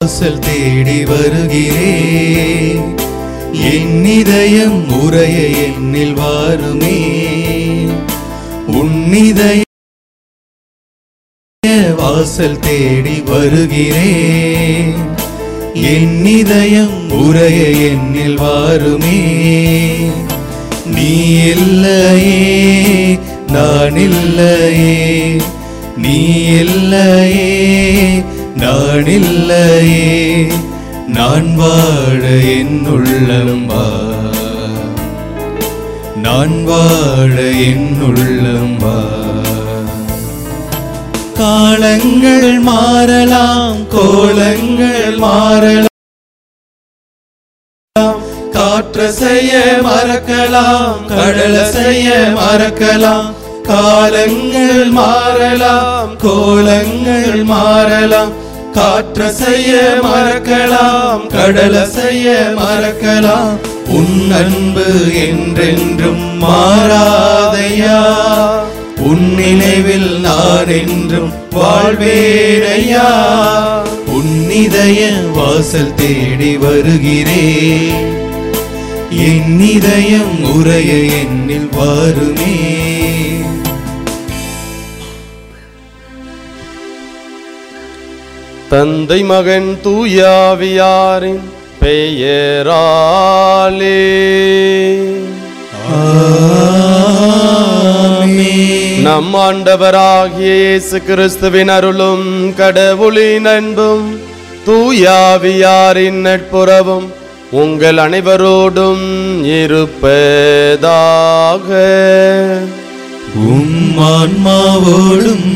வாசல் தேடி வருகிறேன் என் இதயம் உரைய என்னில் வாருமே உன்னிதய வாசல் தேடி வருகிறேன் என் இதயம் உரைய என்னில் வாருமே நீ இல்லையே நான் இல்லையே நீ இல்லையே நான் இல்லையே நான் வாழ என் உள்ளம் வா நான் வாழ என் உள்ளம் வா காலங்கள் மாறலாம் கோலங்கள் மாறலாம் காற்ற செய்ய மறக்கலாம் கடல செய்ய மறக்கலாம் காலங்கள் மாறலாம் கோலங்கள் மாறலாம் காற்ற செய்ய மறக்கலாம் கடல செய்ய மறக்கலாம் உன் அன்பு என்றென்றும் மாறாதையா உன் நினைவில் நான் என்றும் வாழ்வேனையா உன் இதய வாசல் தேடி வருகிறேன் என் இதயம் உரைய என்னில் வாருமே தந்தை மகன் தூயாவியாரின் பெயராலே ஆமென். நம் ஆண்டவராகிய இயேசு கிறிஸ்துவின் அருளும் கடவுளின் அன்பும் தூயாவியாரின் நட்புறவும் உங்கள் அனைவரோடும் இருப்பதாக உம் ஆன்மாவோடும்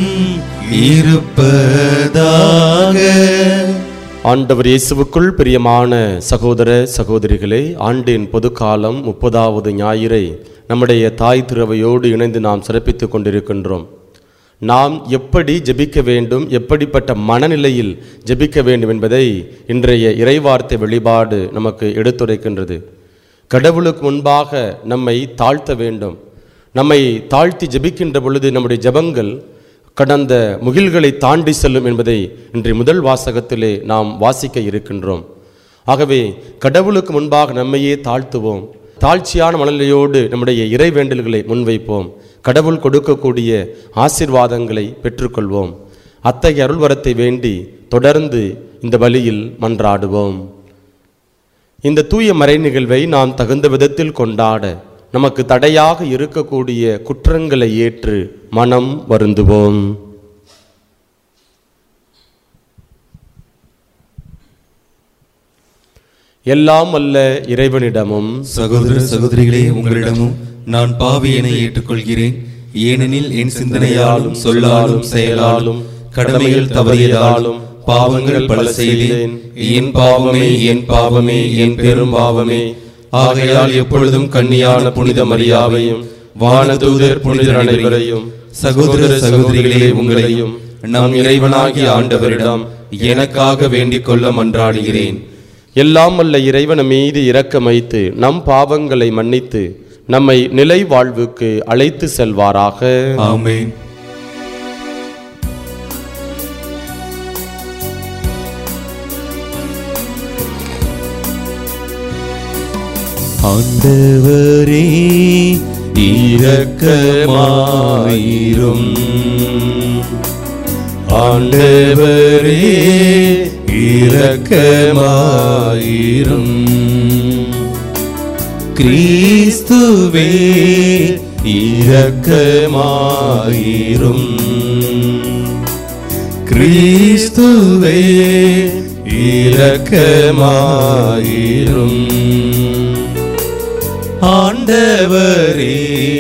இருப்பதாக ஆண்டவர் இயேசுவுக்குள் பிரியமான சகோதர சகோதரிகளே ஆண்டின் பொதுக்காலம் முப்பதாவது ஞாயிறை நம்முடைய தாய் திருவையோடு இணைந்து நாம் சிறப்பித்துக் கொண்டிருக்கின்றோம் நாம் எப்படி ஜெபிக்க வேண்டும் எப்படிப்பட்ட மனநிலையில் ஜெபிக்க வேண்டும் என்பதை இன்றைய இறைவார்த்தை வெளிப்பாடு நமக்கு எடுத்துரைக்கின்றது கடவுளுக்கு முன்பாக நம்மை தாழ்த்த வேண்டும் நம்மை தாழ்த்தி ஜெபிக்கின்ற பொழுது நம்முடைய ஜெபங்கள் கடந்த முகில்களை தாண்டி செல்லும் என்பதை இன்றைய முதல் வாசகத்திலே நாம் வாசிக்க இருக்கின்றோம் ஆகவே கடவுளுக்கு முன்பாக நம்மையே தாழ்த்துவோம் தாழ்ச்சியான மனநிலையோடு நம்முடைய இறை வேண்டல்களை முன்வைப்போம் கடவுள் கொடுக்கக்கூடிய ஆசீர்வாதங்களை பெற்றுக்கொள்வோம் அத்தகைய அருள்வரத்தை வேண்டி தொடர்ந்து இந்த வழியில் மன்றாடுவோம் இந்த தூய மறை நிகழ்வை நாம் தகுந்த விதத்தில் கொண்டாட நமக்கு தடையாக இருக்கக்கூடிய குற்றங்களை ஏற்று மனம் வருந்துவோம் எல்லாம் அல்ல இறைவனிடமும் சகோதர சகோதரிகளே உங்களிடமும் நான் பாவியனை ஏற்றுக்கொள்கிறேன் ஏனெனில் என் சிந்தனையாலும் சொல்லாலும் செயலாலும் கடமைகள் தவறியதாலும் பாவங்கள் பல செய்தேன் என் பாவமே என் பாவமே என் பெரும் பாவமே ஆகையால் எப்பொழுதும் கன்னியான புனித மரியாவையும் வானதூதர் புனிதர் அனைவரையும் சகோதர சகோதரிகளே உங்களையும் நம் இறைவனாகிய ஆண்டவரிடம் எனக்காக வேண்டிக் கொள்ள மன்றாடுகிறேன் எல்லாம் அல்ல இறைவன் மீது இரக்கம் வைத்து நம் பாவங்களை மன்னித்து நம்மை நிலை வாழ்வுக்கு அழைத்து செல்வாராக ஆமென் ஆண்டவரே இரக்கமாயிரும் ஆண்டவரே இரக்கமாயிரும் கிறிஸ்துவே இரக்கமாயிரும் கிறிஸ்துவே இரக்கமாயிரும் ஆண்டவரே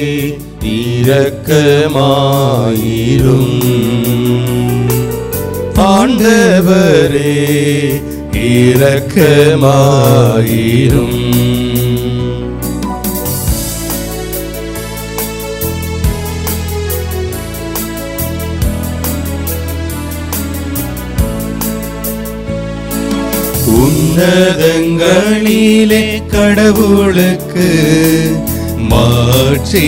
இரக்கமாயிரும் ஆண்டவரே இரக்கமாயிரும் உன்னதங்களிலே கடவுளுக்கு மாட்சி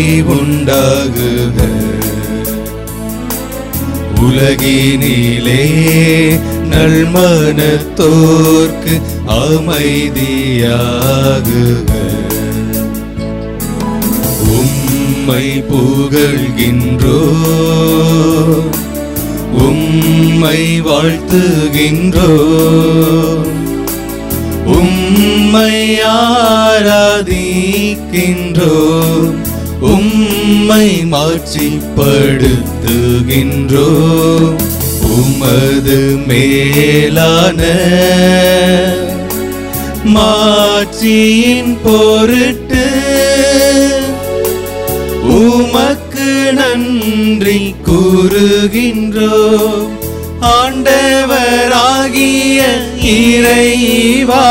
உண்டாகுக உலகினிலே நல்மனத்தோர்க்கு அமைதியாகுக உம்மை புகழ்கின்றோ உம்மை வாழ்த்துகின்றோ உம்மை ஆராதிக்கின்றோ உம்மை மாட்சிப்படுத்துகின்றோ உமது மேலான மாட்சியின் பொருட்டு உமக்கு நன்றி கூறுகின்றோ ஆண்டவராகிய இறைவா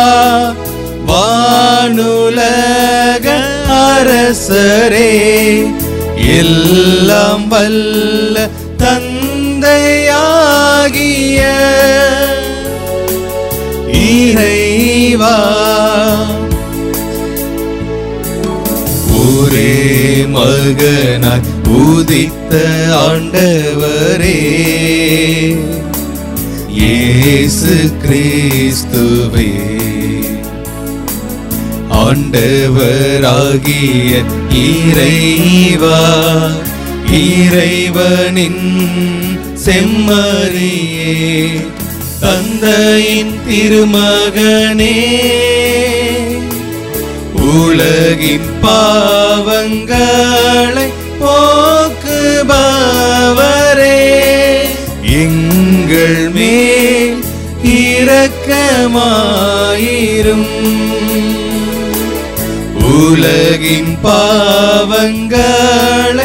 வானுலக அரசரே எல்லாம் வல்ல தந்தையாகிய இறைவா ஒரே மகனாய் உதித்த ஆண்டவரே இயேசு கிறிஸ்துவே ஆண்டவராகிய இறைவா இறைவனின் செம்மறியே தந்தையின் திருமகனே உலகின் பாவங்களை போக்குபவரே எங்கள் மேல் இரக்கமாயிரும் உலகின் பாவங்களை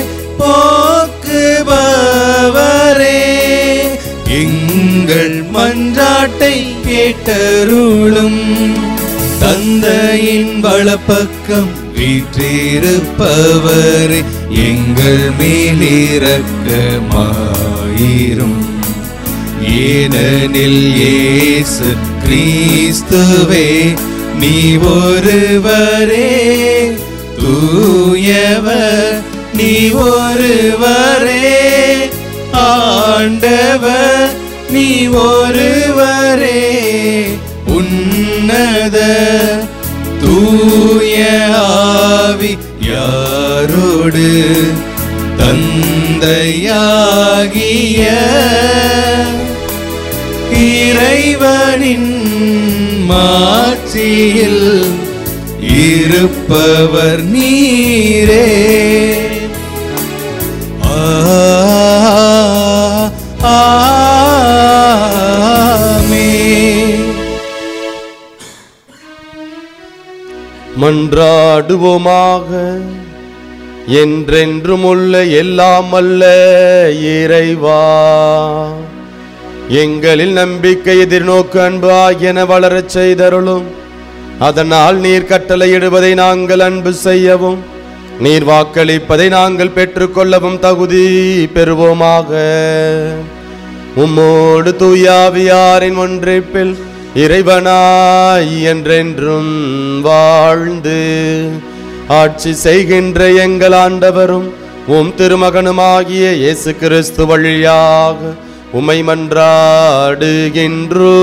போக்குபவரே எங்கள் மன்றாட்டை கேட்டருளும் தந்தையின் வலப்பக்கம் வீற்றிருப்பவரே எங்கள் மேலிரக்கமாயிரும் ஏனெனில் இயேசு கிறிஸ்துவே நீ ஒருவரே தூயவர் நீ ஒருவரே ஆண்டவர் நீ ஒருவரே உன்னத தூய ஆவி யாரோடு தந்தையாகிய இறைவனின் மாட்சியில் இருப்பவர் நீரே ஆ ஆமென். மன்றாடுவோமாக என்றென்றும் உள்ள எல்லாம் அல்ல இறைவா எங்களில் நம்பிக்கை எதிர்நோக்கு அன்பு ஆகியன வளரச் செய்தருளும் அதனால் நீர் கட்டளையிடுவதை நாங்கள் அன்பு செய்யவும் நீர் வாக்களிப்பதை நாங்கள் பெற்றுக்கொள்ளவும் தகுதி பெறுவோமாக உம்மோடு தூயாவியாரின் ஒன்றிப்பில் இறைவனாய் என்றென்றும் வாழ்ந்து ஆட்சி செய்கின்ற எங்கள் ஆண்டவரும் உம் திருமகனுமாகிய இயேசு கிறிஸ்து வழியாக உமை மன்றாடுகின்றோ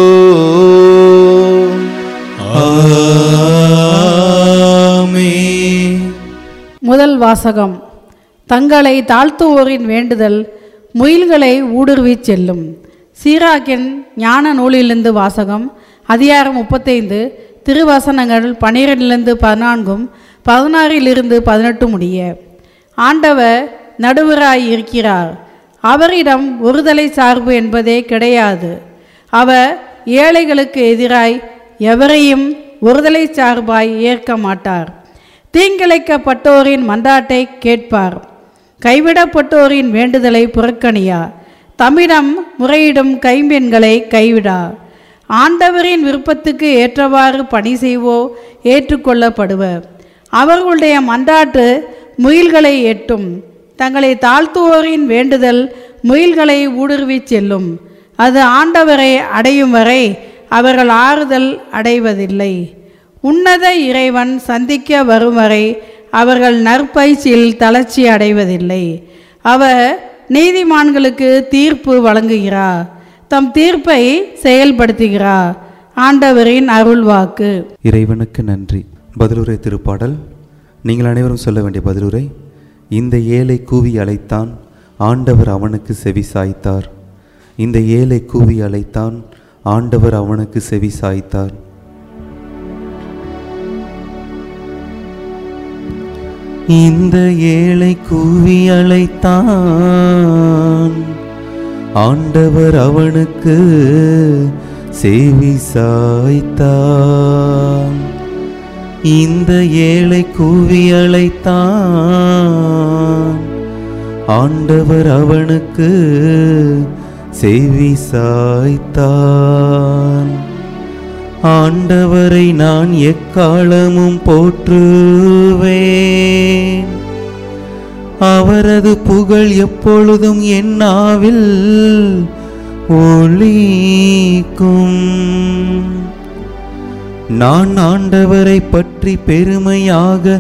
ஆமென். முதல் வாசகம் தங்களை தாழ்த்துவோரின் வேண்டுதல் முயல்களை ஊடுருவிச் செல்லும் சீராக்கின் ஞான நூலிலிருந்து வாசகம் அதிகாரம் முப்பத்தைந்து திருவசனங்கள் பன்னிரெண்டிலிருந்து பதினான்கும் பதினாறிலிருந்து பதினெட்டு முடிய ஆண்டவர் நடுவராய் இருக்கிறார் அவரிடம் ஒருதலை சார்பு என்பதே கிடையாது அவர் ஏழைகளுக்கு எதிராய் எவரையும் ஒருதலை சார்பாய் ஏற்க மாட்டார் தீங்கிழைக்கப்பட்டோரின் மன்றாட்டை கேட்பார் கைவிடப்பட்டோரின் வேண்டுதலை புறக்கணியார் தம்மிடம் முறையிடும் கைம்பெண்களை கைவிடார் ஆண்டவரின் விருப்பத்துக்கு ஏற்றவாறு பணி செய்வோ ஏற்றுக்கொள்ளப்படுவர் அவர்களுடைய மன்றாட்டு முயல்களை எட்டும் தங்களை தாழ்த்துவோரின் வேண்டுதல் முயல்களை ஊடுருவிச் செல்லும் அது அடையும் அடையும் வரை அவர்கள் ஆறுதல் அடைவதில்லை உன்னத இறைவன் சந்திக்க வரும் வரை அவர்கள் நற்பயிற்சியில் தளர்ச்சி அடைவதில்லை அவர் நீதிமான்களுக்கு தீர்ப்பு வழங்குகிறார் தம் தீர்ப்பை செயல்படுத்துகிறார் ஆண்டவரின் அருள்வாக்கு இறைவனுக்கு நன்றி பதிலுரை திருப்பாடல் நீங்கள் அனைவரும் சொல்ல வேண்டிய பதிலுரை இந்த ஏழை கூவி அழைத்தான் ஆண்டவர் அவனுக்கு செவி சாய்த்தார் இந்த ஏழை கூவி அழைத்தான் ஆண்டவர் அவனுக்கு செவி சாய்த்தார் இந்த ஏழை கூவி அழைத்தான் ஆண்டவர் அவனுக்கு செவி சாய்த்தான் இந்த ஏழை கூவி அழைத்தான் ஆண்டவர் அவனுக்கு செவி சாய்த்தான் ஆண்டவரை நான் எக்காலமும் போற்றுவேன் அவரது புகழ் எப்பொழுதும் என் நாவில் ஒலிக்கும் நான் ஆண்டவரை பற்றி பெருமையாக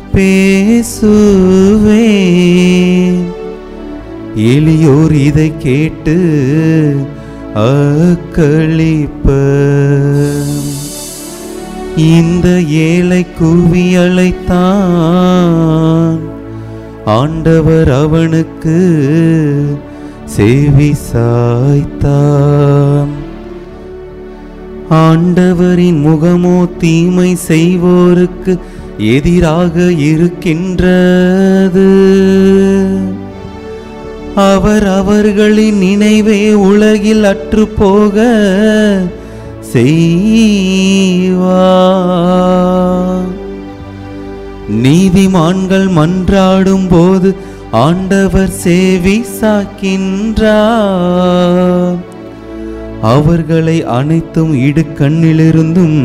பேசுவேன் எளியோர் இதை கேட்டு அக்களிப்ப இந்த ஏழை கூவி அழைத்தான் ஆண்டவர் அவனுக்கு செவி சாய்த்தான் ஆண்டவரின் முகமோ தீமை செய்வோருக்கு எதிராக இருக்கின்றது அவர் அவர்களின் நினைவே உலகில் அற்றுப்போக செய்வார் நீதிமான்கள் மன்றாடும் போது ஆண்டவர் சேவி சாக்கின்றார் அவர்களை அனைத்தும் இடுக்கண்ணிலிருந்தும்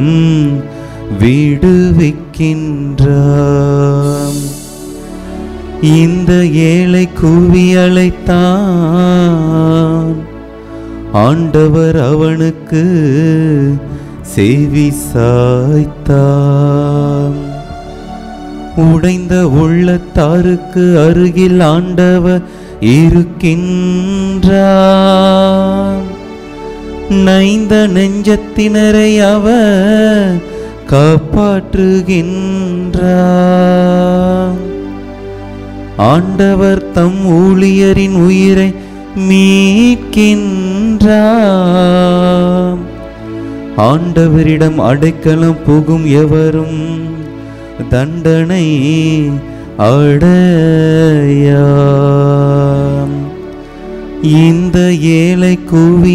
விடுவிக்கின்றார் இந்த ஏழை கூவி அழைத்தான் ஆண்டவர் அவனுக்கு செவி சாய்த்தான் உடைந்த உள்ளத்தாருக்கு அருகில் ஆண்டவர் இருக்கின்றார் நைந்த நெஞ்சத்தினரை அவர் காப்பாற்றுகின்றார் ஆண்டவர் தம் ஊழியரின் உயிரை மீட்கின்றார் ஆண்டவரிடம் அடைக்கலம் புகும் எவரும் தண்டனை அடையாம் இந்த ஏழை கூவி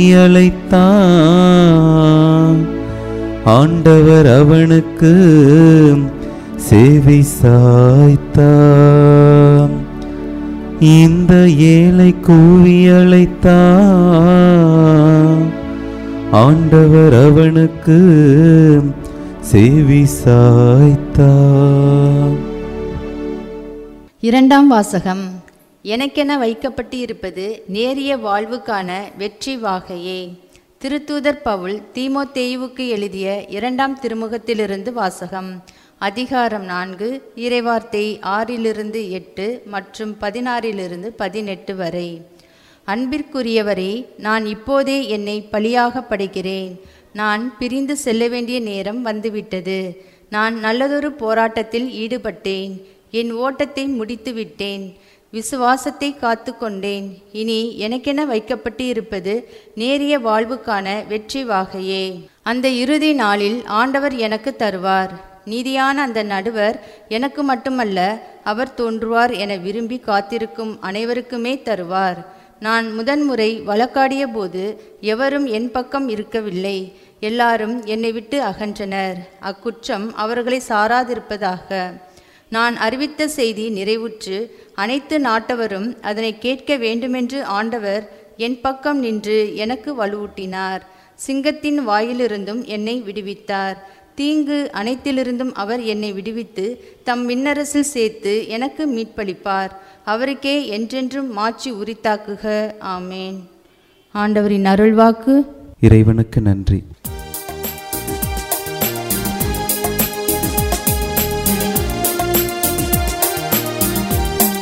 அழைத்தான் ஆண்டவர் அவனுக்கு சேவை சாய்த்தான் இந்த ஏழை கூவி அழைத்தான் ஆண்டவர் அவனுக்கு சேவி சாய்த்தான் இரண்டாம் வாசகம் எனக்கென வைக்கப்பட்டு இருப்பது நேரிய வாழ்வுக்கான வெற்றி வாகையே திருத்தூதர் பவுல் தீமோத்தேயுவுக்கு எழுதிய இரண்டாம் திருமுகத்திலிருந்து வாசகம் அதிகாரம் நான்கு இறைவார்த்தை ஆறிலிருந்து எட்டு மற்றும் பதினாறிலிருந்து பதினெட்டு வரை அன்பிற்குரியவரே நான் இப்போதே என்னை பலியாக படைக்கிறேன் நான் பிரிந்து செல்ல வேண்டிய நேரம் வந்துவிட்டது நான் நல்லதொரு போராட்டத்தில் ஈடுபட்டேன் என் ஓட்டத்தை முடித்து விட்டேன் விசுவாசத்தை காத்து கொண்டேன் இனி எனக்கென வைக்கப்பட்டு இருப்பது நேரிய வாழ்வுக்கான வெற்றி வாகையே அந்த இறுதி நாளில் ஆண்டவர் எனக்கு தருவார் நீதியான அந்த நடுவர் எனக்கு மட்டுமல்ல அவர் தோன்றுவார் என விரும்பி காத்திருக்கும் அனைவருக்குமே தருவார் நான் முதன்முறை வழக்காடிய போது எவரும் என் பக்கம் இருக்கவில்லை எல்லாரும் என்னை விட்டு அகன்றனர் அக்குற்றம் அவர்களை சாராதிருப்பதாக நான் அறிவித்த செய்தி நிறைவுற்று அனைத்து நாட்டவரும் அதனை கேட்க வேண்டுமென்று ஆண்டவர் என் பக்கம் நின்று எனக்கு வலுவூட்டினார் சிங்கத்தின் வாயிலிருந்தும் என்னை விடுவித்தார் தீங்கு அனைத்திலிருந்தும் அவர் என்னை விடுவித்து தம் விண்ணரசில் சேர்த்து எனக்கு மீட்பளிப்பார் அவருக்கே என்றென்றும் மாட்சி உரித்தாக்குக ஆமேன் ஆண்டவரின் அருள்வாக்கு இறைவனுக்கு நன்றி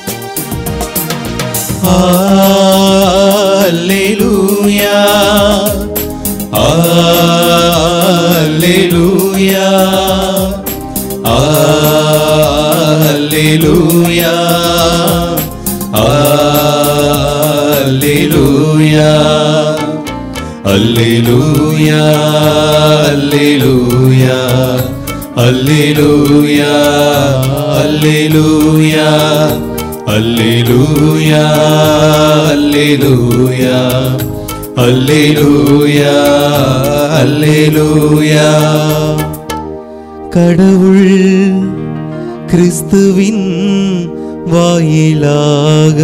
Alleluia அல்லேலூயா அல்லேலூயா அல்லேலூயா அல்லேலூயா அல்லேலூயா அல்லேலூயா அல்லேலூயா அல்லேலூயா அல்லேலூயா அல்லேலூயா அல்லேலூயா கடவுள் கிறிஸ்துவின் வாயிலாக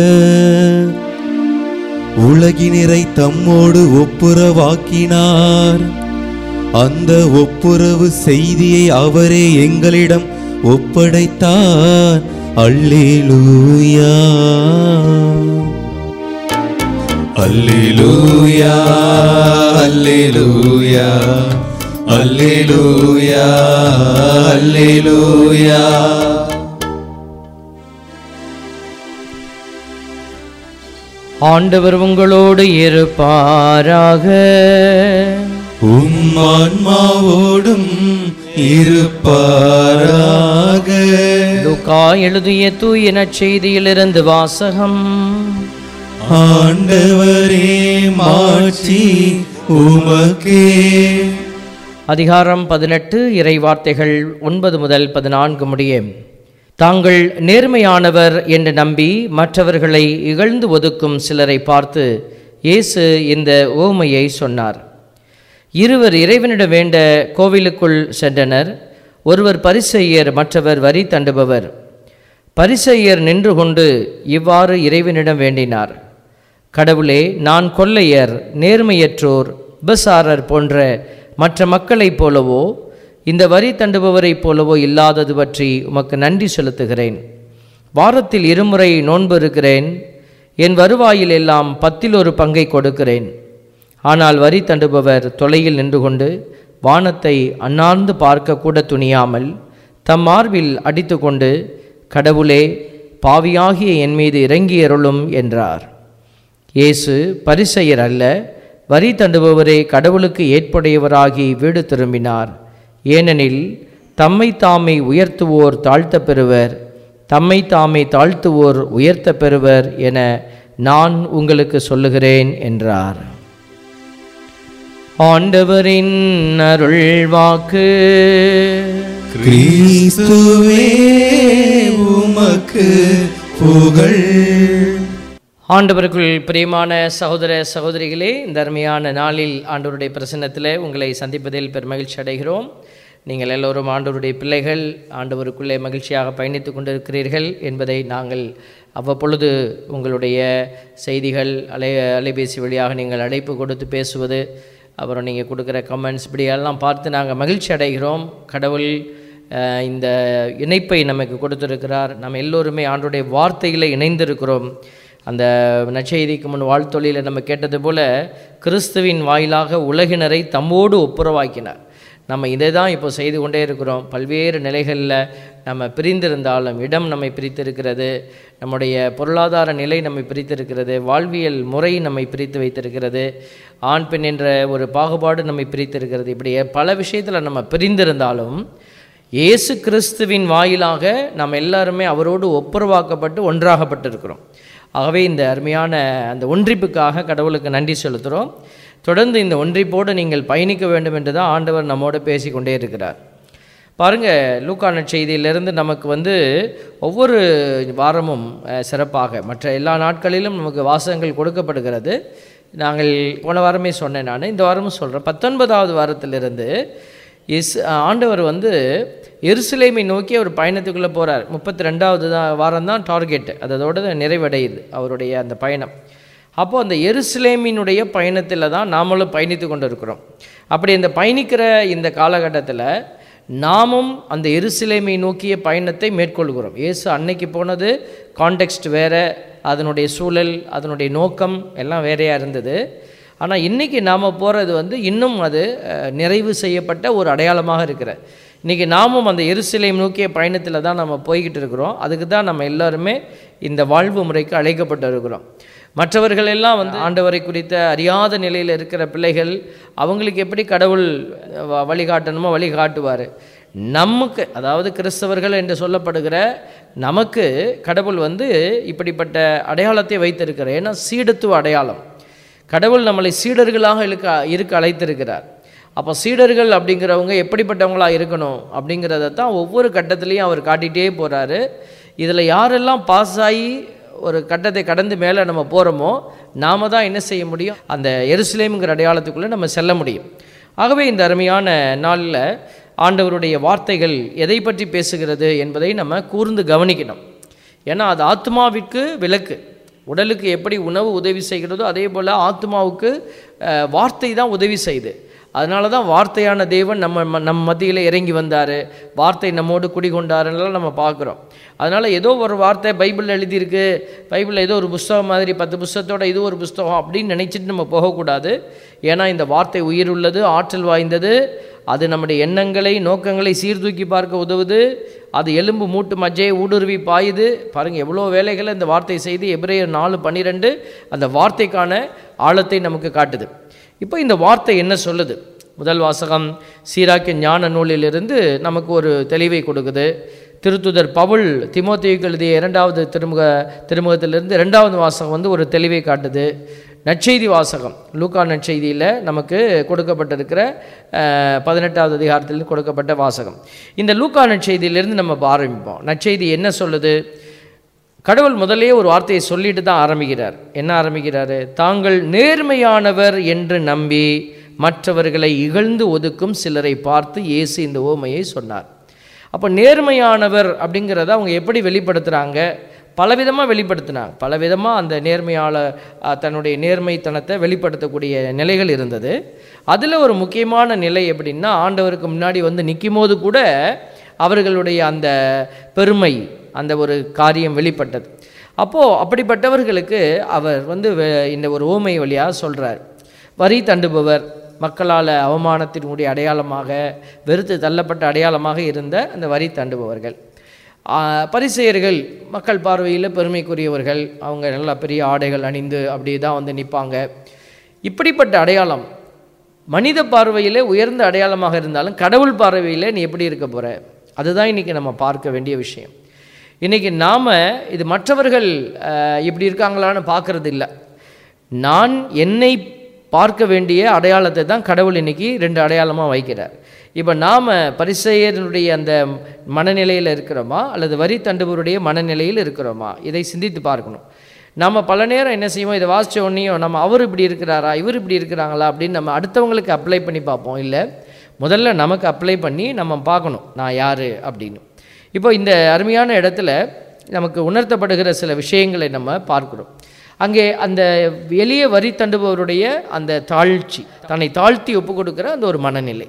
உலகினரை தம்மோடு ஒப்புரவாக்கினார் அந்த ஒப்புரவு செய்தியை அவரே எங்களிடம் ஒப்படைத்தார் அல்லேலூயா அல்லேலூயா அல்லேலூயா அல்லேலூயா அல்லேலூயா ஆண்டவர் உங்களோடு இருப்பாராக உம் ஆன்மாவோடும் இருப்பாராக லூக்கா எழுதிய தூய நற்செய்தியிலிருந்து வாசகம் ஆண்டவரே மாட்சி உமக்கே அதிகாரம் பதினெட்டு இறை வார்த்தைகள் ஒன்பது முதல் பதினான்கு முடிய தாங்கள் நேர்மையானவர் என்று நம்பி மற்றவர்களை இகழ்ந்து ஒதுக்கும் சிலரை பார்த்து இயேசு இந்த ஓமையை சொன்னார் இருவர் இறைவனிடம் வேண்ட கோவிலுக்குள் சென்றனர் ஒருவர் பரிசெய்யர் மற்றவர் வரி தண்டுபவர் பரிசெய்யர் நின்று கொண்டு இவ்வாறு இறைவனிடம் வேண்டினார் கடவுளே நான் கொள்ளையர் நேர்மையற்றோர் விபசாரர் போன்ற மற்ற மக்களைப் போலவோ இந்த வரி தண்டுபவரைப் போலவோ இல்லாதது பற்றி உமக்கு நன்றி செலுத்துகிறேன் வாரத்தில் இருமுறை நோன்பு இருக்கிறேன் என் வருவாயில் எல்லாம் பத்தில் ஒரு பங்கை கொடுக்கிறேன் ஆனால் வரி தண்டுபவர் தொலையில் நின்று கொண்டு வானத்தை அண்ணார்ந்து பார்க்க கூட துணியாமல் தம் மார்பில் அடித்துக்கொண்டு கடவுளே பாவியாகிய என் மீது இறங்கி அருளும் என்றார் இயேசு பரிசெயர் அல்ல வரி தண்டுபவரே கடவுளுக்கு ஏற்புடையவராகி வீடு திரும்பினார் ஏனெனில் தம்மை தாமை உயர்த்துவோர் தாழ்த்த பெறுவர் தம்மை தாமே தாழ்த்துவோர் உயர்த்த பெறுவர் என நான் உங்களுக்கு சொல்லுகிறேன் என்றார் ஆண்டவரின் அருள் வாக்கு கிறிஸ்துவே உமக்கு புகழ் ஆண்டவருக்குள் பிரியமான சகோதர சகோதரிகளே இந்த அருமையான நாளில் ஆண்டவருடைய பிரசன்னத்தில் உங்களை சந்திப்பதில் பெருமகிழ்ச்சி அடைகிறோம் நீங்கள் எல்லோரும் ஆண்டவருடைய பிள்ளைகள் ஆண்டவருக்குள்ளே மகிழ்ச்சியாக பயணித்து கொண்டிருக்கிறீர்கள் என்பதை நாங்கள் அவ்வப்பொழுது உங்களுடைய செய்திகள் அலை அலைபேசி வழியாக நீங்கள் அழைப்பு கொடுத்து பேசுவது அப்புறம் நீங்கள் கொடுக்குற கமெண்ட்ஸ் இப்படியெல்லாம் பார்த்து நாங்கள் மகிழ்ச்சி அடைகிறோம் கடவுள் அஹ், இந்த இணைப்பை நமக்கு கொடுத்திருக்கிறார் நம்ம எல்லோருமே ஆண்டுடைய வார்த்தையில் இணைந்திருக்கிறோம் அந்த நற்செய்திக்கு முன் வாழ்த்தொழியில் நம்ம கேட்டது போல கிறிஸ்துவின் வாயிலாக உலகினரை தம்மோடு ஒப்புரவாக்கினார் நம்ம இதை தான் இப்போ செய்து கொண்டே இருக்கிறோம் பல்வேறு நிலைகளில் நம்ம பிரிந்திருந்தாலும் இடம் நம்மை பிரித்திருக்கிறது நம்முடைய பொருளாதார நிலை நம்மை பிரித்திருக்கிறது வாழ்வியல் முறை நம்மை பிரித்து வைத்திருக்கிறது ஆண் பெண் என்ற ஒரு பாகுபாடு நம்மை பிரித்திருக்கிறது இப்படி பல விஷயத்தில் நம்ம பிரிந்திருந்தாலும் இயேசு கிறிஸ்துவின் வாயிலாக நாம் எல்லாருமே அவரோடு ஒப்புரவாக்கப்பட்டு ஒன்றாகப்பட்டிருக்கிறோம் ஆகவே இந்த அருமையான அந்த ஒன்றிப்புக்காக கடவுளுக்கு நன்றி செலுத்துகிறோம் தொடர்ந்து இந்த ஒன்றிப்போடு நீங்கள் பயணிக்க வேண்டும் என்று தான் ஆண்டவர் நம்மோடு பேசி கொண்டே இருக்கிறார் பாருங்க லூக்கான செய்தியிலிருந்து நமக்கு வந்து ஒவ்வொரு வாரமும் அஹ், சிறப்பாக மற்ற எல்லா நாட்களிலும் நமக்கு வாசகங்கள் கொடுக்கப்படுகிறது நாங்கள் போன வாரமே சொன்னேன் நான் இந்த வாரமும் சொல்கிறேன் பத்தொன்பதாவது வாரத்திலிருந்து இஸ் ஆண்டவர் வந்து எருசலேமை நோக்கி அவர் பயணத்துக்குள்ளே போகிறார் முப்பத்தி ரெண்டாவது தான் வாரம் தான் டார்கெட் அதோட நிறைவடையுது அவருடைய அந்த பயணம் அப்போது அந்த எருசலேமினுடைய பயணத்தில் தான் நாமளும் பயணித்து கொண்டு இருக்கிறோம் அப்படி இந்த பயணிக்கிற இந்த காலகட்டத்தில் நாமும் அந்த எருசலேமை நோக்கிய பயணத்தை மேற்கொள்கிறோம் இயேசு அன்னைக்கு போனது கான்டெக்ஸ்ட் வேறு அதனுடைய சூழல் அதனுடைய நோக்கம் எல்லாம் வேறையாக இருந்தது ஆனால் இன்றைக்கி நாம் போகிறது வந்து இன்னும் அது அஹ், நிறைவு செய்யப்பட்ட ஒரு அடையாளமாக இருக்கிற இன்றைக்கி நாமும் அந்த எருசலேம் நோக்கிய பயணத்தில் தான் நம்ம போய்கிட்டு இருக்கிறோம் அதுக்கு தான் நம்ம எல்லாருமே இந்த வாழ்வு முறைக்கு அழைக்கப்பட்டு இருக்கிறோம் மற்றவர்கள் எல்லாம் வந்து ஆண்டவரை குறித்த அறியாத நிலையில் இருக்கிற பிள்ளைகள் அவங்களுக்கு எப்படி கடவுள் வ- வழிகாட்டணுமோ வழிகாட்டுவார் நமக்கு அதாவது கிறிஸ்தவர்கள் என்று சொல்லப்படுகிற நமக்கு கடவுள் வந்து இப்படிப்பட்ட அடையாளத்தை வைத்திருக்கிறார் ஏன்னா சீடத்துவ அடையாளம் கடவுள் நம்மளை சீடர்களாக இருக்க இருக்க அழைத்திருக்கிறார் அப்போ சீடர்கள் அப்படிங்கிறவங்க எப்படிப்பட்டவங்களா இருக்கணும் அப்படிங்கிறத தான் ஒவ்வொரு கட்டத்துலேயும் அவர் காட்டிகிட்டே போகிறாரு இதில் யாரெல்லாம் பாஸ் ஆகி ஒரு கட்டத்தை கடந்து மேலே நம்ம போகிறோமோ நாம தான் என்ன செய்ய முடியும் அந்த எருசலேம்ங்கிற அடையாளத்துக்குள்ளே நம்ம செல்ல முடியும் ஆகவே இந்த அருமையான நாளில் ஆண்டவருடைய வார்த்தைகள் எதை பற்றி பேசுகிறது என்பதை நம்ம கூர்ந்து கவனிக்கணும் ஏன்னா அது ஆத்மாவிற்கு விளக்கு உடலுக்கு எப்படி உணவு உதவி செய்கிறதோ அதே போல் ஆத்மாவுக்கு அஹ், வார்த்தை தான் உதவி செய்யுது அதனால தான் வார்த்தையான தேவன் நம்ம ம- நம்ம மத்தியில் இறங்கி வந்தார் வார்த்தை நம்மோடு குடிகொண்டாருன்னெல்லாம் நம்ம பார்க்குறோம் அதனால் ஏதோ ஒரு வார்த்தை பைபிளில் எழுதியிருக்கு பைபிளில் ஏதோ ஒரு புஸ்தகம் மாதிரி பத்து புஸ்தகத்தோட இது ஒரு புஸ்தகம் அப்படின்னு நினச்சிட்டு நம்ம போகக்கூடாது ஏன்னா இந்த வார்த்தை உயிர் உள்ளது ஆற்றல் வாய்ந்தது அது நம்முடைய எண்ணங்களை நோக்கங்களை சீர்தூக்கி பார்க்க உதவுது அது எலும்பு மூட்டு மஜ்ஜையை ஊடுருவி பாயுது பாருங்கள் எவ்வளோ வேலைகளை இந்த வார்த்தை செய்து எபிரேயர் நாலு பன்னிரெண்டு அந்த வார்த்தைக்கான ஆழத்தை நமக்கு காட்டுது இப்போ இந்த வார்த்தை என்ன சொல்லுது முதல் வாசகம் சீராக்கிய ஞான நூலிலிருந்து நமக்கு ஒரு தெளிவை கொடுக்குது திருத்துதர் பவுல் திமோத்தேயுக்கு எழுதிய இரண்டாவது திருமுக திருமுகத்திலிருந்து இரண்டாவது வாசகம் வந்து ஒரு தெளிவை காட்டுது நற்செய்தி வாசகம் லூக்கா நற்செய்தியில் நமக்கு கொடுக்கப்பட்டிருக்கிற அஹ், பதினெட்டாவது அதிகாரத்தில் கொடுக்கப்பட்ட வாசகம் இந்த லூக்கா நற்செய்தியிலிருந்து நம்ம ஆரம்பிப்போம் நற்செய்தி என்ன சொல்லுது கடவுள் முதல்லயே ஒரு வார்த்தையை சொல்லிட்டு தான் ஆரம்பிக்கிறார் என்ன ஆரம்பிக்கிறாரு தாங்கள் நேர்மையானவர் என்று நம்பி மற்றவர்களை இகழ்ந்து ஒதுக்கும் சிலரை பார்த்து இயேசு இந்த ஓமையை சொன்னார் அப்போ நேர்மையானவர் அப்படிங்கிறத அவங்க எப்படி வெளிப்படுத்துகிறாங்க பலவிதமாக வெளிப்படுத்தினாங்க பலவிதமாக அந்த நேர்மையாள அஹ், தன்னுடைய நேர்மைத்தனத்தை வெளிப்படுத்தக்கூடிய நிலைகள் இருந்தது அதில் ஒரு முக்கியமான நிலை எப்படின்னா ஆண்டவருக்கு முன்னாடி வந்து நிற்கும் போது கூட அவர்களுடைய அந்த பெருமை அந்த ஒரு காரியம் வெளிப்பட்டது அப்போது அப்படிப்பட்டவர்களுக்கு அவர் வந்து வே- இந்த ஒரு ஊமை வழியாக சொல்கிறார் வரி தண்டுபவர் மக்களால் அவமானத்தினுடைய அடையாளமாக வெறுத்து தள்ளப்பட்ட அடையாளமாக இருந்த அந்த வரி தண்டுபவர்கள் ஆ, பரிசேயர்கள் மக்கள் பார்வையில் பெருமைக்குரியவர்கள் அவங்க நல்லா பெரிய ஆடைகள் அணிந்து அப்படி தான் வந்து நிற்பாங்க இப்படிப்பட்ட அடையாளம் மனித பார்வையிலே உயர்ந்த அடையாளமாக இருந்தாலும் கடவுள் பார்வையில் நீ எப்படி இருக்க போகிற அதுதான் இன்றைக்கி நம்ம பார்க்க வேண்டிய விஷயம் இன்றைக்கி நாம் இது மற்றவர்கள் அஹ், இப்படி இருக்காங்களான்னு பார்க்கறது இல்லை நான் என்னை பார்க்க வேண்டிய அடையாளத்தை தான் கடவுள் இன்னைக்கு ரெண்டு அடையாளமாக வைக்கிறார் இப்போ நாம் பரிசெயனுடைய அந்த மனநிலையில் இருக்கிறோமா அல்லது வரி தண்டுபவருடைய மனநிலையில் இருக்கிறோமா இதை சிந்தித்து பார்க்கணும் நம்ம பல நேரம் என்ன செய்வோம் இதை வாசித்த உடனேயும் நம்ம அவர் இப்படி இருக்கிறாரா இவர் இப்படி இருக்கிறாங்களா அப்படின்னு நம்ம அடுத்தவங்களுக்கு அப்ளை பண்ணி பார்ப்போம் இல்லை முதல்ல நமக்கு அப்ளை பண்ணி நம்ம பார்க்கணும் நான் யார் அப்படின்னு இப்போ இந்த அருமையான இடத்துல நமக்கு உணர்த்தப்படுகிற சில விஷயங்களை நம்ம பார்க்கிறோம் அங்கே அந்த எளிய வரி தண்டுபவருடைய அந்த தாழ்ச்சி தன்னை தாழ்த்தி ஒப்பு கொடுக்கிற அந்த ஒரு மனநிலை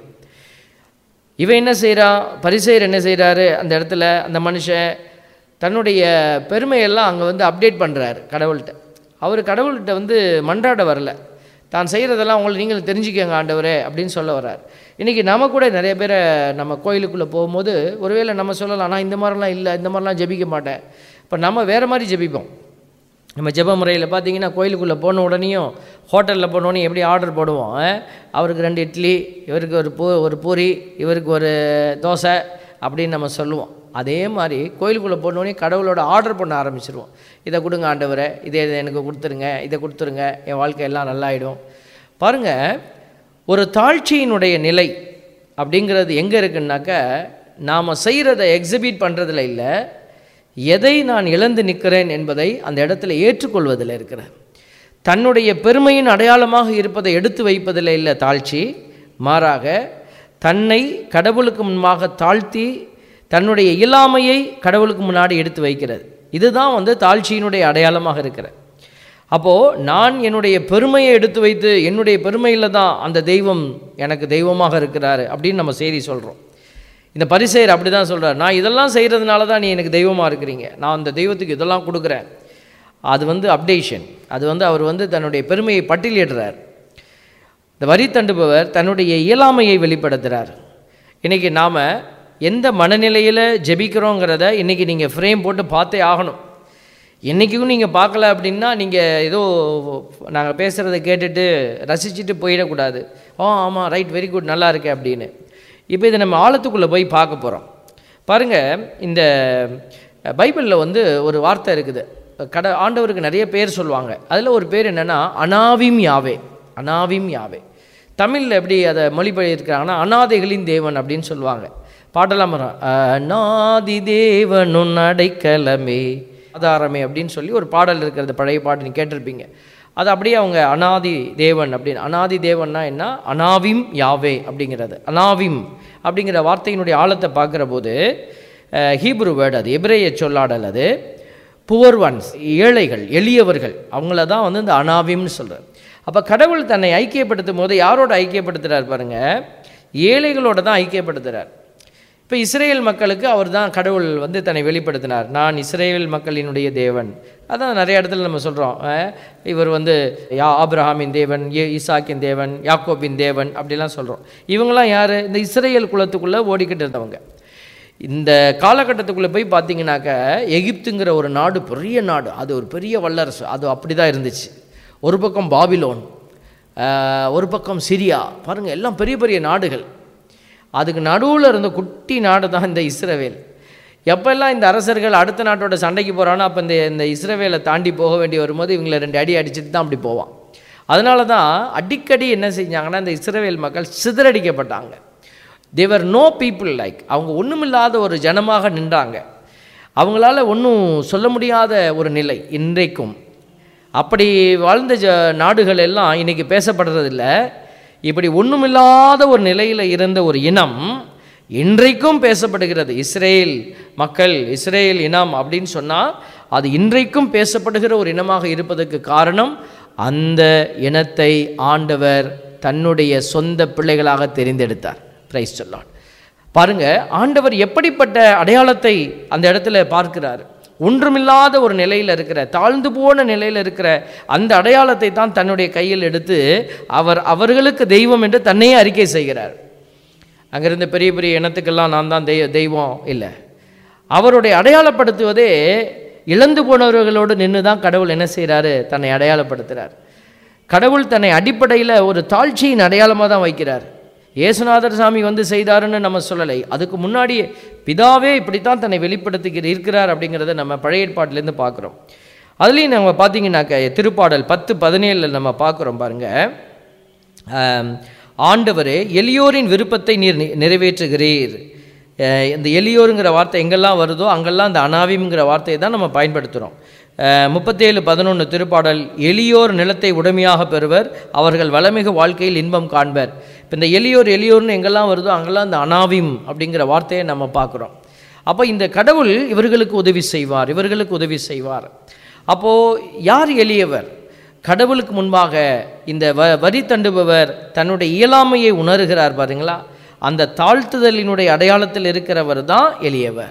இவன் என்ன செய்கிறான் பரிசெயர் என்ன செய்கிறாரு அந்த இடத்துல அந்த மனுஷன் தன்னுடைய பெருமையெல்லாம் அங்கே வந்து அப்டேட் பண்ணுறாரு கடவுள்கிட்ட அவர் கடவுள்கிட்ட வந்து மன்றாட வரல தான் செய்கிறதெல்லாம் உங்களை நீங்கள் தெரிஞ்சுக்கங்க ஆண்டவரே அப்படின்னு சொல்ல வர்றார் இன்றைக்கி நம்ம கூட நிறைய பேரை நம்ம கோயிலுக்குள்ளே போகும்போது ஒருவேளை நம்ம சொல்லலாம் நான் இந்த மாதிரிலாம் இல்லை இந்த மாதிரிலாம் ஜெபிக்க மாட்டேன் இப்போ நம்ம வேறு மாதிரி ஜெபிப்போம் நம்ம ஜெப முறையில் பார்த்தீங்கன்னா கோயிலுக்குள்ளே போன உடனேயும் ஹோட்டலில் போன உடனே எப்படி ஆர்டர் போடுவோம் அஹ், அவருக்கு ரெண்டு இட்லி இவருக்கு ஒரு பூ ஒரு பூரி இவருக்கு ஒரு தோசை அப்படின்னு நம்ம சொல்லுவோம் அதே மாதிரி கோயிலுக்குள்ளே போன உடனே கடவுளோட ஆர்டர் பண்ண ஆரம்பிச்சிருவோம் இதை கொடுங்க ஆண்டவரை இதை இதை எனக்கு கொடுத்துருங்க இதை கொடுத்துருங்க என் வாழ்க்கை எல்லாம் நல்லாயிடும் பாருங்கள் ஒரு தாழ்ச்சியினுடைய நிலை அப்படிங்கிறது எங்கே இருக்குன்னாக்க நாம் செய்கிறத எக்ஸிபிட் பண்ணுறதுல இல்லை எதை நான் இழந்து நிற்கிறேன் என்பதை அந்த இடத்துல ஏற்றுக்கொள்வதில் இருக்கிறேன் தன்னுடைய பெருமையின் அடையாளமாக இருப்பதை எடுத்து வைப்பதில் இல்லை தாழ்ச்சி மாறாக தன்னை கடவுளுக்கு முன்பாக தாழ்த்தி தன்னுடைய இயலாமையை கடவுளுக்கு முன்னாடி எடுத்து வைக்கிறது இதுதான் வந்து தாழ்ச்சியினுடைய அடையாளமாக இருக்கிறது அப்போது நான் என்னுடைய பெருமையை எடுத்து வைத்து என்னுடைய பெருமையில் தான் அந்த தெய்வம் எனக்கு தெய்வமாக இருக்கிறாரு அப்படின்னு நம்ம செய்தி சொல்கிறோம் இந்த பரிசெயர் அப்படி தான் சொல்கிறார் நான் இதெல்லாம் செய்கிறதுனால தான் நீ எனக்கு தெய்வமாக இருக்கிறீங்க நான் அந்த தெய்வத்துக்கு இதெல்லாம் கொடுக்குறேன் அது வந்து அப்டேஷன் அது வந்து அவர் வந்து தன்னுடைய பெருமையை பட்டியலிடுறார் இந்த வரி தண்டுபவர் தன்னுடைய இயலாமையை வெளிப்படுத்துகிறார் இன்றைக்கி நாம் எந்த மனநிலையில் ஜெபிக்கிறோங்கிறத இன்றைக்கி நீங்கள் ஃப்ரேம் போட்டு பார்த்தே ஆகணும் என்றைக்கும் நீங்கள் பார்க்கல அப்படின்னா நீங்கள் ஏதோ நாங்கள் பேசுகிறத கேட்டுட்டு ரசிச்சுட்டு போயிடக்கூடாது ஆ ஆமாம் ரைட் வெரி குட் நல்லா இருக்கே அப்படின்னு இப்போ இதை நம்ம ஆழத்துக்குள்ளே போய் பார்க்க போகிறோம் பாருங்கள் இந்த பைபிளில் வந்து ஒரு வார்த்தை இருக்குது கட ஆண்டவருக்கு நிறைய பேர் சொல்லுவாங்க அதில் ஒரு பேர் என்னென்னா அனாவிம் யாவே அனாவிம் யாவே தமிழில் எப்படி அதை மொழிபெயர்க்கிறாங்கன்னா அனாதைகளின் தேவன் அப்படின்னு சொல்லுவாங்க பாட்டெல்லாம் வரும் அநாதி தேவன் உன் அடைக்கலமே ஆதாரமே அப்படின்னு சொல்லி ஒரு பாடல் இருக்கிறது பழைய பாட்டு நீ கேட்டிருப்பீங்க அது அப்படியே அவங்க அனாதி தேவன் அப்படின்னு அனாதி தேவன்னா என்ன அனாவிம் யாவே அப்படிங்கிறது அனாவிம் அப்படிங்கிற வார்த்தையினுடைய ஆழத்தை பார்க்குற போது ஹீப்ரு வேர்டு அது எபிரேய சொல்லாடல் அது புவர் ஒன்ஸ் ஏழைகள் எளியவர்கள் அவங்கள தான் வந்து இந்த அனாவிம்னு சொல்கிறார் அப்போ கடவுள் தன்னை ஐக்கியப்படுத்தும் போது யாரோட ஐக்கியப்படுத்துகிறார் பாருங்க ஏழைகளோட தான் ஐக்கியப்படுத்துகிறார் இப்போ இஸ்ரேல் மக்களுக்கு அவர் தான் கடவுள் வந்து தன்னை வெளிப்படுத்தினார் நான் இஸ்ரேல் மக்களினுடைய தேவன் அதான் நிறைய இடத்துல நம்ம சொல்கிறோம் இவர் வந்து யா ஆபிரஹாமின் தேவன் ஏ ஈசாக்கின் தேவன் யாக்கோபின் தேவன் அப்படிலாம் சொல்கிறோம் இவங்களாம் யார் இந்த இஸ்ரேல் குலத்துக்குள்ளே ஓடிக்கிட்டு இருந்தவங்க இந்த காலகட்டத்துக்குள்ளே போய் பார்த்தீங்கன்னாக்க எகிப்துங்கிற ஒரு நாடு பெரிய நாடு அது ஒரு பெரிய வல்லரசு அது அப்படி தான் இருந்துச்சு ஒரு பக்கம் பாபிலோன் ஆஹ், ஒரு பக்கம் சிரியா பாருங்கள் எல்லாம் பெரிய பெரிய நாடுகள் அதுக்கு நடுவில் இருந்த குட்டி நாடு தான் இந்த இஸ்ரவேல் எப்பெல்லாம் இந்த அரசர்கள் அடுத்த நாட்டோட சண்டைக்கு போகிறானோ அப்போ இந்த இந்த இஸ்ரவேலை தாண்டி போக வேண்டி வரும்போது இவங்களை ரெண்டு அடி அடிச்சுட்டு தான் அப்படி போவான் அதனால தான் அடிக்கடி என்ன செஞ்சாங்கன்னா இந்த இஸ்ரவேல் மக்கள் சிதறடிக்கப்பட்டாங்க தேவர் நோ பீப்புள் லைக் அவங்க ஒன்றுமில்லாத ஒரு ஜனமாக நின்றாங்க அவங்களால ஒன்றும் சொல்ல முடியாத ஒரு நிலை இன்றைக்கும் அப்படி வாழ்ந்த ஜ நாடுகள் எல்லாம் இன்றைக்கி பேசப்படுறதில்ல இப்படி ஒன்றுமில்லாத ஒரு நிலையில் இருந்த ஒரு இனம் இன்றைக்கும் பேசப்படுகிறது இஸ்ரேல் மக்கள் இஸ்ரேல் இனம் அப்படின்னு சொன்னால் அது இன்றைக்கும் பேசப்படுகிற ஒரு இனமாக இருப்பதற்கு காரணம் அந்த இனத்தை ஆண்டவர் தன்னுடைய சொந்த பிள்ளைகளாக தெரிந்தெடுத்தார் பிரைஸ் சொல்லான் பாருங்க ஆண்டவர் எப்படிப்பட்ட அடையாளத்தை அந்த இடத்துல பார்க்கிறார் ஒன்றுமில்லாத ஒரு நிலையில் இருக்கிற தாழ்ந்து போன நிலையில் இருக்கிற அந்த அடையாளத்தை தான் தன்னுடைய கையில் எடுத்து அவர் அவர்களுக்கு தெய்வம் என்று தன்னையே அறிக்கை செய்கிறார் அங்கிருந்த பெரிய பெரிய இனத்துக்கெல்லாம் நான் தான் தெய்வ தெய்வம் இல்லை அவருடைய அடையாளப்படுத்துவதே இழந்து போனவர்களோடு நின்று தான் கடவுள் என்ன செய்கிறாரு தன்னை அடையாளப்படுத்துகிறார் கடவுள் தன்னை அடிப்படையில் ஒரு தாழ்ச்சியின் அடையாளமாக தான் வைக்கிறார் இயேசுநாதர் சாமி வந்து செய்தாருன்னு நம்ம சொல்லலை அதுக்கு முன்னாடியே பிதாவே இப்படித்தான் தன்னை வெளிப்படுத்திக்கிற இருக்கிறார் அப்படிங்கிறத நம்ம பழைய ஏற்பாட்டிலேருந்து பார்க்குறோம் அதுலேயும் நம்ம பார்த்தீங்கன்னாக்க திருப்பாடல் பத்து பதினேழில் நம்ம பார்க்குறோம் பாருங்கள் ஆம், ஆண்டவரே எளியோரின் விருப்பத்தை நீர் நி- நிறைவேற்றுகிறீர் அஹ், இந்த எளியோருங்கிற வார்த்தை எங்கெல்லாம் வருதோ அங்கெல்லாம் இந்த அனாவிம்ங்கிற வார்த்தையை தான் நம்ம பயன்படுத்துகிறோம் முப்பத்தேழு பதினொன்று திருப்பாடல் எளியோர் நிலத்தை உடைமையாக பெறுவர் அவர்கள் வளமிகு வாழ்க்கையில் இன்பம் காண்பர் இப்போ இந்த எளியோர் எளியோர்னு எங்கெல்லாம் வருதோ அங்கெல்லாம் இந்த அனாவிம் அப்படிங்கிற வார்த்தையை நம்ம பார்க்குறோம் அப்போ இந்த கடவுள் இவர்களுக்கு உதவி செய்வார் இவர்களுக்கு உதவி செய்வார் அப்போது யார் எளியவர் கடவுளுக்கு முன்பாக இந்த வ வரி தண்டுபவர் தன்னுடைய இயலாமையை உணர்கிறார் பாருங்களா அந்த தாழ்த்துதலினுடைய அடையாளத்தில் இருக்கிறவர் தான் எளியவர்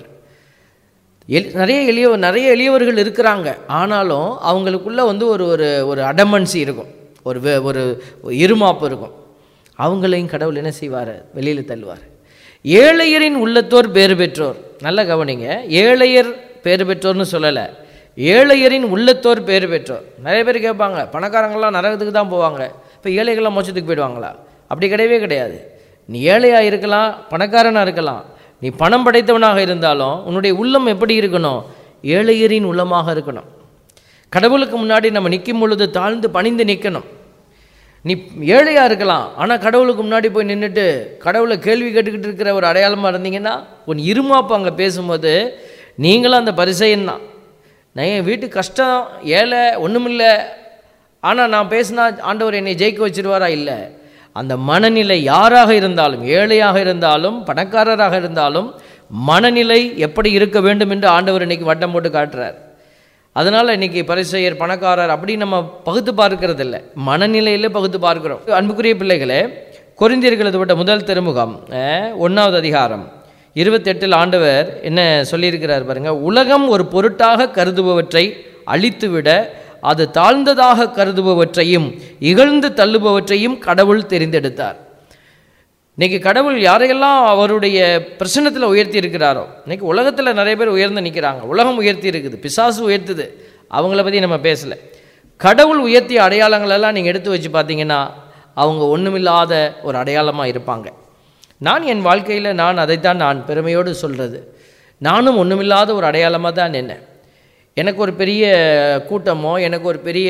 எளி நிறைய எளிய நிறைய எளியவர்கள் இருக்கிறாங்க ஆனாலும் அவங்களுக்குள்ள வந்து ஒரு ஒரு ஒரு அடமன்சி இருக்கும் ஒரு வே- ஒரு இருமாப்பு இருக்கும் அவங்களையும் கடவுள் என்ன செய்வார் வெளியில் தள்ளுவார் ஏழையரின் உள்ளத்தோர் பேறு பெற்றோர் நல்ல கவனிங்க ஏழையர் பேறு பெற்றோர்னு சொல்லலை ஏழையரின் உள்ளத்தோர் பேறு பெற்றோர் நிறைய பேர் கேட்பாங்க பணக்காரங்களாம் நரகத்துக்கு தான் போவாங்க இப்போ ஏழைகள்லாம் மோட்சத்துக்கு போயிடுவாங்களா அப்படி கிடையவே கிடையாது நீ ஏழையாக இருக்கலாம் பணக்காரனாக இருக்கலாம் நீ பணம் படைத்தவனாக இருந்தாலும் உன்னுடைய உள்ளம் எப்படி இருக்கணும் ஏழையரின் உள்ளமாக இருக்கணும் கடவுளுக்கு முன்னாடி நம்ம நிற்கும் பொழுது தாழ்ந்து பணிந்து நிற்கணும் நீ ஏழையாக இருக்கலாம் ஆனால் கடவுளுக்கு முன்னாடி போய் நின்றுட்டு கடவுளை கேள்வி கேட்டுக்கிட்டு இருக்கிற ஒரு அடையாளமாக இருந்தீங்கன்னா உன் இருமாப்பு அங்கே பேசும்போது நீங்களும் அந்த பரிசையன் தான் நான் என் வீட்டு கஷ்டம் ஏழை ஒன்றுமில்லை ஆனால் நான் பேசினா ஆண்டவர் என்னை ஜெயிக்க வச்சிருவாரா இல்லை அந்த மனநிலை யாராக இருந்தாலும் ஏழையாக இருந்தாலும் பணக்காரராக இருந்தாலும் மனநிலை எப்படி இருக்க வேண்டும் என்று ஆண்டவர் இன்னைக்கு வட்டம் போட்டு காட்டுறார் அதனால் இன்னைக்கு பரிசெயர் பணக்காரர் அப்படி நம்ம பகுத்து பார்க்கறது இல்லை மனநிலையில் பகுத்து பார்க்கிறோம் அன்புக்குரிய பிள்ளைகளே கொரிந்தியர்களது விட்ட முதல் திருமுகம் அஹ், ஒண்ணாவது அதிகாரம் இருபத்தெட்டில் ஆண்டவர் என்ன சொல்லியிருக்கிறார் பாருங்க உலகம் ஒரு பொருட்டாக கருதுபவற்றை அழித்துவிட அது தாழ்ந்ததாக கருதுபவற்றையும் இகழ்ந்து தள்ளுபவற்றையும் கடவுள் தெரிந்தெடுத்தார் இன்னைக்கு கடவுள் யாரையெல்லாம் அவருடைய பிரச்சனத்தில் உயர்த்தி இருக்கிறாரோ இன்னைக்கு உலகத்தில் நிறைய பேர் உயர்ந்து நிற்கிறாங்க உலகம் உயர்த்தி இருக்குது பிசாசு உயர்த்துது அவங்கள பற்றி நம்ம பேசலை கடவுள் உயர்த்திய அடையாளங்களெல்லாம் நீங்கள் எடுத்து வச்சு பார்த்தீங்கன்னா அவங்க ஒன்றுமில்லாத ஒரு அடையாளமாக இருப்பாங்க நான் என் வாழ்க்கையில் நான் அதைத்தான் நான் பெருமையோடு சொல்கிறது நானும் ஒன்றுமில்லாத ஒரு அடையாளமாக தான் நின்னேன் எனக்கு ஒரு பெரிய கூட்டமோ எனக்கு ஒரு பெரிய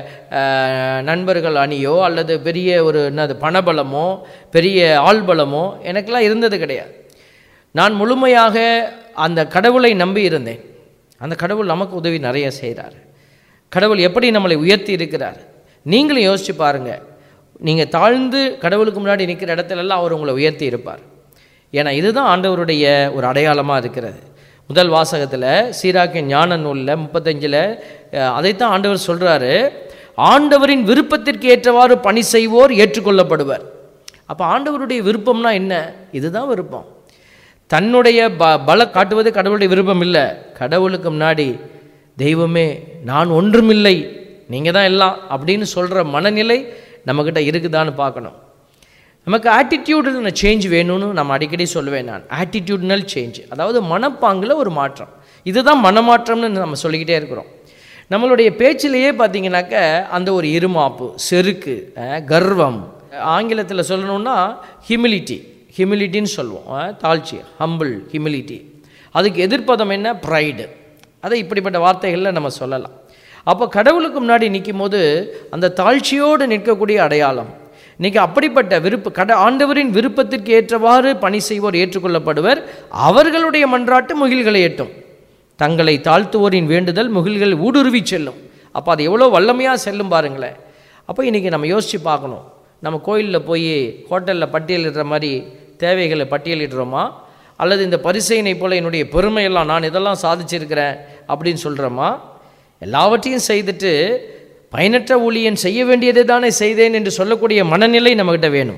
அஹ், நண்பர்கள் அணியோ அல்லது பெரிய ஒரு என்னது பணபலமோ பெரிய ஆள்பலமோ எனக்கெல்லாம் இருந்தது கிடையாது நான் முழுமையாக அந்த கடவுளை நம்பி இருந்தேன் அந்த கடவுள் நமக்கு உதவி நிறைய செய்கிறார் கடவுள் எப்படி நம்மளை உயர்த்தி இருக்கிறார் நீங்களும் யோசிச்சு பாருங்கள் நீங்கள் தாழ்ந்து கடவுளுக்கு முன்னாடி நிற்கிற இடத்துலலாம் அவர் உங்களை உயர்த்தி இருப்பார் ஏன்னா இதுதான் ஆண்டவருடைய ஒரு அடையாளமாக இருக்கிறது முதல் வாசகத்தில் சீராக்கிய ஞான நூலில் முப்பத்தஞ்சில் அதைத்தான் ஆண்டவர் சொல்கிறாரு ஆண்டவரின் விருப்பத்திற்கு ஏற்றவாறு பணி செய்வோர் ஏற்றுக்கொள்ளப்படுவர் அப்போ ஆண்டவருடைய விருப்பம்னா என்ன இதுதான் விருப்பம் தன்னுடைய ப பல காட்டுவது கடவுளுடைய விருப்பம் இல்லை கடவுளுக்கு முன்னாடி தெய்வமே நான் ஒன்றுமில்லை நீங்கள் தான் எல்லாம் அப்படின்னு சொல்கிற மனநிலை நம்மக்கிட்ட இருக்குதான்னு பார்க்கணும் நமக்கு ஆட்டிடியூடில் சேஞ்ச் வேணும்னு நம்ம அடிக்கடி சொல்லுவேன் நான் ஆட்டிடியூட்னல் சேஞ்ச் அதாவது மனப்பாங்கில் ஒரு மாற்றம் இதுதான் மனமாற்றம்னு நம்ம சொல்லிக்கிட்டே இருக்கிறோம் நம்மளுடைய பேச்சிலேயே பார்த்தீங்கன்னாக்க அந்த ஒரு இருமாப்பு செருக்கு அஹ், கர்வம் ஆங்கிலத்தில் சொல்லணும்னா ஹியூமிலிட்டி ஹியூமிலிட்டின்னு சொல்லுவோம் அஹ், தாழ்ச்சி ஹம்பிள் ஹியூமிலிட்டி அதுக்கு எதிர்ப்பதம் என்ன ப்ரைடு அதை இப்படிப்பட்ட வார்த்தைகளில் நம்ம சொல்லலாம் அப்போ கடவுளுக்கு முன்னாடி நிற்கும் போது அந்த தாழ்ச்சியோடு நிற்கக்கூடிய அடையாளம் இன்னைக்கு அப்படிப்பட்ட விருப்ப கட ஆண்டவரின் விருப்பத்திற்கு ஏற்றவாறு பணி செய்வோர் ஏற்றுக்கொள்ளப்படுவர் அவர்களுடைய மன்றாட்டு முகில்களை எட்டும் தங்களை தாழ்த்துவோரின் வேண்டுதல் முகில்கள் ஊடுருவி செல்லும் அப்போ அது எவ்வளோ வல்லமையாக செல்லும் பாருங்களேன் அப்போ இன்றைக்கி நம்ம யோசித்து பார்க்கணும் நம்ம கோயிலில் போய் ஹோட்டலில் பட்டியலிடுற மாதிரி தேவைகளை பட்டியலிடுறோமா அல்லது இந்த பரிசையினை போல என்னுடைய பெருமையெல்லாம் நான் இதெல்லாம் சாதிச்சிருக்கிறேன் அப்படின்னு சொல்கிறோமா எல்லாவற்றையும் செய்துட்டு பயனற்ற ஊழியன் செய்ய வேண்டியதை தானே செய்தேன் என்று சொல்லக்கூடிய மனநிலை நம்மக்கிட்ட வேணும்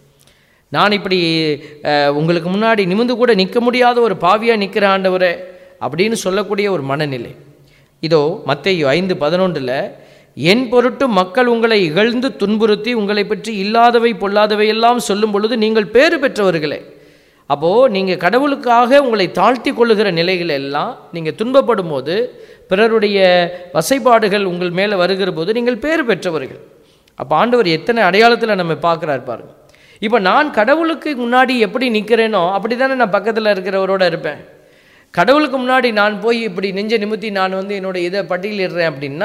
நான் இப்படி அஹ், உங்களுக்கு முன்னாடி நிமிந்து கூட நிற்க முடியாத ஒரு பாவியாக நிற்கிற ஆண்டவரே அப்படின்னு சொல்லக்கூடிய ஒரு மனநிலை இதோ மத்தேயு ஐந்து பதினொன்றில் என் பொருட்டு மக்கள் உங்களை இகழ்ந்து துன்புறுத்தி உங்களை பற்றி இல்லாதவை பொல்லாதவை எல்லாம் சொல்லும் பொழுது நீங்கள் பேறு பெற்றவர்களே அப்போது நீங்கள் கடவுளுக்காக உங்களை தாழ்த்தி கொள்ளுகிற நிலைகள் எல்லாம் நீங்கள் துன்பப்படும் போது பிறருடைய வசைப்பாடுகள் உங்கள் மேலே வருகிற போது நீங்கள் பேறு பெற்றவர்கள் அப்போ ஆண்டவர் எத்தனை அடையாளத்தில் நம்ம பார்க்குறாரு பாருங்க இப்போ நான் கடவுளுக்கு முன்னாடி எப்படி நிற்கிறேனோ அப்படி தானே நான் பக்கத்தில் இருக்கிறவரோட இருப்பேன் கடவுளுக்கு முன்னாடி நான் போய் இப்படி நெஞ்ச நிமித்தி நான் வந்து என்னோட இதை பட்டியலிடுறேன் அப்படின்னா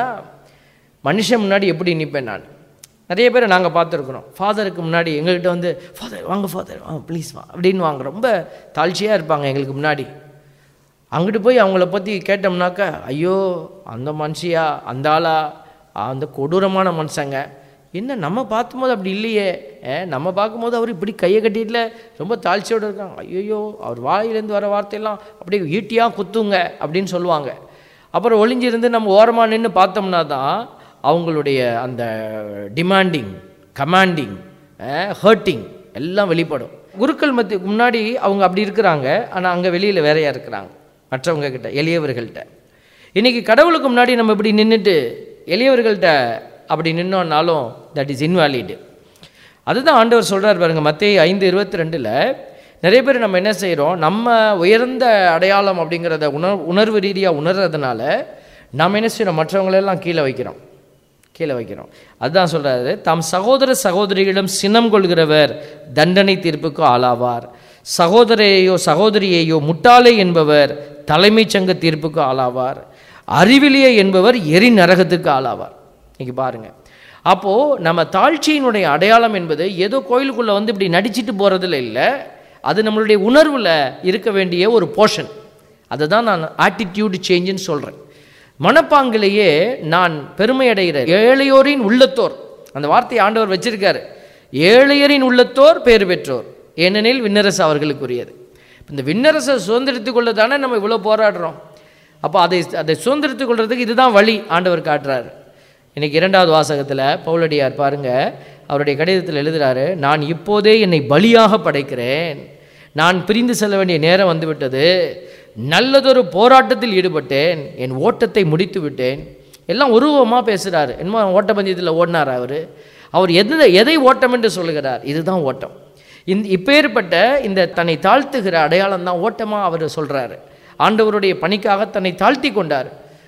மனுஷன் முன்னாடி எப்படி நிற்பேன் நான் நிறைய பேரை நாங்கள் பார்த்துருக்குறோம் ஃபாதருக்கு முன்னாடி எங்கள்கிட்ட வந்து ஃபாதர் வாங்க ஃபாதர் ஆ ப்ளீஸ் வா அப்படின்னு வாங்க ரொம்ப தாழ்ச்சியாக இருப்பாங்க எங்களுக்கு முன்னாடி அங்கிட்டு போய் அவங்கள பற்றி கேட்டோம்னாக்கா ஐயோ அந்த மனுஷியா அந்த ஆளா அந்த கொடூரமான மனுஷங்க என்ன நம்ம பார்க்கும்போது அப்படி இல்லையே ஏ நம்ம பார்க்கும்போது அவர் இப்படி கையை கட்டிட்டுல ரொம்ப தாழ்ச்சியோடு இருக்காங்க ஐயோ அவர் வாயிலேருந்து வர வார்த்தையெல்லாம் அப்படியே ஈட்டியாக குத்துங்க அப்படின்னு சொல்லுவாங்க அப்புறம் ஒளிஞ்சிருந்து நம்ம ஓரமாக நின்று பார்த்தோம்னா தான் அவங்களுடைய அந்த டிமாண்டிங் கமாண்டிங் ஹர்ட்டிங் எல்லாம் வெளிப்படும் குருக்கள் மத்திய முன்னாடி அவங்க அப்படி இருக்கிறாங்க ஆனால் அங்கே வெளியில் வேறையாக இருக்கிறாங்க மற்றவங்க கிட்ட எளியவர்கள்ட்ட இன்றைக்கி கடவுளுக்கு முன்னாடி நம்ம இப்படி நின்றுட்டு எளியவர்கள்ட்ட அப்படி நின்னோன்னாலும் தட் இஸ் இன்வாலிடு அதுதான் ஆண்டவர் சொல்கிறார் பாருங்க மத்திய ஐந்து இருபத்தி ரெண்டில் நிறைய பேர் நம்ம என்ன செய்கிறோம் நம்ம உயர்ந்த அடையாளம் அப்படிங்கிறத உணர் உணர்வு ரீதியாக உணர்றதுனால நாம் என்ன செய்கிறோம் மற்றவங்களெல்லாம் கீழே வைக்கிறோம் கீழே வைக்கிறோம் அதுதான் சொல்கிறாரு தம் சகோதர சகோதரிகளிடம் சினம் கொள்கிறவர் தண்டனை தீர்ப்புக்கு ஆளாவார் சகோதரையோ சகோதரியையோ முட்டாளே என்பவர் தலைமைச் சங்க தீர்ப்புக்கு ஆளாவார் அறிவிலியே என்பவர் எரி நரகத்துக்கு ஆளாவார் இன்னைக்கு பாருங்க அப்போது நம்ம தாழ்ச்சியினுடைய அடையாளம் என்பது ஏதோ கோயிலுக்குள்ளே வந்து இப்படி நடிச்சிட்டு போகிறதுல இல்லை அது நம்மளுடைய உணர்வில் இருக்க வேண்டிய ஒரு போர்ஷன் அதை தான் நான் ஆட்டிடியூடு சேஞ்சுன்னு சொல்கிறேன் மனப்பாங்கிலேயே நான் பெருமை அடைகிற ஏழையோரின் உள்ளத்தோர் அந்த வார்த்தையை ஆண்டவர் வச்சிருக்காரு ஏழையரின் உள்ளத்தோர் பேர் பெற்றோர் ஏனெனில் விண்ணரசு அவர்களுக்குரியது இப்ப இந்த விண்ணரசை சுதந்திரித்துக் கொள்ள தானே நம்ம இவ்வளோ போராடுறோம் அப்போ அதை அதை சுதந்திரித்துக் கொள்றதுக்கு இதுதான் வழி ஆண்டவர் காட்டுறாரு இன்னைக்கு இரண்டாவது வாசகத்தில் பவுலடியார் பாருங்க அவருடைய கடிதத்தில் எழுதுறாரு நான் இப்போதே என்னை பலியாக படைக்கிறேன் நான் பிரிந்து செல்ல வேண்டிய நேரம் வந்துவிட்டது நல்லதொரு போராட்டத்தில் ஈடுபட்டேன் என் ஓட்டத்தை முடித்து விட்டேன் எல்லாம் உருவமாக பேசுகிறாரு என்னமோ ஓட்டப்பந்தயத்தில் ஓடினார் அவர் அவர் எதை எதை ஓட்டம் என்று சொல்லுகிறார் இதுதான் ஓட்டம் இந்த இப்பேற்பட்ட இந்த தன்னை தாழ்த்துகிற அடையாளம் தான் ஓட்டமாக அவர் சொல்கிறாரு ஆண்டவருடைய பணிக்காக தன்னை தாழ்த்தி கொண்டார்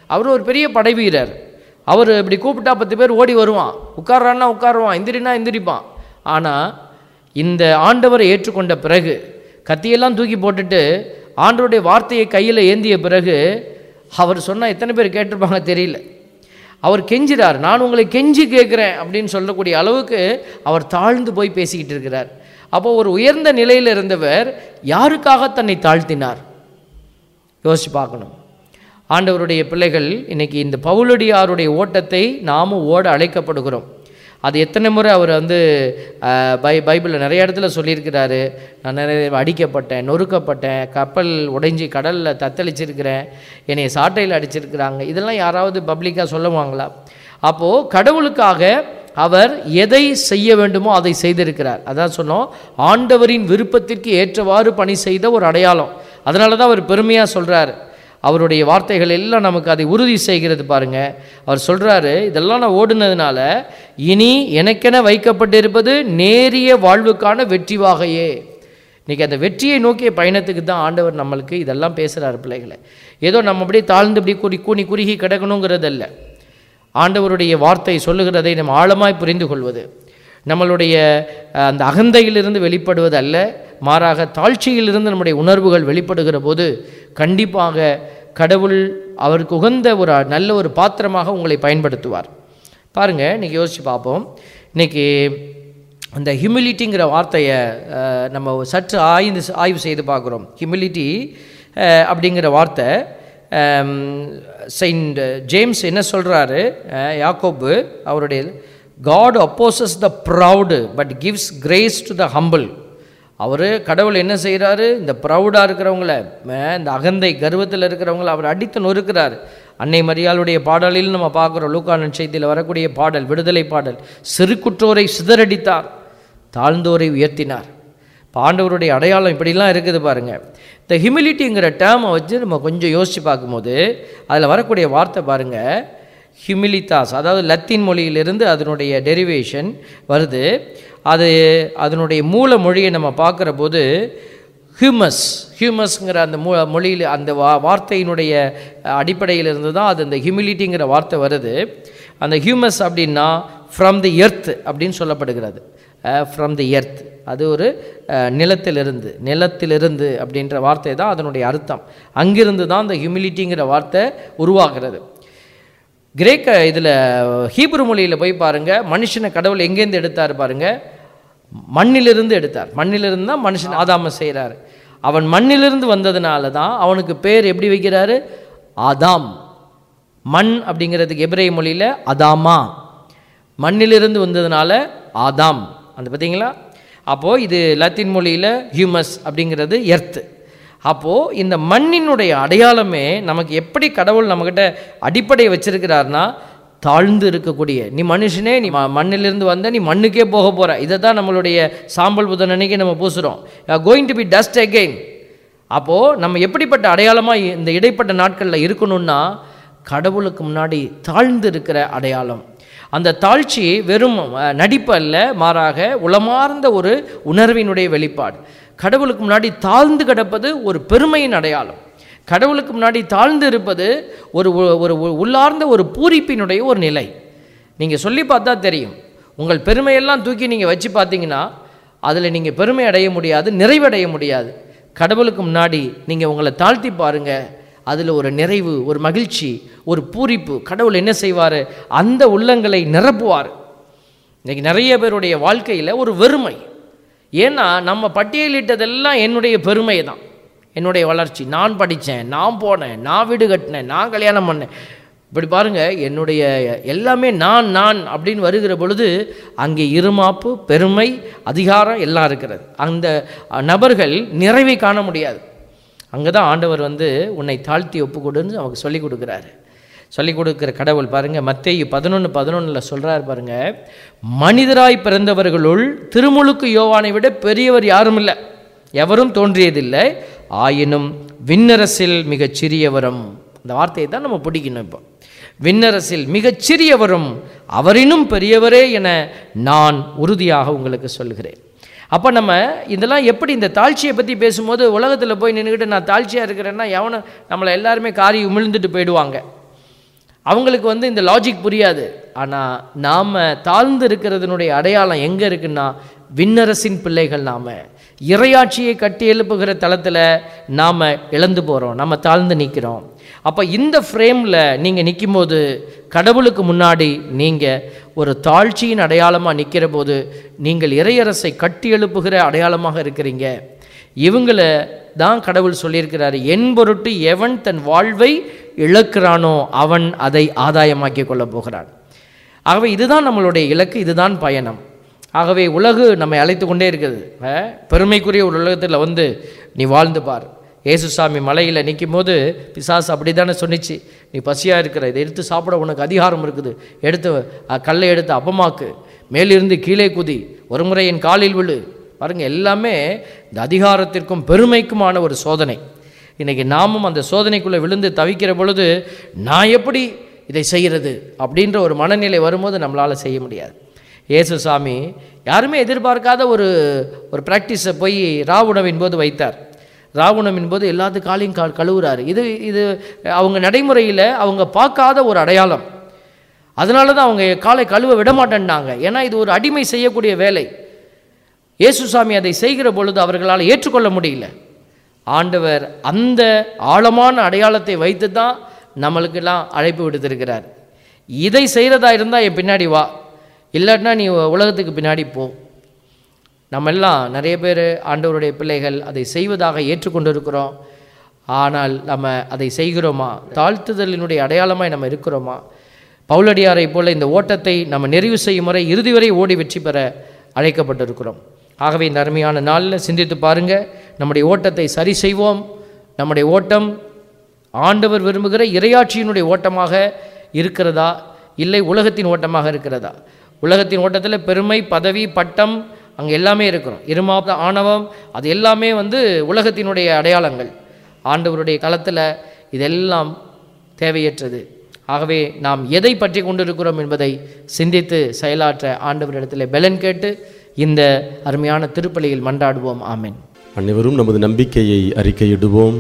அவர் ஒரு பெரிய படை வீரர் அவர் இப்படி கூப்பிட்டா பத்து பேர் ஓடி வருவான் உட்கார்றான்னா உட்காருவான் எந்திரினா எந்திரிப்பான் ஆனால் இந்த ஆண்டவரை ஏற்றுக்கொண்ட பிறகு கத்தியெல்லாம் தூக்கி போட்டுட்டு ஆண்டவருடைய வார்த்தையை கையில் ஏந்திய பிறகு அவர் சொன்னால் எத்தனை பேர் கேட்டிருப்பாங்க தெரியல அவர் கெஞ்சிறார் நான் உங்களை கெஞ்சி கேட்குறேன் அப்படின்னு சொல்லக்கூடிய அளவுக்கு அவர் தாழ்ந்து போய் பேசிக்கிட்டு இருக்கிறார் அப்போ ஒரு உயர்ந்த நிலையில் இருந்தவர் யாருக்காக தன்னை தாழ்த்தினார் யோசிச்சு பார்க்கணும் ஆண்டவருடைய பிள்ளைகள் இன்னைக்கு இந்த பவுலடியாருடைய ஓட்டத்தை நாமும் ஓட அழைக்கப்படுகிறோம் அது எத்தனை முறை அவர் வந்து அஹ், பை பைபிளில் நிறைய இடத்துல சொல்லியிருக்கிறாரு நான் நிறைய அடிக்கப்பட்டேன் நொறுக்கப்பட்டேன் கப்பல் உடைஞ்சி கடலில் தத்தளிச்சிருக்கிறேன் என்னை சாட்டையில் அடிச்சிருக்கிறாங்க இதெல்லாம் யாராவது பப்ளிக்காக சொல்லுவாங்களா அப்போது கடவுளுக்காக அவர் எதை செய்ய வேண்டுமோ அதை செய்திருக்கிறார் அதான் சொன்னோம் ஆண்டவரின் விருப்பத்திற்கு ஏற்றவாறு பணி செய்த ஒரு அடையாளம் அதனால தான் அவர் பெருமையாக சொல்கிறார் அவருடைய வார்த்தைகள் எல்லாம் நமக்கு அதை உறுதி செய்கிறது பாருங்க அவர் சொல்றாரு இதெல்லாம் நான் ஓடுனதுனால இனி எனக்கென வைக்கப்பட்டிருப்பது நேரிய வாழ்வுக்கான வெற்றி வாகையே இன்னைக்கு அந்த வெற்றியை நோக்கிய பயணத்துக்கு தான் ஆண்டவர் நம்மளுக்கு இதெல்லாம் பேசுகிறார் பிள்ளைகளை ஏதோ நம்ம அப்படியே தாழ்ந்து இப்படி கூடி கூனி குறுகி கிடக்கணுங்கிறது அல்ல ஆண்டவருடைய வார்த்தை சொல்லுகிறதை நம்ம ஆழமாய் புரிந்து கொள்வது நம்மளுடைய அஹ், அந்த அகந்தையிலிருந்து வெளிப்படுவது அல்ல மாறாக தாழ்ச்சியிலிருந்து நம்முடைய உணர்வுகள் வெளிப்படுகிற போது கண்டிப்பாக கடவுள் அவருக்கு உகந்த ஒரு நல்ல ஒரு பாத்திரமாக உங்களை பயன்படுத்துவார் பாருங்க இன்னைக்கு யோசிச்சு பார்ப்போம் இன்னைக்கு அந்த ஹியூமிலிட்டிங்கிற வார்த்தையை அஹ், நம்ம சற்று ஆய்ந்து ஆய்வு செய்து பார்க்குறோம் ஹியூமிலிட்டி அப்படிங்கிற வார்த்தை செயின்ட் ஜேம்ஸ் என்ன சொல்கிறாரு யாக்கோபு அவருடைய God opposes the proud but gives grace to the humble அவர் கடவுள் என்ன செய்கிறாரு இந்த ப்ரௌடாக இருக்கிறவங்கள அஹ், இந்த அகந்தை கர்வத்தில் இருக்கிறவங்கள அவர் அடித்து நொறுக்கிறார் அன்னை மரியாளுடைய பாடலில் நம்ம பார்க்குறோம் லூக்கானன் செய்தியில் வரக்கூடிய பாடல் விடுதலை பாடல் சிறுகுற்றோரை சிதறடித்தார் தாழ்ந்தோரை உயர்த்தினார் இப்போ ஆண்டவருடைய அடையாளம் இப்படிலாம் இருக்குது பாருங்க இந்த ஹியூமிலிட்டிங்கிற டேர்மை வச்சு நம்ம கொஞ்சம் யோசித்து பார்க்கும்போது அதில் வரக்கூடிய வார்த்தை பாருங்க ஹியூமிலிட்டாஸ் அதாவது லத்தீன் மொழியிலிருந்து அதனுடைய டெரிவேஷன் வருது அது அதனுடைய மூல மொழியை நம்ம பார்க்குற போது ஹியூமஸ் ஹியூமஸ்ங்கிற அந்த மொ மொழியில் அந்த வா வார்த்தையினுடைய அடிப்படையில் இருந்து தான் அது அந்த ஹியூமிலிட்டிங்கிற வார்த்தை வருது அந்த ஹியூமஸ் அப்படின்னா ஃப்ரம் தி எர்த் அப்படின்னு சொல்லப்படுகிறது ஃப்ரம் தி எர்த் அது ஒரு அஹ், நிலத்திலிருந்து நிலத்திலிருந்து அப்படின்ற வார்த்தை தான் அதனுடைய அர்த்தம் அங்கிருந்து தான் அந்த ஹியூமிலிட்டிங்கிற வார்த்தை உருவாகிறது கிரேக்க இதில் ஹீப்ரு மொழியில் போய் பாருங்க மனுஷனை கடவுள் எங்கேருந்து எடுத்தார் பாருங்க மண்ணிலிருந்து எடுத்தார் மண்ணிலிருந்து தான் மனுஷன் ஆதாம செய்கிறார் அவன் மண்ணிலிருந்து வந்ததுனால தான் அவனுக்கு பேர் எப்படி வைக்கிறாரு ஆதாம் மண் அப்படிங்கிறதுக்கு எபிரேய மொழியில் அதாமா மண்ணிலிருந்து வந்ததுனால ஆதாம் அந்த பார்த்தீங்களா அப்போது இது லத்தீன் மொழியில் ஹியூமஸ் அப்படிங்கிறது எர்த்து அப்போது இந்த மண்ணினுடைய அடையாளமே நமக்கு எப்படி கடவுள் நம்மக்கிட்ட அடிப்படையை வச்சிருக்கிறார்னா தாழ்ந்து இருக்கக்கூடிய நீ மனுஷனே நீ ம- மண்ணிலிருந்து வந்த நீ மண்ணுக்கே போக போகிற இதை தான் நம்மளுடைய சாம்பல் புதன் அன்னைக்கு நம்ம பூசுகிறோம் going to be dust again அப்போது நம்ம எப்படிப்பட்ட அடையாளமாக இந்த இடைப்பட்ட நாட்களில் இருக்கணும்னா கடவுளுக்கு முன்னாடி தாழ்ந்து இருக்கிற அடையாளம் அந்த தாழ்ச்சி வெறும் அஹ், நடிப்பு அல்ல மாறாக உளமார்ந்த ஒரு உணர்வினுடைய வெளிப்பாடு கடவுளுக்கு முன்னாடி தாழ்ந்து கிடப்பது ஒரு பெருமையின் அடையாளம் கடவுளுக்கு முன்னாடி தாழ்ந்து இருப்பது ஒரு உ- ஒரு உ- உள்ளார்ந்த ஒரு பூரிப்பினுடைய ஒரு நிலை நீங்கள் சொல்லி பார்த்தா தெரியும் உங்கள் பெருமையெல்லாம் தூக்கி நீங்கள் வச்சு பார்த்தீங்கன்னா அதில் நீங்கள் பெருமை அடைய முடியாது நிறைவடைய முடியாது கடவுளுக்கு முன்னாடி நீங்கள் உங்களை தாழ்த்தி பாருங்க அதில் ஒரு நிறைவு ஒரு மகிழ்ச்சி ஒரு பூரிப்பு கடவுள் என்ன செய்வார் அந்த உள்ளங்களை நிரப்புவார் இன்னைக்கு நிறைய பேருடைய வாழ்க்கையில் ஒரு வெறுமை ஏன்னா நம்ம பட்டியலிட்டதெல்லாம் என்னுடைய பெருமை தான் என்னுடைய வளர்ச்சி நான் படித்தேன் நான் போனேன் நான் வீடு கட்டினேன் நான் கல்யாணம் பண்ணேன் இப்படி பாருங்க என்னுடைய எல்லாமே நான் நான் அப்படின்னு வருகிற பொழுது அங்கே இருமாப்பு பெருமை அதிகாரம் எல்லாம் இருக்கிறது அந்த அஹ், நபர்கள் நிறைவை காண முடியாது அங்கே தான் ஆண்டவர் வந்து உன்னை தாழ்த்தி ஒப்புக்கொடுன்னு நமக்கு சொல்லி கொடுக்குறாரு சொல்லி கொடுக்குற கடவுள் பாருங்க மத்தேயு பதினொன்று பதினொன்றில் சொல்கிறார் பாருங்க மனிதராய் பிறந்தவர்களுள் திருமுழுக்கு யோவானை விட பெரியவர் யாரும் இல்லை எவரும் தோன்றியதில்லை ஆயினும் விண்ணரசில் மிகச் சிறியவரும் இந்த வார்த்தையை தான் நம்ம பிடிக்கணும் இப்போ விண்ணரசில் மிகச் சிறியவரும் அவரினும் பெரியவரே என நான் உறுதியாக உங்களுக்கு சொல்கிறேன் அப்போ நம்ம இதெல்லாம் எப்படி இந்த தாழ்ச்சியை பற்றி பேசும்போது உலகத்தில் போய் நின்றுக்கிட்டு நான் தாழ்ச்சியாக இருக்கிறேன்னா எவனும் நம்மளை எல்லாருமே காரி உமிழ்ந்துட்டு போயிடுவாங்க அவங்களுக்கு வந்து இந்த லாஜிக் புரியாது ஆனால் நாம் தாழ்ந்து இருக்கிறதுனுடைய அடையாளம் எங்கே இருக்குன்னா விண்ணரசின் பிள்ளைகள் நாம் இறையாட்சியை கட்டி எழுப்புகிற தளத்தில் நாம் இழந்து போகிறோம் நம்ம தாழ்ந்து நிற்கிறோம் அப்போ இந்த ஃப்ரேமில் நீங்கள் நிற்கும்போது கடவுளுக்கு முன்னாடி நீங்கள் ஒரு தாழ்ச்சியின் அடையாளமாக நிற்கிற போது நீங்கள் இறையரசை கட்டி எழுப்புகிற அடையாளமாக இருக்கிறீங்க இவங்கள தான் கடவுள் சொல்லியிருக்கிறாரு என் பொருட்டு எவன் தன் வாழ்வை இழக்கிறானோ அவன் அதை ஆதாயமாக்கி கொள்ளப் போகிறான் ஆகவே இதுதான் நம்மளுடைய இலக்கு இதுதான் பயணம் ஆகவே உலகு நம்மை அழைத்து கொண்டே இருக்குது அஹ், பெருமைக்குரிய ஒரு உலகத்தில் வந்து நீ வாழ்ந்து பார் ஏசுசாமி மலையில் நிற்கும் போது பிசாசு அப்படி தானே சொன்னிச்சு நீ பசியாக இருக்கிற இதை எடுத்து சாப்பிட உனக்கு அதிகாரம் இருக்குது எடுத்து அஹ், கல்லை எடுத்து அப்பமாக்கு மேலிருந்து கீழே குதி ஒரு முறை என் காலில் விழு பாருங்க எல்லாமே இந்த அதிகாரத்திற்கும் பெருமைக்குமான ஒரு சோதனை இன்னைக்கு நாமும் அந்த சோதனைக்குள்ளே விழுந்து தவிக்கிற பொழுது நான் எப்படி இதை செய்கிறது அப்படின்ற ஒரு மனநிலை வரும்போது நம்மளால் செய்ய முடியாது இயேசு சாமி யாருமே எதிர்பார்க்காத ஒரு ஒரு ப்ராக்டிஸை போய் ராவுணவின் போது வைத்தார் ராவுணவின் போது எல்லாத்து காலையும் கா கழுவுறாரு இது இது அவங்க நடைமுறையில் அவங்க பார்க்காத ஒரு அடையாளம் அதனால தான் அவங்க காலை கழுவ விட மாட்டேன்னாங்க ஏன்னா இது ஒரு அடிமை செய்யக்கூடிய வேலை இயேசுசாமி அதை செய்கிற பொழுது அவர்களால் ஏற்றுக்கொள்ள முடியல ஆண்டவர் அந்த ஆழமான அடையாளத்தை வைத்து தான் நம்மளுக்கெல்லாம் அழைப்பு விடுத்திருக்கிறார் இதை செய்கிறதா இருந்தால் என் பின்னாடி வா இல்லாட்டினா நீ உலகத்துக்கு பின்னாடி போ நம்ம எல்லாம் நிறைய பேர் ஆண்டவருடைய பிள்ளைகள் அதை செய்வதாக ஏற்றுக்கொண்டு இருக்கிறோம் ஆனால் நம்ம அதை செய்கிறோமா தாழ்த்துதலினுடைய அடையாளமாய் நம்ம இருக்கிறோமா பவுலடியாரை போல இந்த ஓட்டத்தை நம்ம நிறைவு செய்யும் முறை இறுதி வரை ஓடி வெற்றி பெற அழைக்கப்பட்டிருக்கிறோம் ஆகவே இந்த அருமையான நாளில் சிந்தித்து பாருங்க நம்முடைய ஓட்டத்தை சரி செய்வோம் நம்முடைய ஓட்டம் ஆண்டவர் விரும்புகிற இறையாட்சியினுடைய ஓட்டமாக இருக்கிறதா இல்லை உலகத்தின் ஓட்டமாக இருக்கிறதா உலகத்தின் ஓட்டத்தில் பெருமை பதவி பட்டம் அங்கே எல்லாமே இருக்கிறோம் இருமாத ஆணவம் அது எல்லாமே வந்து உலகத்தினுடைய அடையாளங்கள் ஆண்டவருடைய களத்தில் இதெல்லாம் தேவையற்றது ஆகவே நாம் எதை பற்றி கொண்டிருக்கிறோம் என்பதை சிந்தித்து செயலாற்ற ஆண்டவரிடத்தில் பெலன் கேட்டு இந்த அருமையான திருப்பலியில் மன்றாடுவோம் ஆமென் அனைவரும் நமது நம்பிக்கையை அறிக்கையிடுவோம்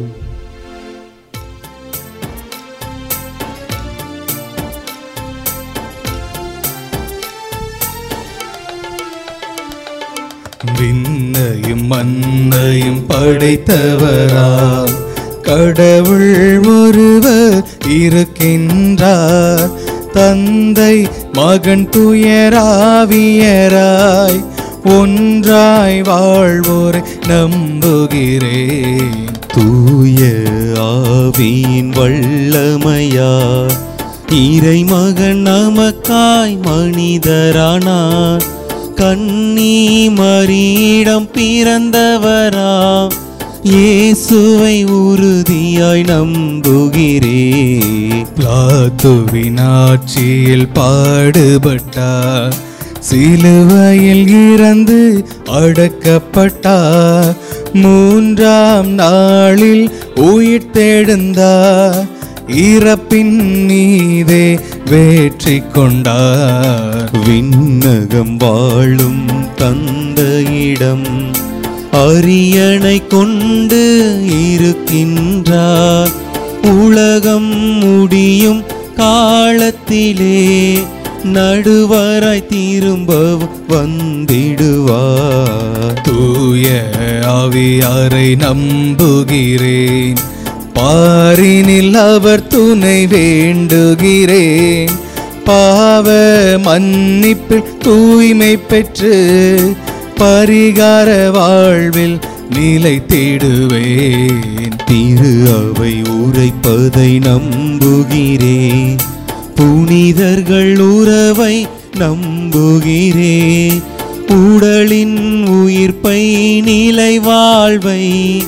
விண்ணையும் மண்ணையும் படைத்தவராம் கடவுள் ஒருவர் இருக்கின்றார் தந்தை மகன் துயராவியராய் ஒன்றாய் வாழ்வோரை நம்புகிறேன் தூய ஆவியின் வல்லமையார் இறைமகன் நமக்காய் மனிதரானார் கண்ணி மரியிடம் பிறந்தவராம் இயேசுவை உறுதியாய் நம்புகிறேன் பிளாத்துவின் ஆட்சியில் பாடுபட்டார் சிலுவையில் இறந்து அடக்கப்பட்டார் மூன்றாம் நாளில் உயிர் தெழுந்தார் இறப்பின் மீதே வெற்றி கொண்டார் விண்ணகம் வாழும் தந்தையிடம் அரியணை கொண்டு இருக்கின்றார் உலகம் முடியும் காலத்திலே நடுவராய் திரும்பவும் வந்திடுவார் தூய ஆவியாரை நம்புகிறேன் பாரினில் அவர் துணை வேண்டுகிறேன் பாவ மன்னிப்பில் தூய்மை பெற்று பரிகார வாழ்வில் நிலை தேடுவேன் திரு அவை உரைப்பதை நம்புகிறேன் புனிதர்கள் உறவை நம்புகிறேன் உடலின் உயிர்ப்பை நிலை வாழ்வை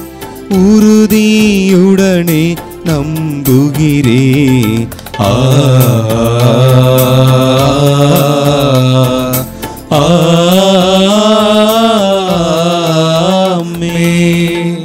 உறுதியுடனே நம்புகிறேன் ஆ ஆமென்.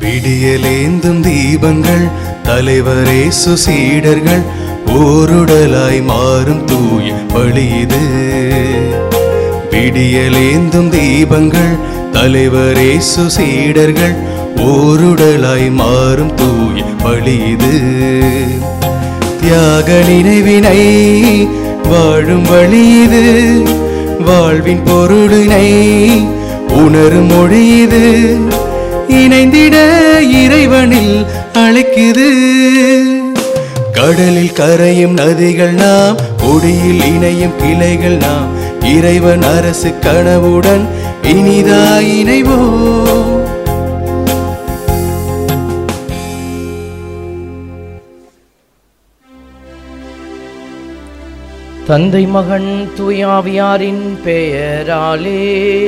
விடியலேந்தும் தீபங்கள் தலைவரே சுசீடர்கள் ஓருடலாய் மாறும் தூய பழியுது விடியலேந்தும் தீபங்கள் தலைவரே சுசீடர்கள் ஓருடலாய் மாறும் தூய பழியுது தியாக நினைவினை வாழும் வழி இது வாழ்வின் பொருளினை உணரும் மொழி இது இணைந்திட இறைவனில் அழைக்குது கடலில் கரையும் நதிகள் நாம் கொடியில் இணையும் கிளைகள் நாம் இறைவன் அரசு கனவுடன் இனிதாய் இணைவோம் தந்தை மகன் தூயாவியாரின் பெயராலே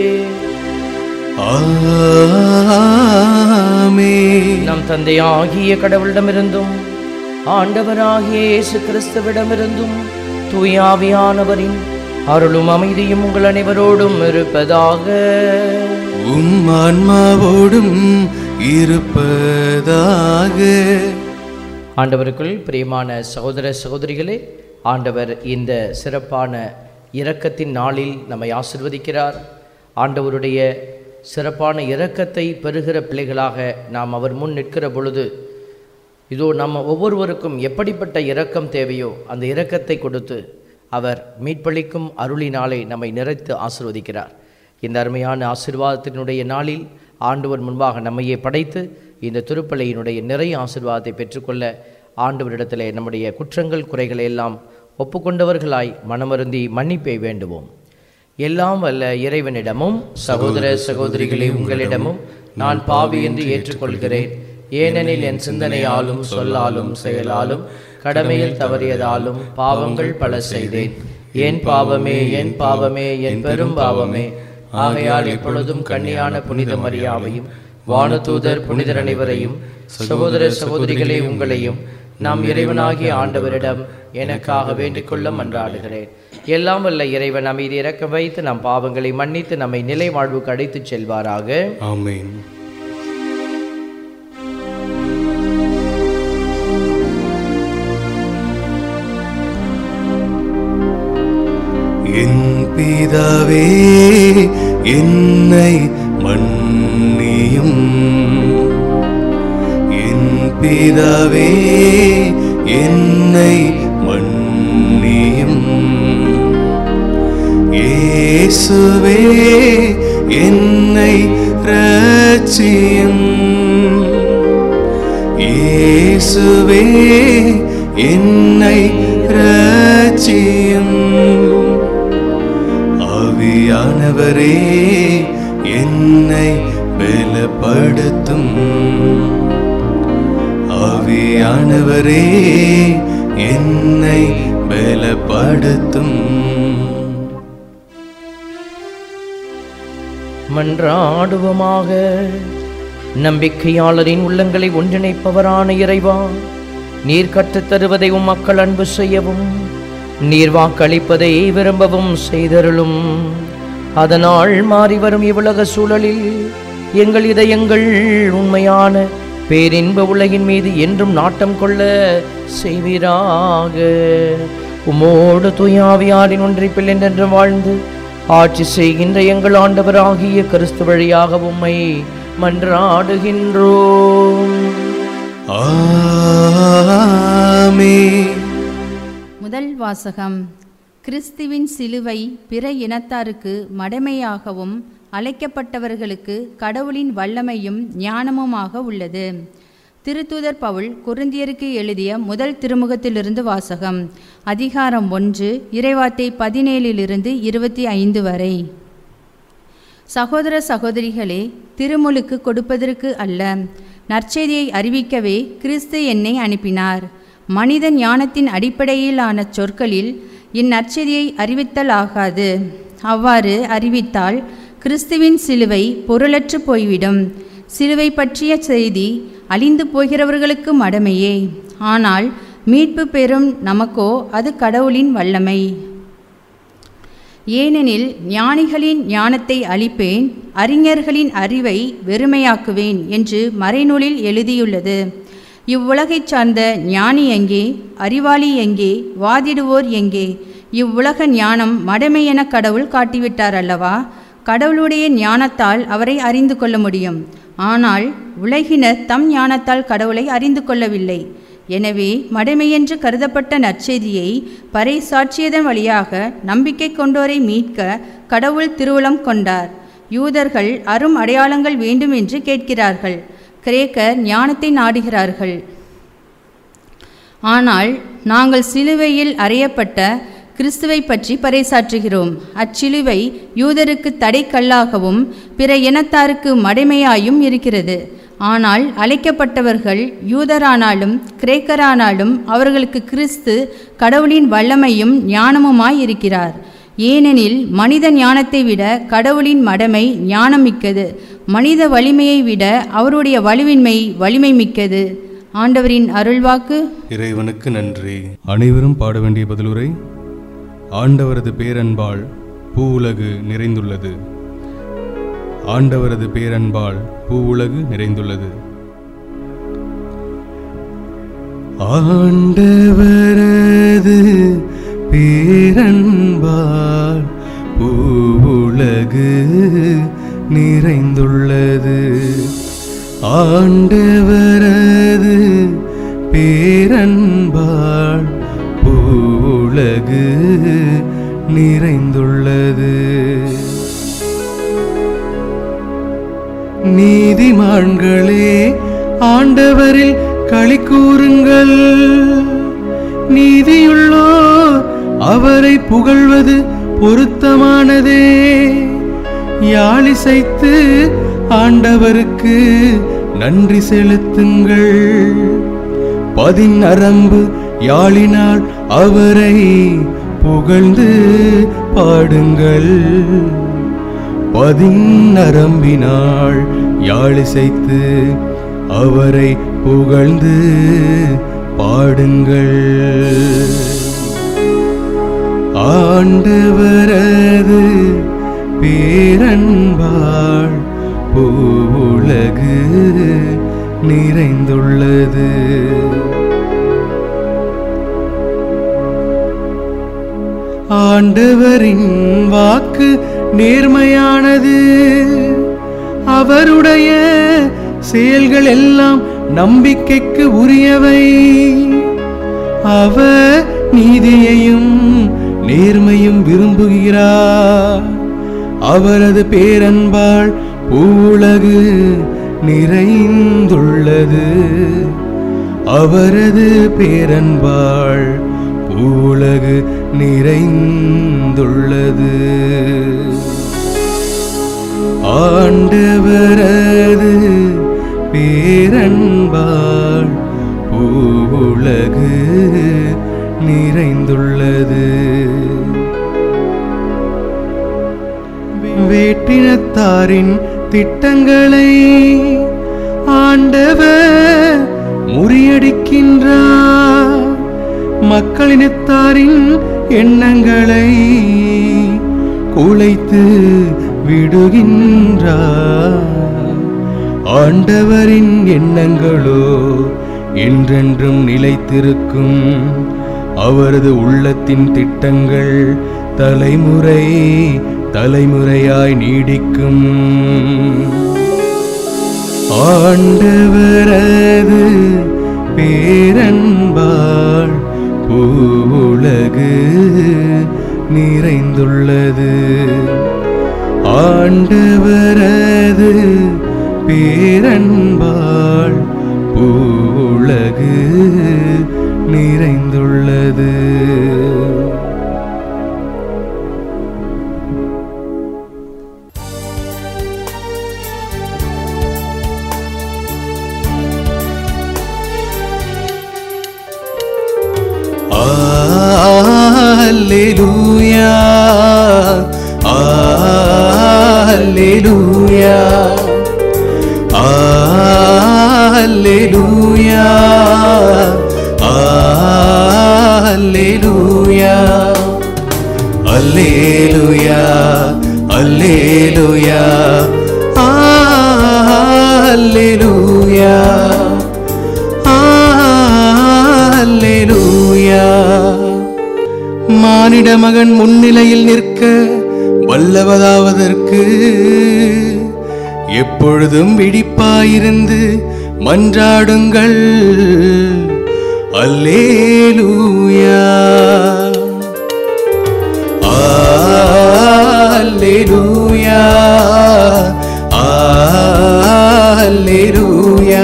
ஆமே நம் தந்தையாகிய கடவுளிடமிருந்தும் ஆண்டவராகிய இயேசு கிறிஸ்துவிடமிருந்தும் தூயாவியானவரின் அருளும் அமைதியும் உங்கள் அனைவரோடும் இருப்பதாக உம் ஆன்மாவோடும் இருப்பதாக ஆண்டவருக்குள் பிரியமான சகோதர சகோதரிகளே ஆண்டவர் இந்த சிறப்பான இரக்கத்தின் நாளில் நம்மை ஆசிர்வதிக்கிறார் ஆண்டவருடைய சிறப்பான இரக்கத்தை பெறுகிற பிள்ளைகளாக நாம் அவர் முன் நிற்கிற பொழுது இதோ நம்ம ஒவ்வொருவருக்கும் எப்படிப்பட்ட இரக்கம் தேவையோ அந்த இரக்கத்தை கொடுத்து அவர் மீட்பளிக்கும் அருளினாலே நம்மை நிறைத்து ஆசிர்வதிக்கிறார் இந்த அருமையான ஆசீர்வாதத்தினுடைய நாளில் ஆண்டவர் முன்பாக நம்மையே படைத்து இந்த திருப்பலியினுடைய நிறைய ஆசீர்வாதத்தை பெற்றுக்கொள்ள ஆண்டவரிடத்திலே நம்முடைய குற்றங்கள் குறைகளை எல்லாம் ஒப்புக்கொண்டவர்களாய் மனமருந்தி மன்னிப்பை வேண்டுவோம் எல்லாம் வல்ல இறைவனிடமும் சகோதர சகோதரிகளே உங்களிடமும் நான் பாவி என்று ஏற்றுக்கொள்கிறேன் ஏனெனில் என் சிந்தனையாலும் சொல்லாலும் செயலாலும் கடமையில் தவறியதாலும் பாவங்கள் பல செய்தேன் என் பாவமே என் பாவமே என் பெரும் பாவமே ஆகையால் எப்பொழுதும் கன்னியான புனித மரியாவையும் வானதூதர் புனிதர் அனைவரையும் சகோதர சகோதரிகளே உங்களையும் நாம் இறைவனாகிய ஆண்டவரிடம் எனக்காக வேண்டிக் கொள்ள மன்றாடுகிறேன் எல்லாம் வல்ல இறைவன் அமைதி இறக்க வைத்து நம் பாவங்களை மன்னித்து நம்மை நிலை வாழ்வுக்கு அழைத்துச் செல்வாராக ஆமென் என் பிதாவே என்னை மன்னியும் என் பிதாவே என்னை மன்னியும் இயேசுவே என்னை ரட்சியும் இயேசுவே என்னை ரட்சியும் ஆவியானவரே என்னை பலப்படுத்தும் ஆவியானவரே என்னை பலப்படுத்தும் மன்றாடுவோமாக நம்பிக்கையாளரின் உள்ளங்களை ஒன்றிணைப்பவரான இறைவா நீர் கற்றுத் தருவதை உம் மக்கள் அன்பு செய்யவும் நீர் வாக்களிப்பதை விரும்பவும் செய்தருளும் அதனால் மாறி வரும் இவ்வுலக சூழலில் எங்கள் இதயங்கள் உண்மையான பேரின்ப உலகின் மீது என்றும் நாட்டம் கொள்ள செய்வீராக உமோடு துயாவியாரின் ஒன்றிப்பில் என்றென்று வாழ்ந்து ஆட்சி செய்கின்ற எங்கள் ஆண்டவராகிய கிறிஸ்து வழியாக உம்மை மன்றாடுகின்றோம் ஆமென் முதல் வாசகம் கிறிஸ்துவின் சிலுவை பிற இனத்தாருக்கு மடமையாகவும் அழைக்கப்பட்டவர்களுக்கு கடவுளின் வல்லமையும் ஞானமுமாக உள்ளது திருத்தூதர் பவுல் குருந்தியருக்கு எழுதிய முதல் திருமுகத்திலிருந்து வாசகம் அதிகாரம் ஒன்று இறைவார்த்தை பதினேழிலிருந்து இருபத்தி ஐந்து வரை சகோதர சகோதரிகளே திருமுழுக்கு கொடுப்பதற்கு அல்ல நற்செய்தியை அறிவிக்கவே கிறிஸ்து என்னை அனுப்பினார் மனித ஞானத்தின் அடிப்படையிலான சொற்களில் இந்நற்செய்தியை அறிவித்தல் ஆகாது அவ்வாறு அறிவித்தால் கிறிஸ்துவின் சிலுவை பொருளற்று போய்விடும் சிலுவை பற்றிய செய்தி அழிந்து போகிறவர்களுக்கு மடமையே ஆனால் மீட்பு பெறும் நமக்கோ அது கடவுளின் வல்லமை ஏனெனில் ஞானிகளின் ஞானத்தை அழிப்பேன் அறிஞர்களின் அறிவை வெறுமையாக்குவேன் என்று மறைநூலில் எழுதியுள்ளது இவ்வுலகைச் சார்ந்த ஞானி எங்கே அறிவாளி எங்கே வாதிடுவோர் எங்கே இவ்வுலக ஞானம் மடமை என கடவுள் காட்டிவிட்டார் அல்லவா கடவுளுடைய ஞானத்தால் அவரை அறிந்து கொள்ள முடியும் ஆனால் உலகினர் தம் ஞானத்தால் கடவுளை அறிந்து கொள்ளவில்லை எனவே மடமையென்று கருதப்பட்ட நற்செய்தியை பறைசாற்றியதன் வழியாக நம்பிக்கை கொண்டோரை மீட்க கடவுள் திருவுளம் கொண்டார் யூதர்கள் அரும் அடையாளங்கள் வேண்டும் என்று கேட்கிறார்கள் கிரேக்கர் ஞானத்தை நாடுகிறார்கள் ஆனால் நாங்கள் சிலுவையில் அறையப்பட்ட கிறிஸ்துவை பற்றி பறைசாற்றுகிறோம் அச்சிலுவை யூதருக்கு தடைக்கல்லாகவும் பிற இனத்தாருக்கு மடைமையாயும் இருக்கிறது ஆனால் அழைக்கப்பட்டவர்கள் யூதரானாலும் கிரேக்கரானாலும் அவர்களுக்கு கிறிஸ்து கடவுளின் வல்லமையும் ஞானமுமாய் இருக்கிறார் ஏனெனில் மனித ஞானத்தை விட கடவுளின் மடமை ஞானம் மிக்கது மனித வலிமையை விட அவருடைய வலுவின்மை வலிமை மிக்கது ஆண்டவரின் அருள்வாக்கு இறைவனுக்கு நன்றி அனைவரும் பாட வேண்டிய பதிலுரை ஆண்டவரது பேரன்பால் பூவுலகு நிறைந்துள்ளது ஆண்டவரது பேரன்பால் பூவுலகு நிறைந்துள்ளது ஆண்டவரது பேரன்பால் பூவுலகு நிறைந்துள்ளது ஆண்டவரது பேரன்பால் பூவுலகு நிறைந்துள்ளது நீதிமான்களே ஆண்டவரில் களி கூறுங்கள் நீதியுள்ளோர் அவரை புகழ்வது பொருத்தமானதே யாழிசைத்து ஆண்டவருக்கு நன்றி செலுத்துங்கள் பதிநரம்பு யாழினால் அவரை புகழ்ந்து பாடுங்கள் பதிநரம்பினாள் யாழிசைத்து அவரை புகழ்ந்து பாடுங்கள் ஆண்டவரது பேரன்பாள் பூவுலகு நிறைந்துள்ளது ஆண்டவரின் வாக்கு நேர்மையானது அவருடைய செயல்கள் எல்லாம் நம்பிக்கைக்கு உரியவை அவர் நீதியையும் நேர்மையும் விரும்புகிறார் அவரது பேரன்பால் பூவுலகு நிறைந்துள்ளது அவரது பேரன்பாள் பூவுலகு நிறைந்துள்ளது ஆண்டவரது பேரன்பாள் பூவுலகு நிறைந்துள்ளது வேற்றினத்தாரின் திட்டங்களை ஆண்டவர் முறியடிக்கின்றார் மக்களினத்தாரின் எண்ணங்களை குலைத்து விடுகின்றார் ஆண்டவரின் எண்ணங்களோ என்றென்றும் நிலைத்திருக்கும் அவரது உள்ளத்தின் திட்டங்கள் தலைமுறை தலைமுறையாய் நீடிக்கும் ஆண்டவரது பேரன்பாள் பூவுலகு நிறைந்துள்ளது ஆண்டவரது பேரன்பாள் பூவுலகு நிறைந்துள்ளது Alleluia. Alleluia. Alleluia. Alleluia. அல்லேலூயா அல்லேலூயா ஆ, அல்லேலூயா ஆ, அல்லேலூயா மானிட மகன் முன்னிலையில் நிற்க வல்லவதாவதற்கு எப்பொழுதும் விழிப்பாயிருந்து மன்றாடுங்கள் அல்லேலூயா அல்லேலூயா அல்லேலூயா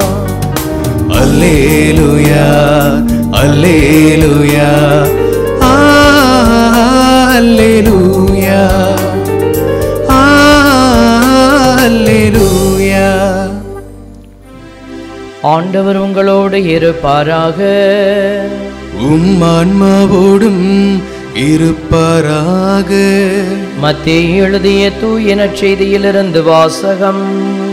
அல்லேலூயா அல்லேலூயா அல்லேலூயா அல்லேலூயா ஆண்டவர் உங்களோடு இருப்பாராக உம் ஆன்மாவோடும் இருப்பாராக மத்திய எழுதிய தூய நற்செய்தியிலிருந்து வாசகம்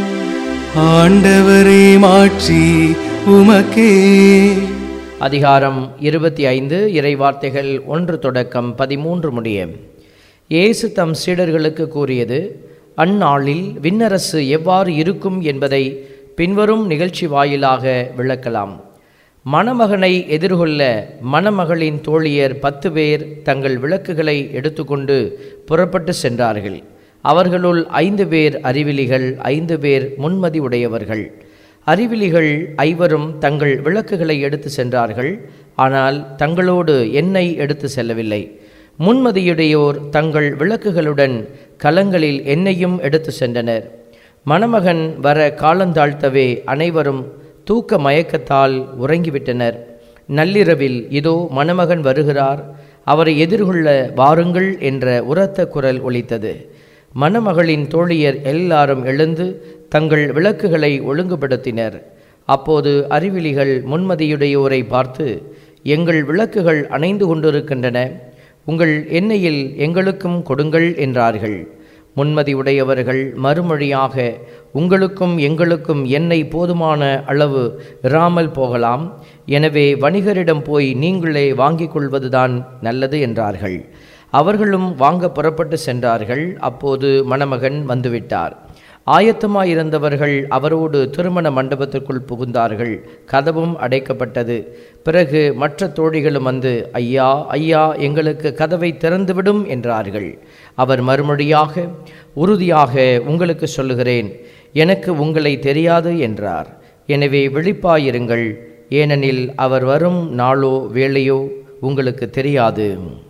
ஆண்டவரே மாட்சி உமக்கே அதிகாரம் இருபத்தி ஐந்து இறைவார்த்தைகள் ஒன்று தொடக்கம் பதிமூன்று முடிய இயேசு தம் சீடர்களுக்கு கூறியது அந்நாளில் விண்ணரசு எவ்வாறு இருக்கும் என்பதை பின்வரும் நிகழ்ச்சி வாயிலாக விளக்கலாம் மணமகனை எதிர்கொள்ள மணமகளின் தோழியர் பத்து பேர் தங்கள் விளக்குகளை எடுத்துக்கொண்டு புறப்பட்டு சென்றார்கள் அவர்களுள் ஐந்து பேர் அறிவிலிகள் ஐந்து பேர் முன்மதி உடையவர்கள் அறிவிலிகள் ஐவரும் தங்கள் விளக்குகளை எடுத்து சென்றார்கள் ஆனால் தங்களோடு எண்ணெய் எடுத்து செல்லவில்லை முன்மதியுடையோர் தங்கள் விளக்குகளுடன் கலங்களில் எண்ணெயும் எடுத்து சென்றனர் மணமகன் வர காலந்தாழ்த்தவே அனைவரும் தூக்க மயக்கத்தால் உறங்கிவிட்டனர் நள்ளிரவில் இதோ மணமகன் வருகிறார் அவரை எதிர்கொள்ள வாருங்கள் என்ற உரத்த குரல் ஒலித்தது மணமகளின் தோழியர் எல்லாரும் எழுந்து தங்கள் விளக்குகளை ஒழுங்குபடுத்தினர் அப்போது அறிவிலிகள் முன்மதியுடையோரை பார்த்து எங்கள் விளக்குகள் அணைந்து கொண்டிருக்கின்றன உங்கள் எண்ணெயில் எங்களுக்கும் கொடுங்கள் என்றார்கள் முன்மதி உடையவர்கள் மறுமொழியாக உங்களுக்கும் எங்களுக்கும் எண்ணெய் போதுமான அளவு இராமல் போகலாம் எனவே வணிகரிடம் போய் நீங்களே வாங்கிக் கொள்வதுதான் நல்லது என்றார்கள் அவர்களும் வாங்க புறப்பட்டு சென்றார்கள் அப்போது மணமகன் வந்துவிட்டார் ஆயத்தமாயிருந்தவர்கள் அவரோடு திருமண மண்டபத்திற்குள் புகுந்தார்கள் கதவும் அடைக்கப்பட்டது பிறகு மற்ற தோழிகளும் வந்து ஐயா ஐயா எங்களுக்கு கதவை திறந்துவிடும் என்றார்கள் அவர் மறுமொழியாக உறுதியாக உங்களுக்கு சொல்லுகிறேன் எனக்கு உங்களை தெரியாது என்றார் எனவே விழிப்பாயிருங்கள் ஏனெனில் அவர் வரும் நாளோ வேளையோ உங்களுக்கு தெரியாது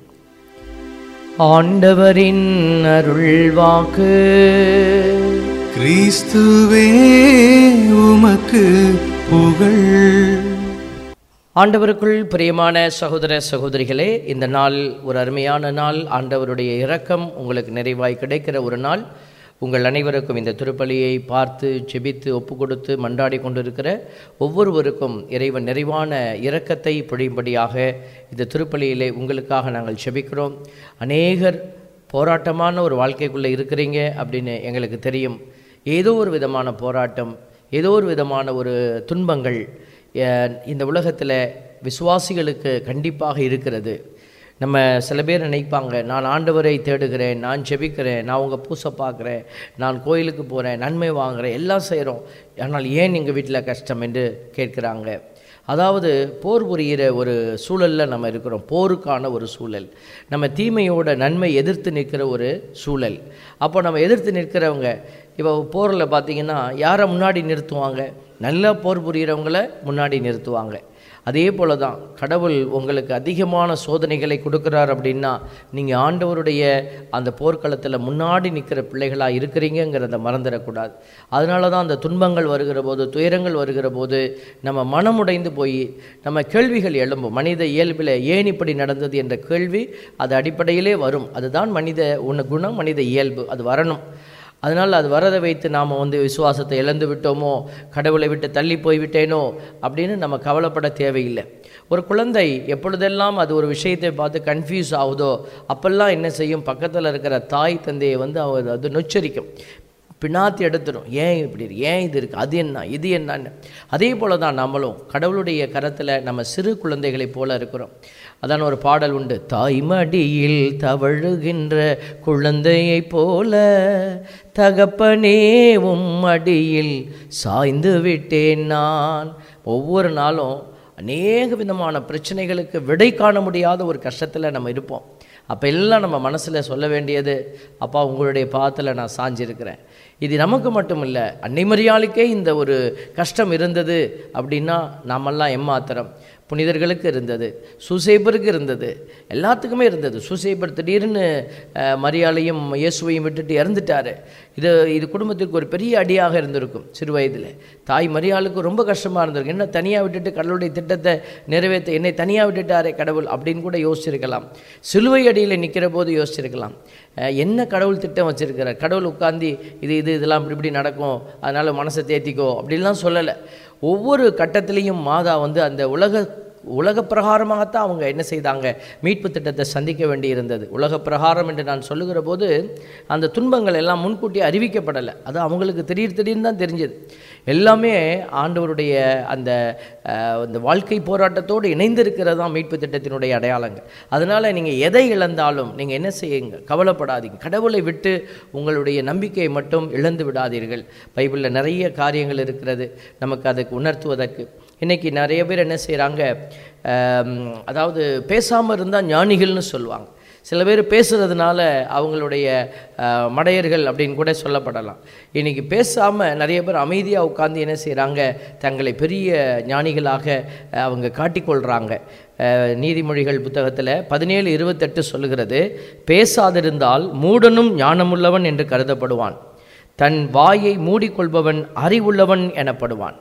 ஆண்டவரின் அருள்வாக்கு கிறிஸ்துவே உமக்கு புகழ் ஆண்டவருக்குள் பிரியமான சகோதர சகோதரிகளே இந்த நாள் ஒரு அருமையான நாள் ஆண்டவருடைய இரக்கம் உங்களுக்கு நிறைவாய் கிடைக்கிற ஒரு நாள் உங்கள் அனைவருக்கும் இந்த திருப்பலியை பார்த்து செபித்து ஒப்பு கொடுத்து மன்றாடி கொண்டிருக்கிற ஒவ்வொருவருக்கும் இறைவன் நிறைவான இரக்கத்தை பொழியும்படியாக இந்த திருப்பலியிலே உங்களுக்காக நாங்கள் செபிக்கிறோம் அநேகர் போராட்டமான ஒரு வாழ்க்கைக்குள்ளே இருக்கிறீங்க அப்படின்னு எங்களுக்கு தெரியும் ஏதோ ஒரு விதமான போராட்டம் ஏதோ ஒரு விதமான ஒரு துன்பங்கள் அஹ், இந்த உலகத்தில் விசுவாசிகளுக்கு கண்டிப்பாக இருக்கிறது நம்ம சில பேர் நினைப்பாங்க நான் ஆண்டவரை தேடுகிறேன் நான் ஜெபிக்கிறேன் நான் உங்கள் பூசை பார்க்குறேன் நான் கோயிலுக்கு போகிறேன் நன்மை வாங்குறேன் எல்லாம் செய்கிறோம் ஆனால் ஏன் எங்கள் வீட்டில் கஷ்டம் என்று கேட்குறாங்க அதாவது போர் புரிகிற ஒரு சூழலில் நம்ம இருக்கிறோம் போருக்கான ஒரு சூழல் நம்ம தீமையோட நன்மை எதிர்த்து நிற்கிற ஒரு சூழல் அப்போ நம்ம எதிர்த்து நிற்கிறவங்க இப்போ போரில் பார்த்தீங்கன்னா யாரை முன்னாடி நிறுத்துவாங்க நல்லா போர் புரிகிறவங்கள முன்னாடி நிறுத்துவாங்க அதே போல தான் கடவுள் உங்களுக்கு அதிகமான சோதனைகளை கொடுக்குறார் அப்படின்னா நீங்கள் ஆண்டவருடைய அந்த போர்க்களத்தில் முன்னாடி நிற்கிற பிள்ளைகளாக இருக்கிறீங்கிறத மறந்துடக்கூடாது அதனால தான் அந்த துன்பங்கள் வருகிற போது துயரங்கள் வருகிற போது நம்ம மனமுடைந்து போய் நம்ம கேள்விகள் எழும்பும் மனித இயல்பில் ஏன் இப்படி நடந்தது என்ற கேள்வி அது அடிப்படையிலே வரும் அதுதான் மனித உண குணம் மனித இயல்பு அது வரணும் அதனால் அது வரதை வைத்து நாம் வந்து விசுவாசத்தை இழந்து விட்டோமோ கடவுளை விட்டு தள்ளி போய்விட்டேனோ அப்படின்னு நம்ம கவலைப்பட தேவையில்லை ஒரு குழந்தை எப்பொழுதெல்லாம் அது ஒரு விஷயத்தை பார்த்து கன்ஃபியூஸ் ஆகுதோ அப்பெல்லாம் என்ன செய்யும் பக்கத்தில் இருக்கிற தாய் தந்தையை வந்து அவர் அது நொச்சரிக்கும் பின்னாத்தி எடுத்துடும் ஏன் இப்படி இருக்கு? ஏன் இது இருக்குது அது என்ன இது என்னன்னு அதே போல தான் நம்மளும் கடவுளுடைய கரத்தில் நம்ம சிறு குழந்தைகளைப் போல இருக்கிறோம் அதான் ஒரு பாடல் உண்டு தாய்மடியில் தவழுகின்ற குழந்தையைப் போல தகப்பனே உம் மடியில் சாய்ந்து விட்டேன் நான் ஒவ்வொரு நாளும் அநேக விதமான பிரச்சனைகளுக்கு விடை காண முடியாத ஒரு கஷ்டத்தில் நம்ம இருப்போம் அப்போ எல்லாம் நம்ம மனசில் சொல்ல வேண்டியது அப்பா உங்களுடைய பாதத்தில் நான் சாஞ்சிருக்கிறேன் இது நமக்கு மட்டும் இல்லை அன்னை மரியாளுக்கே இந்த ஒரு கஷ்டம் இருந்தது அப்படின்னா நாமெல்லாம் எம்மாத்திரம் புனிதர்களுக்கு இருந்தது சுசேபருக்கு இருந்தது எல்லாத்துக்குமே இருந்தது சுசேபர் திடீர்னு அஹ், மரியாளையும் இயேசுவையும் விட்டுட்டு இறந்துட்டாரு இது இது குடும்பத்திற்கு ஒரு பெரிய அடியாக இருந்திருக்கும் சிறு வயதில் தாய் மரியாளுக்கு ரொம்ப கஷ்டமாக இருந்திருக்கும் என்ன தனியாக விட்டுட்டு கடவுளுடைய திட்டத்தை நிறைவேற்ற என்னை தனியாக விட்டுட்டாரே கடவுள் அப்படின்னு கூட யோசிச்சிருக்கலாம் சிலுவை அடியில் நிற்கிற போது யோசிச்சிருக்கலாம் அஹ், என்ன கடவுள் திட்டம் வச்சிருக்கிறார் கடவுள் உட்காந்து இது இது இதெல்லாம் இப்படி இப்படி நடக்கும் அதனால் மனசை தேத்திக்கோ அப்படிலாம் சொல்லலை ஒவ்வொரு கட்டத்திலையும் மாதா வந்து அந்த உலக உலக பிரகாரமாகத்தான் அவங்க என்ன செய்தாங்க மீட்பு திட்டத்தை சந்திக்க வேண்டியிருந்தது உலக பிரகாரம் என்று நான் சொல்லுகிற போது அந்த துன்பங்கள் எல்லாம் முன்கூட்டி அறிவிக்கப்படலை அது அவங்களுக்கு திடீர் திடீர்னு தான் தெரிஞ்சது எல்லாமே ஆண்டவருடைய அந்த அஹ், அந்த வாழ்க்கை போராட்டத்தோடு இணைந்திருக்கிறது தான் மீட்பு திட்டத்தினுடைய அடையாளங்கள் அதனால் நீங்கள் எதை இழந்தாலும் நீங்கள் என்ன செய்யுங்க கவலைப்படாதீங்க கடவுளை விட்டு உங்களுடைய நம்பிக்கையை மட்டும் இழந்து விடாதீர்கள் பைபிளில் நிறைய காரியங்கள் இருக்கிறது நமக்கு அதுக்கு உணர்த்துவதற்கு இன்றைக்கி நிறைய பேர் என்ன செய்கிறாங்க அதாவது பேசாமல் இருந்தால் ஞானிகள்னு சொல்லுவாங்க சில பேர் பேசுகிறதுனால அவங்களுடைய அஹ், மடையர்கள் அப்படின்னு கூட சொல்லப்படலாம் இன்றைக்கி பேசாமல் நிறைய பேர் அமைதியாக உட்கார்ந்து என்ன செய்கிறாங்க தங்களை பெரிய ஞானிகளாக அஹ், அவங்க காட்டிக்கொள்கிறாங்க அஹ், நீதிமொழிகள் புத்தகத்தில் பதினேழு இருபத்தெட்டு சொல்லுகிறது பேசாதிருந்தால் மூடனும் ஞானமுள்ளவன் என்று கருதப்படுவான் தன் வாயை மூடிக்கொள்பவன் அறிவுள்ளவன் எனப்படுவான்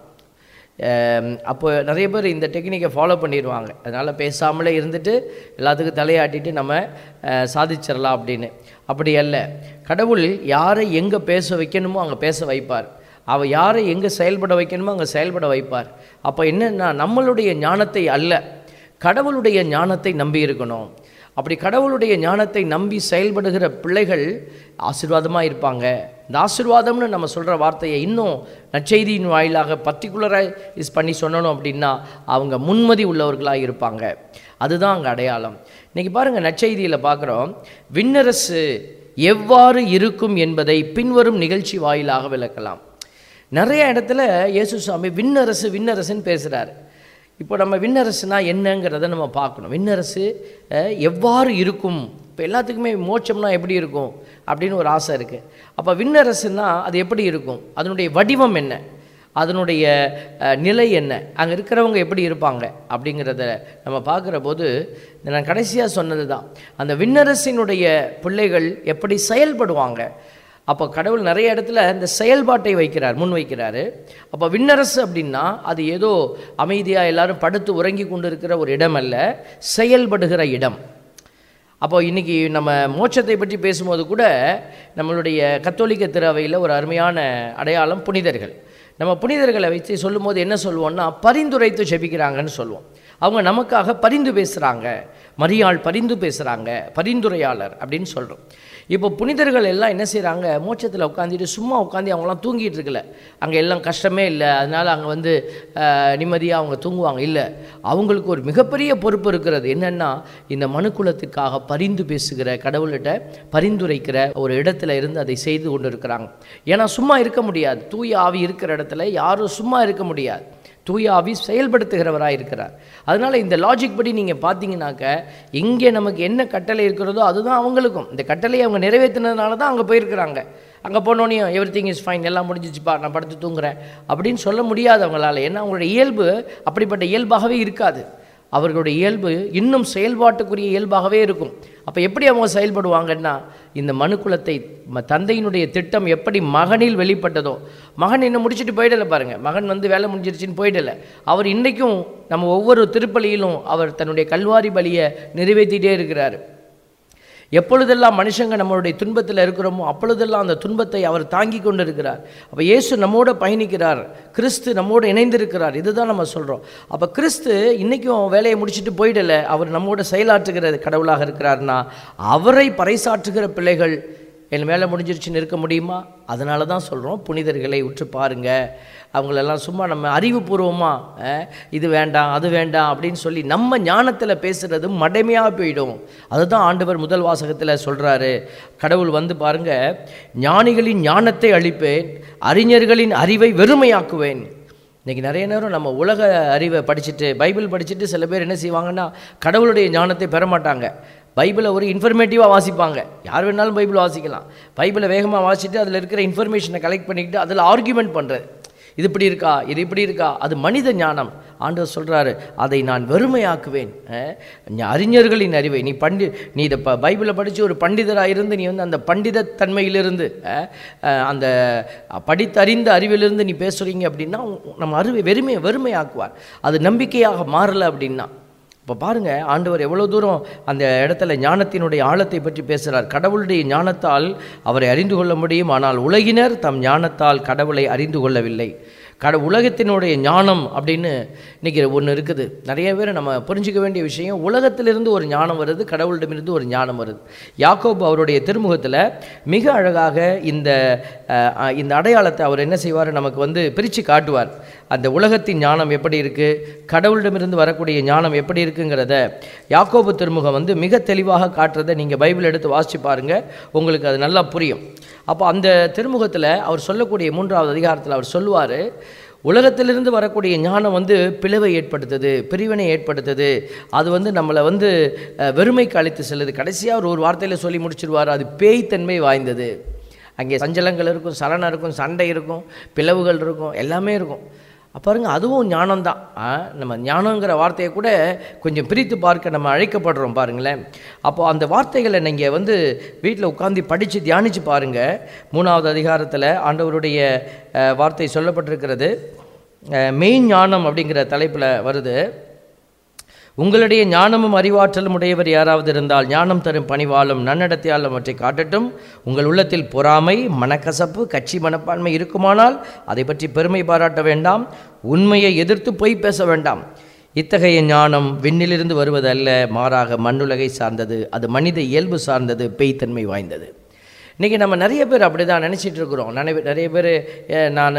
அம், அப்போ நிறைய பேர் இந்த டெக்னிக்கை ஃபாலோ பண்ணிடுவாங்க அதனால் பேசாமலே இருந்துட்டு எல்லாத்துக்கும் தலையாட்டிட்டு நம்ம அஹ், சாதிச்சிடலாம் அப்படின்னு அப்படி அல்ல கடவுள் யாரை எங்கே பேச வைக்கணுமோ அங்கே பேச வைப்பார் அவ யாரை எங்கே செயல்பட வைக்கணுமோ அங்கே செயல்பட வைப்பார் அப்போ என்னன்னா நம்மளுடைய ஞானத்தை அல்ல கடவுளுடைய ஞானத்தை நம்பி இருக்கணும் அப்படி கடவுளுடைய ஞானத்தை நம்பி செயல்படுகிற பிள்ளைகள் ஆசீர்வாதமாக இருப்பாங்க இந்த ஆசீர்வாதம்னு நம்ம சொல்கிற வார்த்தையை இன்னும் நற்செய்தியின் வாயிலாக பர்டிகுலராக இஸ் பண்ணி சொன்னணும் அப்படின்னா அவங்க முன்மதி உள்ளவர்களாக இருப்பாங்க அதுதான் அங்கே அடையாளம் இன்றைக்கி பாருங்கள் நற்செய்தியில் பார்க்குறோம் விண்ணரசு எவ்வாறு இருக்கும் என்பதை பின்வரும் நிகழ்ச்சி வாயிலாக விளக்கலாம் நிறைய இடத்துல இயேசு சுவாமி விண்ணரசு விண்ணரசுன்னு பேசுகிறாரு இப்போ நம்ம விண்ணரசுனா என்னங்கிறத நம்ம பார்க்கணும் விண்ணரசு அஹ், எவ்வாறு இருக்கும் இப்போ எல்லாத்துக்குமே மோட்சம்னா எப்படி இருக்கும் அப்படின்னு ஒரு ஆசை இருக்குது அப்போ விண்ணரசுனா அது எப்படி இருக்கும் அதனுடைய வடிவம் என்ன அதனுடைய அஹ், நிலை என்ன அங்கே இருக்கிறவங்க எப்படி இருப்பாங்க அப்படிங்கிறத நம்ம பார்க்குற போது இந்த நான் கடைசியாக சொன்னது தான் அந்த விண்ணரசினுடைய பிள்ளைகள் எப்படி செயல்படுவாங்க அப்போ கடவுள் நிறைய இடத்துல இந்த செயல்பாட்டை வைக்கிறார் முன் வைக்கிறாரு அப்போ விண்ணரசு அப்படின்னா அது ஏதோ அமைதியாக எல்லாரும் படுத்து உறங்கி கொண்டு இருக்கிற ஒரு இடம் அல்ல செயல்படுகிற இடம் அப்போ இன்னைக்கு நம்ம மோட்சத்தை பற்றி பேசும்போது கூட நம்மளுடைய கத்தோலிக்க திறவையில் ஒரு அருமையான அடையாளம் புனிதர்கள் நம்ம புனிதர்களை வச்சு சொல்லும்போது என்ன சொல்லுவோம்னா பரிந்துரைத்து ஜெபிக்கிறாங்கன்னு சொல்லுவோம் அவங்க நமக்காக பரிந்து பேசுகிறாங்க மரியாள் பரிந்து பேசுகிறாங்க பரிந்துரையாளர் அப்படின்னு சொல்கிறோம் இப்போ புனிதர்கள் எல்லாம் என்ன செய்கிறாங்க மோட்சத்தில் உட்காந்துட்டு சும்மா உட்காந்து அவங்களாம் தூங்கிட்டு இருக்கல அங்கே எல்லாம் கஷ்டமே இல்லை அதனால் அங்கே வந்து நிம்மதியாக அவங்க தூங்குவாங்க இல்லை அவங்களுக்கு ஒரு மிகப்பெரிய பொறுப்பு இருக்கிறது என்னென்னா இந்த மனுக்குலத்துக்காக பரிந்து பேசுகிற கடவுள்கிட்ட பரிந்துரைக்கிற ஒரு இடத்துல இருந்து அதை செய்து கொண்டு இருக்கிறாங்க ஏன்னா சும்மா இருக்க முடியாது தூய ஆவி இருக்கிற இடத்துல யாரும் சும்மா இருக்க முடியாது தூய ஆவி செயல்படுத்துகிறவராக இருக்கிறார் அதனால் இந்த லாஜிக் படி நீங்கள் பார்த்தீங்கன்னாக்க இங்கே நமக்கு என்ன கட்டளை இருக்கிறதோ அதுதான் அவங்களுக்கும் இந்த கட்டளையை அவங்க நிறைவேற்றினதுனால தான் அங்கே போயிருக்கிறாங்க அங்கே போனோன்னே எவ்ரி திங் இஸ் ஃபைன் எல்லாம் முடிஞ்சிச்சுப்பா நான் படுத்து தூங்குறேன் அப்படின்னு சொல்ல முடியாது அவங்களால ஏன்னா அவங்களுடைய இயல்பு அப்படிப்பட்ட இயல்பாகவே இருக்காது அவர்களுடைய இயல்பு இன்னும் செயல்பாட்டுக்குரிய இயல்பாகவே இருக்கும் அப்போ எப்படி அவங்க செயல்படுவாங்கன்னா இந்த மனுக்குலத்தை ம- தந்தையினுடைய திட்டம் எப்படி மகனில் வெளிப்பட்டதோ மகன் இன்னும் முடிச்சுட்டு போயிடல பாருங்க மகன் வந்து வேலை முடிஞ்சிருச்சுன்னு போயிடல அவர் இன்றைக்கும் நம்ம ஒவ்வொரு திருப்பலியிலும் அவர் தன்னுடைய கல்வாரி பலியை நிறைவேற்றிட்டே இருக்கிறார் எப்பொழுதெல்லாம் மனுஷங்க நம்மளுடைய துன்பத்தில் இருக்கிறோமோ அப்பொழுதெல்லாம் அந்த துன்பத்தை அவர் தாங்கி கொண்டு இருக்கிறார் அப்போ இயேசு நம்மோட பயணிக்கிறார் கிறிஸ்து நம்மோடு இணைந்திருக்கிறார் இதுதான் நம்ம சொல்கிறோம் அப்போ கிறிஸ்து இன்றைக்கும் வேலையை முடிச்சுட்டு போயிடல அவர் நம்மோட செயலாற்றுகிற கடவுளாக இருக்கிறார்னா அவரை பறைசாற்றுகிற பிள்ளைகள் என் வேலை முடிஞ்சிருச்சுன்னு இருக்க முடியுமா அதனால தான் சொல்கிறோம் புனிதர்களை உற்று பாருங்க அவங்களெல்லாம் சும்மா நம்ம அறிவுபூர்வமாக இது வேண்டாம் அது வேண்டாம் அப்படின்னு சொல்லி நம்ம ஞானத்தில் பேசுகிறது மடமையாக போயிடும் அதுதான் ஆண்டவர் முதல் வாசகத்தில் சொல்கிறாரு கடவுள் வந்து பாருங்க ஞானிகளின் ஞானத்தை அழிப்பேன் அறிஞர்களின் அறிவை வெறுமையாக்குவேன் இன்றைக்கி நிறைய நேரம் நம்ம உலக அறிவை படிச்சுட்டு பைபிள் படிச்சுட்டு சில பேர் என்ன செய்வாங்கன்னா கடவுளுடைய ஞானத்தை பெற மாட்டாங்க பைபிளை ஒரு இன்ஃபர்மேட்டிவாக வாசிப்பாங்க யார் வேணாலும் பைபிள் வாசிக்கலாம் பைபிளை வேகமாக வாசிட்டு அதில் இருக்கிற இன்ஃபர்மேஷனை கலெக்ட் பண்ணிக்கிட்டு அதில் ஆர்கியூமெண்ட் பண்ணுறது இது இப்படி இருக்கா இது இப்படி இருக்கா அது மனித ஞானம் ஆண்டவர் சொல்கிறாரு அதை நான் வெறுமையாக்குவேன் அஹ், அறிஞர்களின் அறிவை நீ பண்டி நீ இதை ப பைபிளை படித்து ஒரு பண்டிதராக இருந்து நீ வந்து அந்த பண்டித தன்மையிலிருந்து அஹ், அஹ், அந்த படித்தறிந்த அறிவிலிருந்து நீ பேசுகிறீங்க அப்படின்னா உ- நம்ம அறிவை வெறுமை வெறுமையாக்குவார் அது நம்பிக்கையாக மாறலை அப்படின்னா இப்போ பாருங்க ஆண்டவர் எவ்வளோ தூரம் அந்த இடத்துல ஞானத்தினுடைய ஆழத்தை பற்றி பேசுகிறார் கடவுளுடைய ஞானத்தால் அவரை அறிந்து கொள்ள முடியும் ஆனால் உலகினர் தம் ஞானத்தால் கடவுளை அறிந்து கொள்ளவில்லை கட உலகத்தினுடைய ஞானம் அப்படின்னு இன்னைக்கு ஒன்று இருக்குது நிறைய பேர் நம்ம புரிஞ்சிக்க வேண்டிய விஷயம் உலகத்திலிருந்து ஒரு ஞானம் வருது கடவுளிடமிருந்து ஒரு ஞானம் வருது யாக்கோபு அவருடைய திருமுகத்தில் மிக அழகாக இந்த அஹ், அஹ், இந்த அடையாளத்தை அவர் என்ன செய்வார் நமக்கு வந்து பிரித்து காட்டுவார் அந்த உலகத்தின் ஞானம் எப்படி இருக்குது கடவுளிடமிருந்து வரக்கூடிய ஞானம் எப்படி இருக்குங்கிறத யாக்கோபு திருமுகம் வந்து மிக தெளிவாக காட்டுறதை நீங்கள் பைபிள் எடுத்து வாசிச்சு பாருங்க உங்களுக்கு அது நல்லா புரியும் அப்போ அந்த திருமுகத்தில் அவர் சொல்லக்கூடிய மூன்றாவது அதிகாரத்தில் அவர் சொல்லுவார் உலகத்திலிருந்து வரக்கூடிய ஞானம் வந்து பிளவை ஏற்படுத்துது பிரிவினை ஏற்படுத்துது அது வந்து நம்மளை வந்து அஹ், வெறுமைக்கு அழைத்து செல்லுது கடைசியாக ஒரு ஒரு வார்த்தையில் சொல்லி முடிச்சிருவார் அது பேய்த்தன்மை வாய்ந்தது அங்கே சஞ்சலங்கள் இருக்கும் சலனம் இருக்கும் சண்டை இருக்கும் பிளவுகள் இருக்கும் எல்லாமே இருக்கும் அப்ப பாருங்க அதுவும் ஞானம்தான் ஆ, நம்ம ஞானங்கிற வார்த்தையை கூட கொஞ்சம் பிரித்து பார்க்க நம்ம அழைக்கப்படுறோம் பாருங்களேன் அப்போ அந்த வார்த்தைகளை நீங்கள் வந்து வீட்டில் உட்காந்து படித்து தியானித்து பாருங்கள் மூணாவது அதிகாரத்தில் ஆண்டவருடைய அஹ், வார்த்தை சொல்லப்பட்டிருக்கிறது அஹ், மெய் ஞானம் அப்படிங்கிற தலைப்பில் வருது உங்களுடைய ஞானமும் அறிவாற்றலும் உடையவர் யாராவது இருந்தால் ஞானம் தரும் பணிவாலும் நன்னடத்தையால் அவற்றை காட்டட்டும் உங்கள் உள்ளத்தில் பொறாமை மனக்கசப்பு கட்சி மனப்பான்மை இருக்குமானால் அதை பற்றி பெருமை பாராட்ட வேண்டாம் உண்மையை எதிர்த்து பொய் பேச வேண்டாம் இத்தகைய ஞானம் விண்ணிலிருந்து வருவதல்ல மாறாக மண்ணுலகை சார்ந்தது அது மனித இயல்பு சார்ந்தது பேய்த்தன்மை வாய்ந்தது இன்றைக்கி நம்ம நிறைய பேர் அப்படி தான் நினச்சிட்டு இருக்கிறோம் நிறைய நிறைய பேர் நான்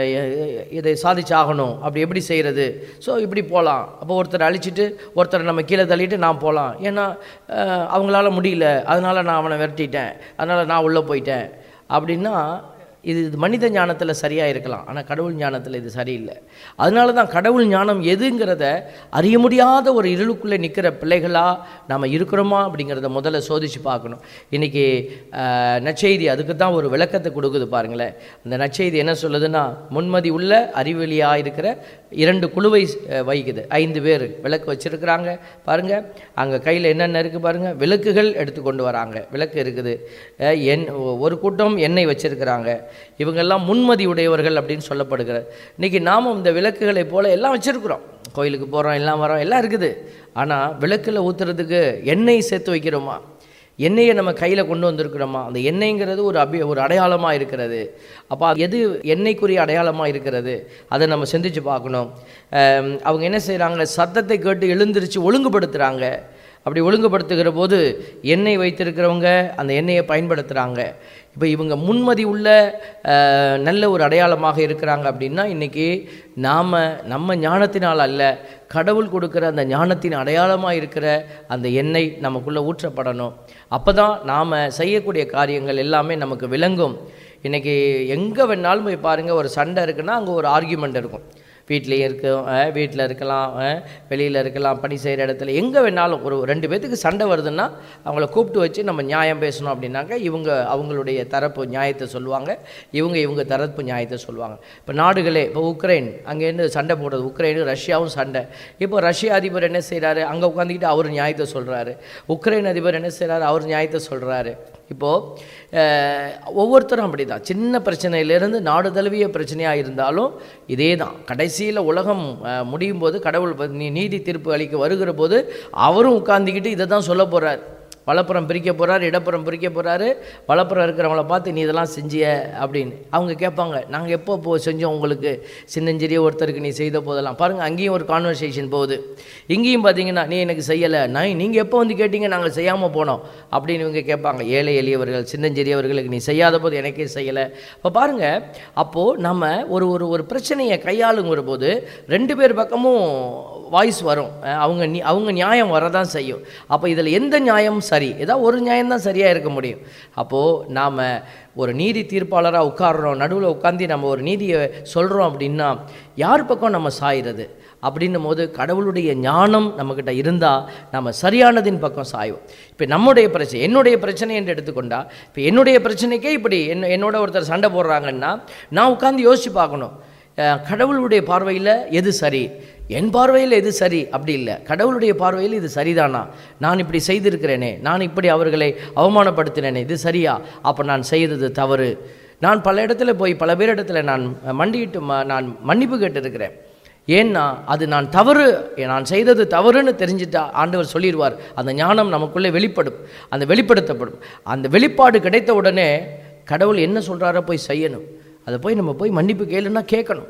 இதை சாதிச்சாகணும் அப்படி எப்படி செய்கிறது ஸோ இப்படி போகலாம் அப்போ ஒருத்தரை அழிச்சிட்டு ஒருத்தரை நம்ம கீழே தள்ளிட்டு நான் போகலாம் ஏன்னா அஹ், அவங்களால முடியல அதனால் நான் அவனை விரட்டிட்டேன் அதனால் நான் உள்ளே போயிட்டேன் அப்படின்னா இது இது மனித ஞானத்தில் சரியாக இருக்கலாம் ஆனால் கடவுள் ஞானத்தில் இது சரியில்லை அதனால தான் கடவுள் ஞானம் எதுங்கிறத அறிய முடியாத ஒரு இருளுக்குள்ளே நிற்கிற பிள்ளைகளாக நாம் இருக்கிறோமா அப்படிங்கிறத முதல்ல சோதித்து பார்க்கணும் இன்றைக்கி நற்செய்தி அதுக்கு தான் ஒரு விளக்கத்தை கொடுக்குது பாருங்களேன் அந்த நற்செய்தி என்ன சொல்லுதுன்னா முன்மதி உள்ள அறிவெளியாக இருக்கிற இரண்டு குழுவை அஹ், வைக்குது ஐந்து பேர் விளக்கு வச்சுருக்கிறாங்க பாருங்கள் அங்கே கையில் என்னென்ன இருக்குது பாருங்கள் விளக்குகள் எடுத்து கொண்டு வராங்க விளக்கு இருக்குது அஹ், எண் ஒரு கூட்டம் எண்ணெய் வச்சுருக்கிறாங்க இவங்கெல்லாம் முன்மதி உடையவர்கள் அப்படின்னு சொல்லப்படுகிறது இன்றைக்கி நாமும் இந்த விளக்குகளை போல எல்லாம் வச்சுருக்குறோம் கோயிலுக்கு போகிறோம் எல்லாம் வரோம் எல்லாம் இருக்குது ஆனால் விளக்கில் ஊற்றுறதுக்கு எண்ணெய் சேர்த்து வைக்கிறோமா எண்ணெயை நம்ம கையில் கொண்டு வந்திருக்கிறோமா அந்த எண்ணெய்ங்கிறது ஒரு அபி ஒரு அடையாளமாக இருக்கிறது அப்போ அது எது எண்ணெய்க்குரிய அடையாளமாக இருக்கிறது அதை நம்ம சிந்திச்சு பார்க்கணும் அம், அவங்க என்ன செய்கிறாங்க சத்தத்தை கேட்டு எழுந்திருச்சு ஒழுங்குபடுத்துகிறாங்க அப்படி ஒழுங்குபடுத்துகிற போது எண்ணெய் வைத்திருக்கிறவங்க அந்த எண்ணெயை பயன்படுத்துகிறாங்க இப்போ இவங்க முன்மதி உள்ள அஹ், நல்ல ஒரு அடையாளமாக இருக்கிறாங்க அப்படின்னா இன்றைக்கி நாம் நம்ம ஞானத்தினால் அல்ல கடவுள் கொடுக்குற அந்த ஞானத்தின் அடையாளமாக இருக்கிற அந்த எண்ணெய் நமக்குள்ளே ஊற்றப்படணும் அப்போ தான் நாம் செய்யக்கூடிய காரியங்கள் எல்லாமே நமக்கு விளங்கும் இன்றைக்கி எங்கே வேணாலும் போய் பாருங்கள் ஒரு சண்டை இருக்குன்னா அங்கே ஒரு ஆர்கியூமெண்ட் இருக்கும் வீட்லேயும் இருக்கும் வீட்டில் இருக்கலாம் வெளியில் இருக்கலாம் பணி செய்கிற இடத்துல எங்கே வேணாலும் ஒரு ரெண்டு பேர்த்துக்கு சண்டை வருதுன்னா அவங்கள கூப்பிட்டு வச்சு நம்ம நியாயம் பேசணும் அப்படின்னாக்க இவங்க அவங்களுடைய தரப்பு நியாயத்தை சொல்லுவாங்க இவங்க இவங்க தரப்பு நியாயத்தை சொல்லுவாங்க இப்போ நாடுகளே இப்போ உக்ரைன் அங்கேருந்து சண்டை போடுறது உக்ரைனு ரஷ்யாவும் சண்டை இப்போ ரஷ்ய அதிபர் என்ன செய்கிறாரு அங்கே உட்காந்துக்கிட்டு அவர் நியாயத்தை சொல்கிறாரு உக்ரைன் அதிபர் என்ன செய்கிறாரு அவர் நியாயத்தை சொல்கிறாரு இப்போது ஒவ்வொருத்தரும் அப்படி தான் சின்ன பிரச்சனையிலேருந்து நாடு தழுவிய பிரச்சனையாக இருந்தாலும் இதே தான் கடைசியில் உலகம் அஹ், முடியும் போது கடவுள் ப- நீ- நீதி தீர்ப்பு அளிக்க வருகிற போது அவரும் உட்கார்ந்துக்கிட்டு இதை தான் சொல்ல போகிறார் வலப்புறம் பிரிக்க போகிறாரு இடப்புறம் பிரிக்க போகிறாரு வலப்புறம் இருக்கிறவங்கள பார்த்து நீ இதெல்லாம் செஞ்சிய அப்படின்னு அவங்க கேட்பாங்க நாங்கள் எப்போ போ செஞ்சோம் உங்களுக்கு சின்னஞ்சிறிய ஒருத்தருக்கு நீ செய்த போதெல்லாம் பாருங்கள் அங்கேயும் ஒரு கான்வர்சேஷன் போகுது இங்கேயும் பார்த்தீங்கன்னா நீ எனக்கு செய்யலை நான் நீங்கள் எப்போ வந்து கேட்டீங்க நாங்கள் செய்யாமல் போனோம் அப்படின்னு இவங்க கேட்பாங்க ஏழை எளியவர்கள் சின்னஞ்சிறியவர்களுக்கு நீ செய்யாத போது எனக்கே செய்யலை இப்போ பாருங்கள் அப்போது நம்ம ஒரு ஒரு ஒரு பிரச்சனையை கையாளுங்கிற போது ரெண்டு பேர் பக்கமும் வாய்ஸ் வரும் அஹ் அவங்க நி- அவங்க நியாயம் வரதான் செய்யும் அப்போ இதில் எந்த நியாயம் சரி ஏதாவது ஒரு நியாயம் தான் சரியாக இருக்க முடியும் அப்போது நாம் ஒரு நீதி தீர்ப்பாளராக உட்கார்றோம் நடுவில் உட்காந்து நம்ம ஒரு நீதியை சொல்கிறோம் அப்படின்னா யார் பக்கம் நம்ம சாயிறது அப்படின்னும் போது கடவுளுடைய ஞானம் நம்மக்கிட்ட இருந்தால் நம்ம சரியானதின் பக்கம் சாயும் இப்போ நம்முடைய பிரச்சனை என்னுடைய பிரச்சனை என்று எடுத்துக்கொண்டா இப்போ என்னுடைய பிரச்சனைக்கே இப்படி என்ன என்னோட ஒருத்தர் சண்டை போடுறாங்கன்னா நான் உட்காந்து யோசித்து பார்க்கணும் அஹ் கடவுளுடைய பார்வையில் எது சரி என் பார்வையில் எது சரி அப்படி இல்லை கடவுளுடைய பார்வையில் இது சரிதானா நான் இப்படி செய்திருக்கிறேனே நான் இப்படி அவர்களை அவமானப்படுத்தினேனே இது சரியா அப்போ நான் செய்தது தவறு நான் பல இடத்துல போய் பல பேர் இடத்துல நான் மண்டியிட்டு ம- நான் மன்னிப்பு கேட்டிருக்கிறேன் ஏன்னா அது நான் தவறு நான் செய்தது தவறுன்னு தெரிஞ்சிட்டா ஆண்டவர் சொல்லிடுவார் அந்த ஞானம் நமக்குள்ளே வெளிப்படும் அந்த வெளிப்படுத்தப்படும் அந்த வெளிப்பாடு கிடைத்த உடனே கடவுள் என்ன சொல்கிறாரோ போய் செய்யணும் அதை போய் நம்ம போய் மன்னிப்பு கேளுன்னா கேட்கணும்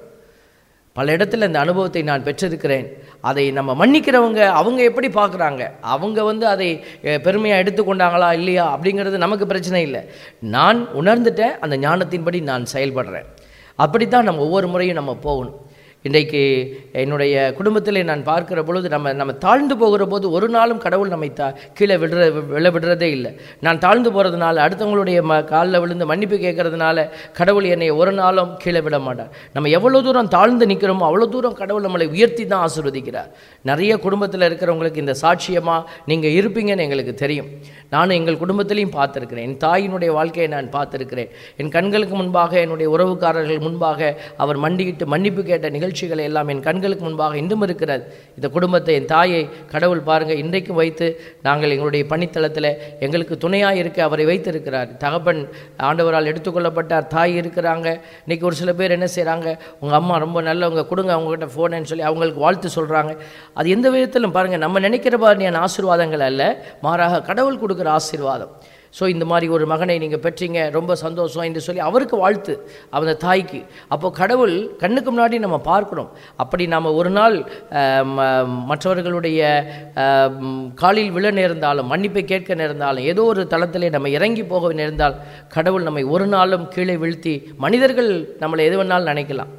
பல இடத்துல இந்த அனுபவத்தை நான் பெற்றிருக்கிறேன் அதை நம்ம மன்னிக்கிறவங்க அவங்க எப்படி பார்க்குறாங்க அவங்க வந்து அதை பெருமையாக எடுத்துக்கொண்டாங்களா இல்லையா அப்படிங்கிறது நமக்கு பிரச்சனை இல்லை நான் உணர்ந்துட்டேன் அந்த ஞானத்தின்படி நான் செயல்படுறேன் அப்படித்தான் நம்ம ஒவ்வொரு முறையும் நம்ம போகணும் இன்றைக்கு என்னுடைய குடும்பத்தில் நான் பார்க்கிற பொழுது நம்ம நம்ம தாழ்ந்து போகிற போது ஒரு நாளும் கடவுள் நம்மை தா கீழே விடுற விழ விடுறதே இல்லை நான் தாழ்ந்து போகிறதுனால அடுத்தவங்களுடைய ம காலில் விழுந்து மன்னிப்பு கேட்கறதுனால கடவுள் என்னை ஒரு நாளும் கீழே விட மாட்டார் நம்ம எவ்வளோ தூரம் தாழ்ந்து நிற்கிறோமோ அவ்வளோ தூரம் கடவுள் நம்மளை உயர்த்தி தான் ஆசீர்வதிக்கிறார் நிறைய குடும்பத்தில் இருக்கிறவங்களுக்கு இந்த சாட்சியமாக நீங்கள் இருப்பீங்கன்னு எங்களுக்கு தெரியும் நானும் எங்கள் குடும்பத்திலையும் பார்த்துருக்கிறேன் என் தாயினுடைய வாழ்க்கையை நான் பார்த்துருக்கிறேன் என் கண்களுக்கு முன்பாக என்னுடைய உறவுக்காரர்கள் முன்பாக அவர் மண்டியிட்டு மன்னிப்பு கேட்ட நிகழ்ச்சிகளை எல்லாம் என் கண்களுக்கு முன்பாக இன்றும் இருக்கிறது இந்த குடும்பத்தை என் தாயை கடவுள் பாருங்க இன்றைக்கும் வைத்து நாங்கள் எங்களுடைய பணித்தளத்தில் எங்களுக்கு துணையாக இருக்க அவரை வைத்திருக்கிறார் தகப்பன் ஆண்டவரால் எடுத்துக்கொள்ளப்பட்டார் தாய் இருக்கிறாங்க இன்னைக்கு ஒரு சில பேர் என்ன செய்கிறாங்க உங்கள் அம்மா ரொம்ப நல்லவங்க கொடுங்க அவங்ககிட்ட ஃபோனுன்னு சொல்லி அவங்களுக்கு வாழ்த்து சொல்கிறாங்க அது எந்த விதத்திலும் பாருங்கள் நம்ம நினைக்கிற மாதிரியான ஆசீர்வாதங்கள் அல்ல மாறாக கடவுள் கொடுக்குற ஆசீர்வாதம் ஸோ இந்த மாதிரி ஒரு மகனை நீங்கள் பெற்றீங்க ரொம்ப சந்தோஷம் என்று சொல்லி அவருக்கு வாழ்த்து அந்த தாய்க்கு அப்போ கடவுள் கண்ணுக்கு முன்னாடி நம்ம பார்க்கணும் அப்படி நாம் ஒரு நாள் அஹ், ம- மற்றவர்களுடைய அஹ், ம், காலில் விழ நேர்ந்தாலும் மன்னிப்பை கேட்க நேர்ந்தாலும் ஏதோ ஒரு தளத்திலே நம்ம இறங்கி போக நேர்ந்தால் கடவுள் நம்மை ஒரு நாளும் கீழே வீழ்த்தி மனிதர்கள் நம்மளை எது வேணாலும் நினைக்கலாம்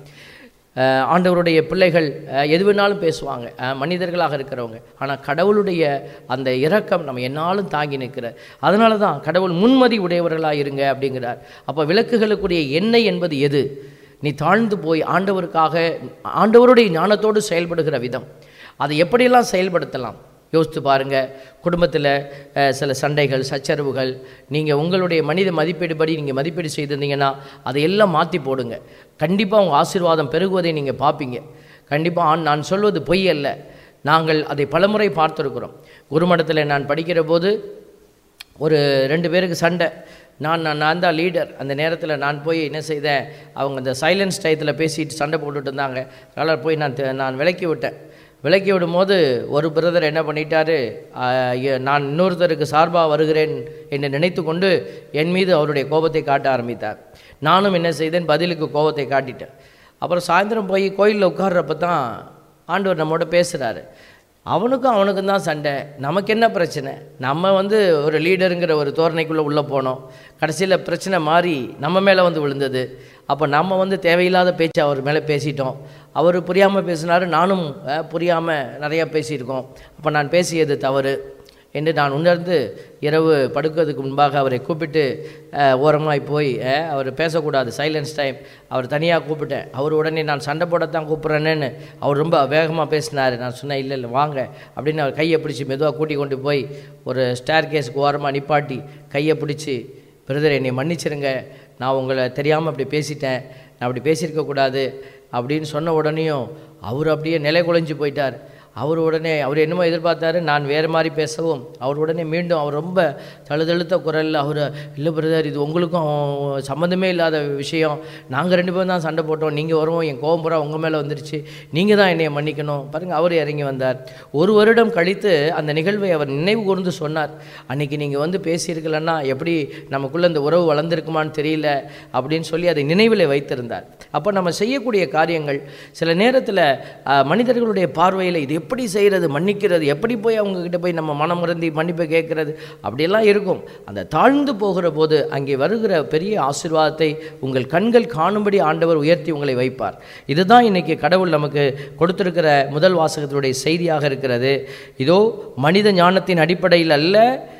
அஹ் ஆண்டவருடைய பிள்ளைகள் அஹ் எது வேணாலும் பேசுவாங்க அஹ் மனிதர்களாக இருக்கிறவங்க ஆனால் கடவுளுடைய அந்த இரக்கம் நம்ம என்னாலும் தாங்கி நிற்கிற அதனால தான் கடவுள் முன்மதி உடையவர்களாக இருங்க அப்படிங்கிறார் அப்போ விளக்குகளுக்குரிய எண்ணெய் என்பது எது நீ தாழ்ந்து போய் ஆண்டவருக்காக ஆண்டவருடைய ஞானத்தோடு செயல்படுகிற விதம் அதை எப்படியெல்லாம் செயல்படுத்தலாம் யோசித்து பாருங்கள் குடும்பத்தில் சில சண்டைகள் சச்சரவுகள் நீங்கள் உங்களுடைய மனித மதிப்பீடுபடி நீங்கள் மதிப்பீடு செய்திருந்தீங்கன்னா அதையெல்லாம் மாற்றி போடுங்க கண்டிப்பாக உங்கள் ஆசீர்வாதம் பெருகுவதை நீங்கள் பார்ப்பீங்க கண்டிப்பாக நான் சொல்வது பொய் அல்ல நாங்கள் அதை பலமுறை பார்த்துருக்குறோம் குருமடத்தில் நான் படிக்கிற போது ஒரு ரெண்டு பேருக்கு சண்டை நான் நான் நான் தான் லீடர் அந்த நேரத்தில் நான் போய் என்ன செய்தேன் அவங்க இந்த சைலன்ஸ் டயத்தில் பேசிட்டு சண்டை போட்டுட்டு இருந்தாங்க அதனால் போய் நான் தெ- நான் விலக்கி விட்டேன் விலக்கி விடும்போது ஒரு பிரதர் என்ன பண்ணிட்டாரு ஆஹ், எ- நான் இன்னொருத்தருக்கு சார்பாக வருகிறேன் என்று நினைத்து கொண்டு என் மீது அவருடைய கோபத்தை காட்ட ஆரம்பித்தார் நானும் என்ன செய்தேன் பதிலுக்கு கோபத்தை காட்டிட்டேன் அப்புறம் சாயந்தரம் போய் கோயிலில் உட்கார்றப்ப தான் ஆண்டவர் நம்மோட பேசுகிறாரு அவனுக்கும் அவனுக்கும் தான் சண்டை நமக்கு என்ன பிரச்சனை நம்ம வந்து ஒரு லீடருங்கிற ஒரு தோரணைக்குள்ளே உள்ளே போனோம் கடைசியில் பிரச்சனை மாறி நம்ம மேலே வந்து விழுந்தது அப்போ நம்ம வந்து தேவையில்லாத பேச்சு அவர் மேலே பேசிட்டோம் அவர் புரியாமல் பேசினாரு நானும் புரியாமல் நிறையா பேசியிருக்கோம் அப்போ நான் பேசியது தவறு என்று நான் உணர்ந்து இரவு படுக்கிறதுக்கு முன்பாக அவரை கூப்பிட்டு ஓரமாய் போய் அஹ், அவர் பேசக்கூடாது சைலன்ஸ் டைம் அவர் தனியாக கூப்பிட்டேன் அவர் உடனே நான் சண்டை போடத்தான் கூப்பிட்றேன்னு அவர் ரொம்ப வேகமாக பேசினார் நான் சொன்னேன் இல்லை இல்லை வாங்க அப்படின்னு அவர் கையை பிடிச்சி மெதுவாக கூட்டி கொண்டு போய் ஒரு ஸ்டேர் கேஸுக்கு ஓரமாக நிப்பாட்டி கையை பிடிச்சி பிரதர் என்னை மன்னிச்சிருங்க நான் உங்களை தெரியாமல் அப்படி பேசிட்டேன் நான் அப்படி பேசியிருக்கக்கூடாது அப்படின்னு சொன்ன உடனேயும் அவர் அப்படியே நிலை குலைஞ்சு போயிட்டார் அவர் உடனே அவர் என்னமோ எதிர்பார்த்தாரு நான் வேறு மாதிரி பேசவும் அவர் உடனே மீண்டும் அவர் ரொம்ப தழுதழுத்த குரலில் அவர் இல்லை பிரதர் இது உங்களுக்கும் சம்மந்தமே இல்லாத விஷயம் நாங்கள் ரெண்டு பேரும் தான் சண்டை போட்டோம் நீங்கள் வருவோம் என் கோபம் பூரா உங்கள் மேலே வந்துருச்சு நீங்கள் தான் என்னை மன்னிக்கணும் பாருங்கள் அவர் இறங்கி வந்தார் ஒரு வருடம் கழித்து அந்த நிகழ்வை அவர் நினைவு கூர்ந்து சொன்னார் அன்னைக்கு நீங்கள் வந்து பேசியிருக்கலன்னா எப்படி நமக்குள்ளே இந்த உறவு வளர்ந்துருக்குமான்னு தெரியல அப்படின்னு சொல்லி அதை நினைவில் வைத்திருந்தார் அப்போ நம்ம செய்யக்கூடிய காரியங்கள் சில நேரத்தில் மனிதர்களுடைய பார்வையில் இது எப்படி செய்கிறது மன்னிக்கிறது எப்படி போய் அவங்கக்கிட்ட போய் நம்ம மனம் மறந்தி மன்னிப்பை கேட்கறது அப்படியெல்லாம் இருக்கும் அந்த தாழ்ந்து போகிற போது அங்கே வருகிற பெரிய ஆசீர்வாதத்தை உங்கள் கண்கள் காணும்படி ஆண்டவர் உயர்த்தி உங்களை வைப்பார் இதுதான் இன்னைக்கு கடவுள் நமக்கு கொடுத்திருக்கிற முதல் வாசகத்தினுடைய செய்தியாக இருக்கிறது இதோ மனித ஞானத்தின் அடிப்படையில் அல்ல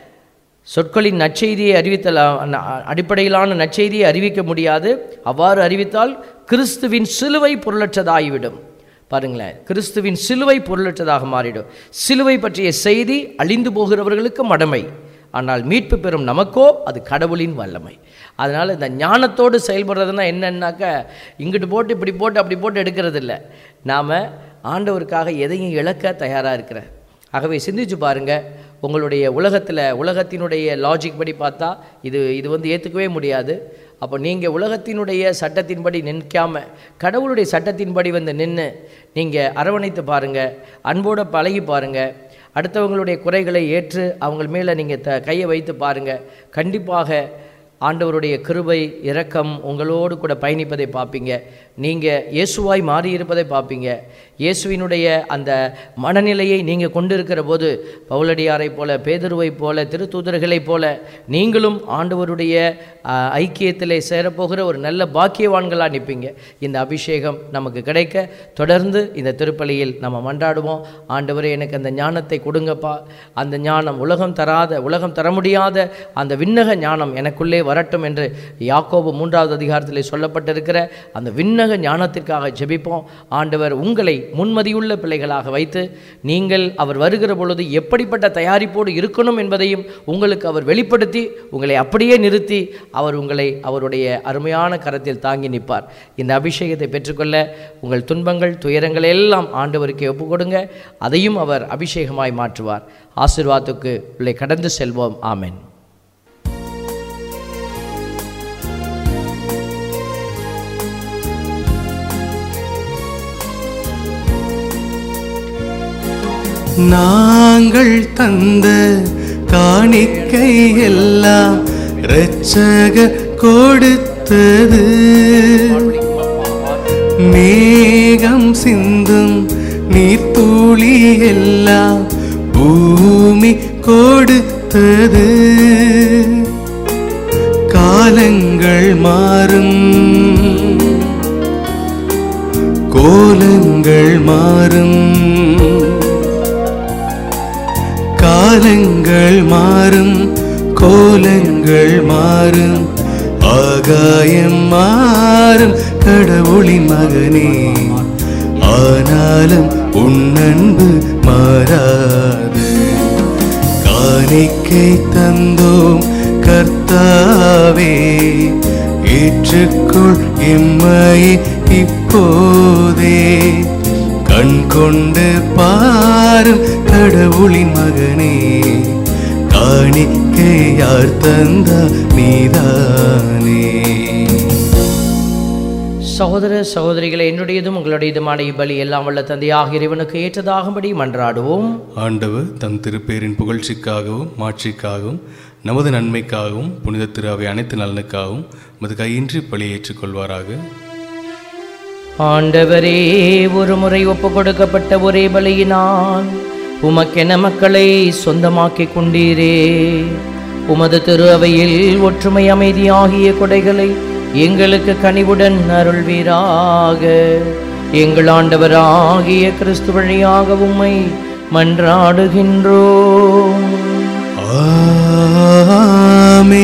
சொற்களின் நற்செய்தியை அறிவித்தல் அ- அ- அடிப்படையிலான நற்செய்தியை அறிவிக்க முடியாது அவ்வாறு அறிவித்தால் கிறிஸ்துவின் சிலுவை பொருளற்றதாகிவிடும் பாருங்களேன் கிறிஸ்துவின் சிலுவை பொருளற்றதாக மாறிடும் சிலுவை பற்றிய செய்தி அழிந்து போகிறவர்களுக்கு மடமை ஆனால் மீட்பு பெறும் நமக்கோ அது கடவுளின் வல்லமை அதனால் இந்த ஞானத்தோடு செயல்படுறதுன்னா என்னன்னாக்க இங்கிட்டு போட்டு இப்படி போட்டு அப்படி போட்டு எடுக்கிறது இல்லை நாம் ஆண்டவருக்காக எதையும் இழக்க தயாராக இருக்கிற ஆகவே சிந்திச்சு பாருங்க உங்களுடைய உலகத்தில் உலகத்தினுடைய லாஜிக் படி பார்த்தா இது இது வந்து ஏற்றுக்கவே முடியாது அப்போ நீங்கள் உலகத்தினுடைய சட்டத்தின்படி நிற்காம கடவுளுடைய சட்டத்தின்படி வந்து நின்று நீங்கள் அரவணைத்து பாருங்கள் அன்போடு பழகி பாருங்கள் அடுத்தவங்களுடைய குறைகளை ஏற்று அவங்க மேலே நீங்கள் த கையை வைத்து பாருங்கள் கண்டிப்பாக ஆண்டவருடைய கிருபை இரக்கம் உங்களோடு கூட பயணிப்பதை பார்ப்பீங்க நீங்கள் இயேசுவாய் மாறியிருப்பதை பார்ப்பீங்க இயேசுவினுடைய அந்த மனநிலையை நீங்கள் கொண்டிருக்கிற போது பவுலடியாரைப் போல பேதுருவைப் போல திருத்தூதர்களைப் போல நீங்களும் ஆண்டவருடைய ஆ, ஐக்கியத்திலே சேரப்போகிற ஒரு நல்ல பாக்கியவான்களாக நிற்பீங்க இந்த அபிஷேகம் நமக்கு கிடைக்க தொடர்ந்து இந்த திருப்பலியில் நம்ம மன்றாடுவோம் ஆண்டவரே எனக்கு அந்த ஞானத்தை கொடுங்கப்பா அந்த ஞானம் உலகம் தராத உலகம் தர முடியாத அந்த விண்ணக ஞானம் எனக்குள்ளே வரட்டும் என்று யாக்கோபு மூன்றாவது அதிகாரத்தில் சொல்லப்பட்டிருக்கிற அந்த விண்ணக ஞானத்திற்காக ஜெபிப்போம் ஆண்டவர் உங்களை முன்மதியுள்ள பிள்ளைகளாக வைத்து நீங்கள் அவர் வருகிற பொழுது எப்படிப்பட்ட தயாரிப்போடு இருக்கணும் என்பதையும் உங்களுக்கு அவர் வெளிப்படுத்தி உங்களை அப்படியே நிறுத்தி அவர் உங்களை அவருடைய அருமையான கரத்தில் தாங்கி நிற்பார் இந்த அபிஷேகத்தை பெற்றுக்கொள்ள உங்கள் துன்பங்கள் துயரங்கள் எல்லாம் ஆண்டவருக்கு ஒப்புக் கொடுங்க அதையும் அவர் அபிஷேகமாய் மாற்றுவார் ஆசீர்வாதத்துக்கு உள்ளே கடந்து செல்வோம் ஆமென் நாங்கள் தந்த காணிக்கை எல்லாம் இரட்சக கொடுத்தது மேகம் சிந்தும் நீர்த்துளி எல்லாம் பூமி கொடுத்தது காலங்கள் மாறும் கோலங்கள் மாறும் காலங்கள் மாறும் கோலங்கள் மாறும் ஆகாயம் மாறும் கடவுளின் மகனே ஆனாலும் உன் அன்பு மாறாது காணிக்கை தந்தோம் கர்த்தாவே ஏற்றுக்கொள் எம்மை இப்போதே கண் கொண்டு பாரும் கடவுளின் மகனே காணிக்கை யார் தந்த நீதானே சகோதர சகோதரிகளை என்னுடையதும் உங்களுடையதுமான இப்பலி எல்லாம் வல்ல தந்தையாக இறைவனுக்கு ஏற்றதாகும்படி மன்றாடுவோம் ஆண்டவர் தம் திருப்பேரின் புகழ்ச்சிக்காகவும் மாட்சிக்காகவும் நமது நன்மைக்காகவும் புனித திருவை அனைத்து நலனுக்காகவும் மது கையின்றி பலியை ஏற்றுக்கொள்வாராக ஆண்டவரே ஒரு முறை ஒப்பு கொடுக்கப்பட்ட ஒரே பலியினால் உமக்கென மக்களை சொந்தமாக்கிக் கொண்டீரே உமது திரு அவையில் ஒற்றுமை அமைதி ஆகிய கொடைகளை எங்களுக்கு கனிவுடன் அருள்வீராக எங்கள் ஆண்டவராகிய கிறிஸ்து வழியாக உம்மை மன்றாடுகின்றோம் ஆமே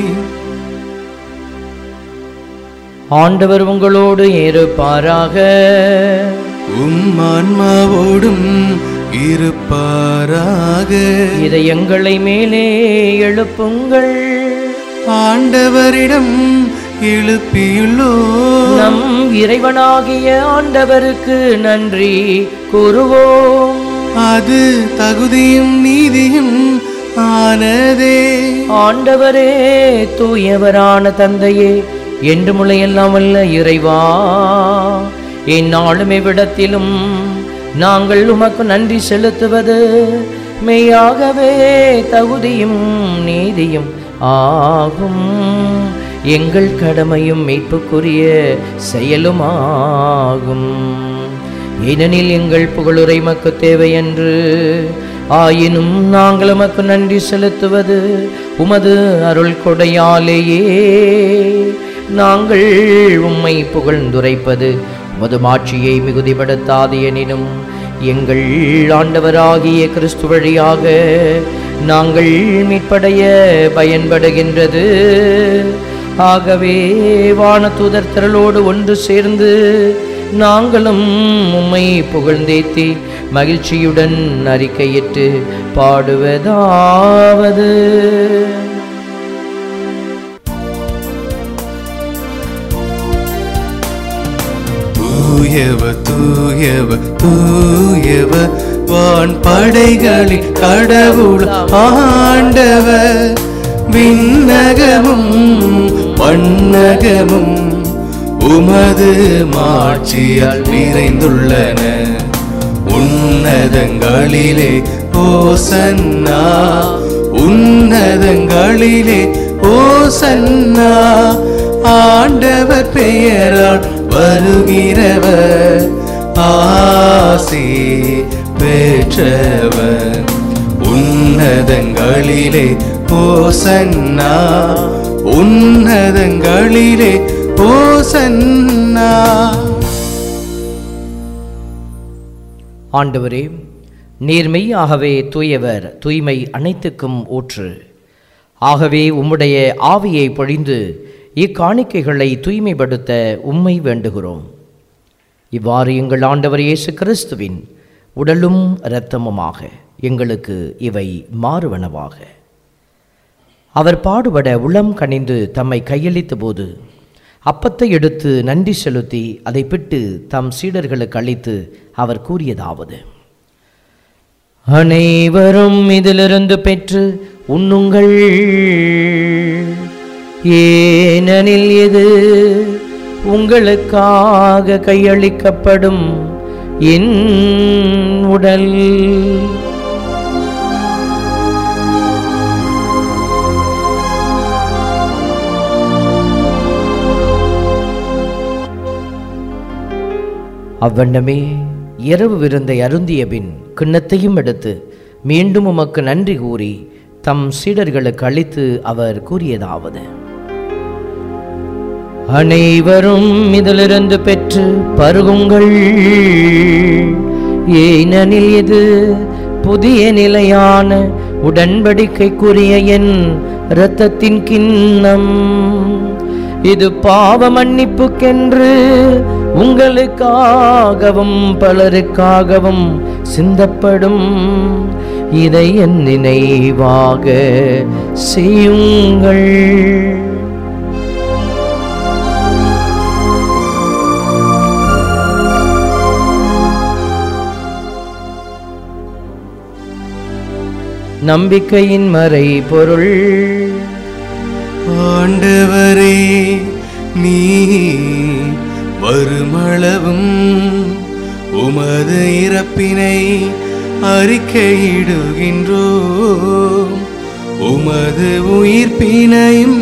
ஆண்டவர் உங்களோடு இருப்பாராக உம் ஆன்மாவோடும் இருப்பாராக இதயங்களை மேலே எழுப்புங்கள் ஆண்டவரிடம் எழுப்பியுள்ளோ நம் இறைவனாகிய ஆண்டவருக்கு நன்றி கூறுவோம் அது தகுதியும் நீதியும் ஆனதே ஆண்டவரே தூயவரான தந்தையே என்று முளையெல்லாம் வல்ல இறைவா எந்நாளும் இவ்விடத்திலும் நாங்கள் உமக்கு நன்றி செலுத்துவது மெய்யாகவே தகுதியும் நீதியும் ஆகும் எங்கள் கடமையும் மீட்புக்குரிய செயலுமாகும் ஏனெனில் எங்கள் புகழுரை மக்கு தேவையன்று ஆயினும் நாங்கள் உமக்கு நன்றி செலுத்துவது உமது அருள் கொடையாலேயே நாங்கள் உம்மை புகழ்ந்துரைப்பது உமது மாட்சியை மிகுதிப்படுத்தாது எனினும் எங்கள் ஆண்டவராகிய கிறிஸ்து வழியாக நாங்கள் மீட்படைய பயன்படுகின்றது ஆகவே வானதூதர் திரளோடு ஒன்று சேர்ந்து நாங்களும் உம்மை புகழ்ந்தேத்தி மகிழ்ச்சியுடன் அறிக்கையிட்டு பாடுவதாவது தூயவ தூயவ தூயவ வான் படைகளின் கடவுள் ஆண்டவ விண்ணகமும் பன்னகமும் உமது மாட்சியால் நிறைந்துள்ளன உன்னதங்களிலே ஓசன்னா உன்னதங்களிலே ஓசன்னா ஆண்டவர் பெயரால் வருகிறவர் ஆசி பெற்றவர் உன்னதங்களிலே ஓசன்னா உன்னதங்களிலே ஓசன்னா ஆண்டவரே நீர்மெய்யாகவே தூயவர் தூய்மை அனைத்துக்கும் ஊற்று ஆகவே உம்முடைய ஆவியை பொழிந்து இக்காணிக்கைகளை தூய்மைப்படுத்த உம்மை வேண்டுகிறோம் இவ்வாறு எங்கள் ஆண்டவர் இயேசு கிறிஸ்துவின் உடலும் இரத்தமுமாக எங்களுக்கு இவை மாறுவனவாக அவர் பாடுபட உளம் கனிந்து தம்மை கையளித்த போது அப்பத்தை எடுத்து நன்றி செலுத்தி அதை பிட்டு தம் சீடர்களுக்கு அளித்து அவர் கூறியதாவது அனைவரும் இதிலிருந்து பெற்று உண்ணுங்கள் ஏனெனில் இது உங்களுக்காக கையளிக்கப்படும் என் உடல் அவ்வண்ணமே இரவு விருந்தை அருந்திய பின் கிண்ணத்தையும் எடுத்து மீண்டும் உமக்கு நன்றி கூறி தம் சீடர்களுக்கு அளித்து அவர் கூறியதாவது அனைவரும் இதிலிருந்து பெற்று பருகுங்கள் ஏனெனில் இது புதிய நிலையான உடன்படிக்கைக்குரிய என் இரத்தத்தின் கிண்ணம் இது பாவ மன்னிப்புக்கென்று உங்களுக்காகவும் பலருக்காகவும் சிந்தப்படும் இதை என் நினைவாக செய்யுங்கள் நம்பிக்கையின் மறை பொருள் ஆண்டவரே நீ வருமளவும் உமது இறப்பினை அறிக்கையிடுகின்றோம் உமது உயிர்ப்பினையும்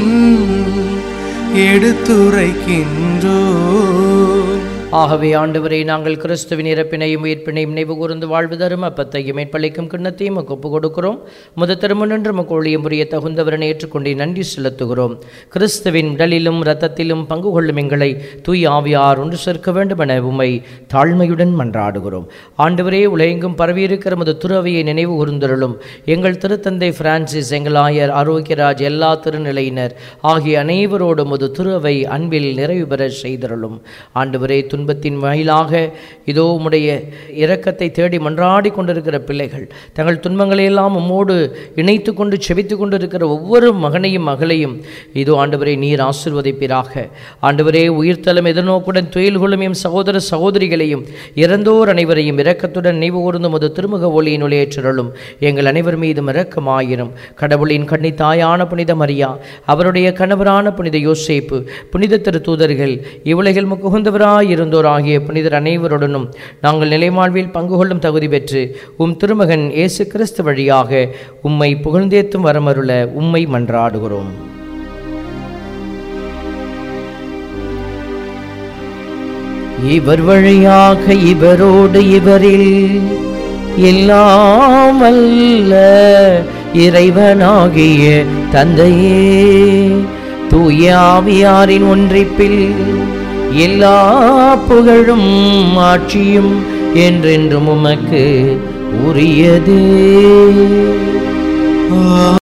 எடுத்துரைக்கின்றோம் ஆகவே ஆண்டவரை நாங்கள் கிறிஸ்துவின் இறப்பினையும் உயிர்ப்பினையும் நினைவு கூர்ந்து வாழ்வு தரும் அப்பத்தையும் மேற்பளிக்கும் கிண்ணத்தையும் உமக்கு ஒப்புக் கொடுக்கிறோம் முத திருமணன்று மக்கோழியும் புரிய தகுந்தவரனை ஏற்றுக்கொண்டு நன்றி செலுத்துகிறோம் கிறிஸ்துவின் உடலிலும் இரத்தத்திலும் பங்கு கொள்ளும் எங்களை தூய் ஆவியார் ஒன்று சேர்க்க வேண்டும் என உம்மை தாழ்மையுடன் மன்றாடுகிறோம் ஆண்டவரே உலகெங்கும் பரவியிருக்கிற முது துறவியை நினைவு கூர்ந்தருளும் எங்கள் திருத்தந்தை பிரான்சிஸ் எங்கள் ஆயர் ஆரோக்கியராஜ் எல்லா திருநிலையினர் ஆகிய அனைவரோடும் முது துறவை அன்பில் நிறைவு பெற செய்தருளும் ஆண்டவரே துன்ப துன்பத்தின் வாயிலாக இதோ உம்முடைய இரக்கத்தை தேடி மன்றாடி கொண்டிருக்கிற பிள்ளைகள் தங்கள் துன்பங்களை எல்லாம் உம்மோடு இணைத்து கொண்டு செபித்து கொண்டிருக்கிற ஒவ்வொரு மகனையும் மகளையும் இதோ ஆண்டவரே நீர் ஆசிர்வதிப்பீராக ஆண்டவரே உயிர்த்தலம் எதிர்நோக்குடன் துயில் கொள்ளும் எம் சகோதர சகோதரிகளையும் இறந்தோர் அனைவரையும் இரக்கத்துடன் நினைவு கூர்ந்து முது திருமுக ஒளியின் ஒளியேற்றலும் எங்கள் அனைவர் மீதும் இரக்கமாயிரும் கடவுளின் கன்னி தாயான புனித மரியா அவருடைய கணவரான புனித யோசேப்பு புனித திருத்தூதர்கள் இவ்வுலகில் முகுந்தவராய் இருந்தோர் ஆகிய புனிதர் அனைவருடனும் நாங்கள் நிலைமாழ்வில் பங்கு கொள்ளும் தகுதி பெற்று உம் திருமகன் இயேசு கிறிஸ்து வழியாக உம்மை புகழ்ந்தேத்தும் வரமருள உம்மை மன்றாடுகிறோம் இவர் வழியாக இவரோடு இவரில் எல்லாம் அல்ல இறைவனாகிய தந்தையே தூய ஆவியாரின் ஒன்றிப்பில் எல்லா புகழும் ஆட்சியும் என்றென்றும் உமக்கு உரியதே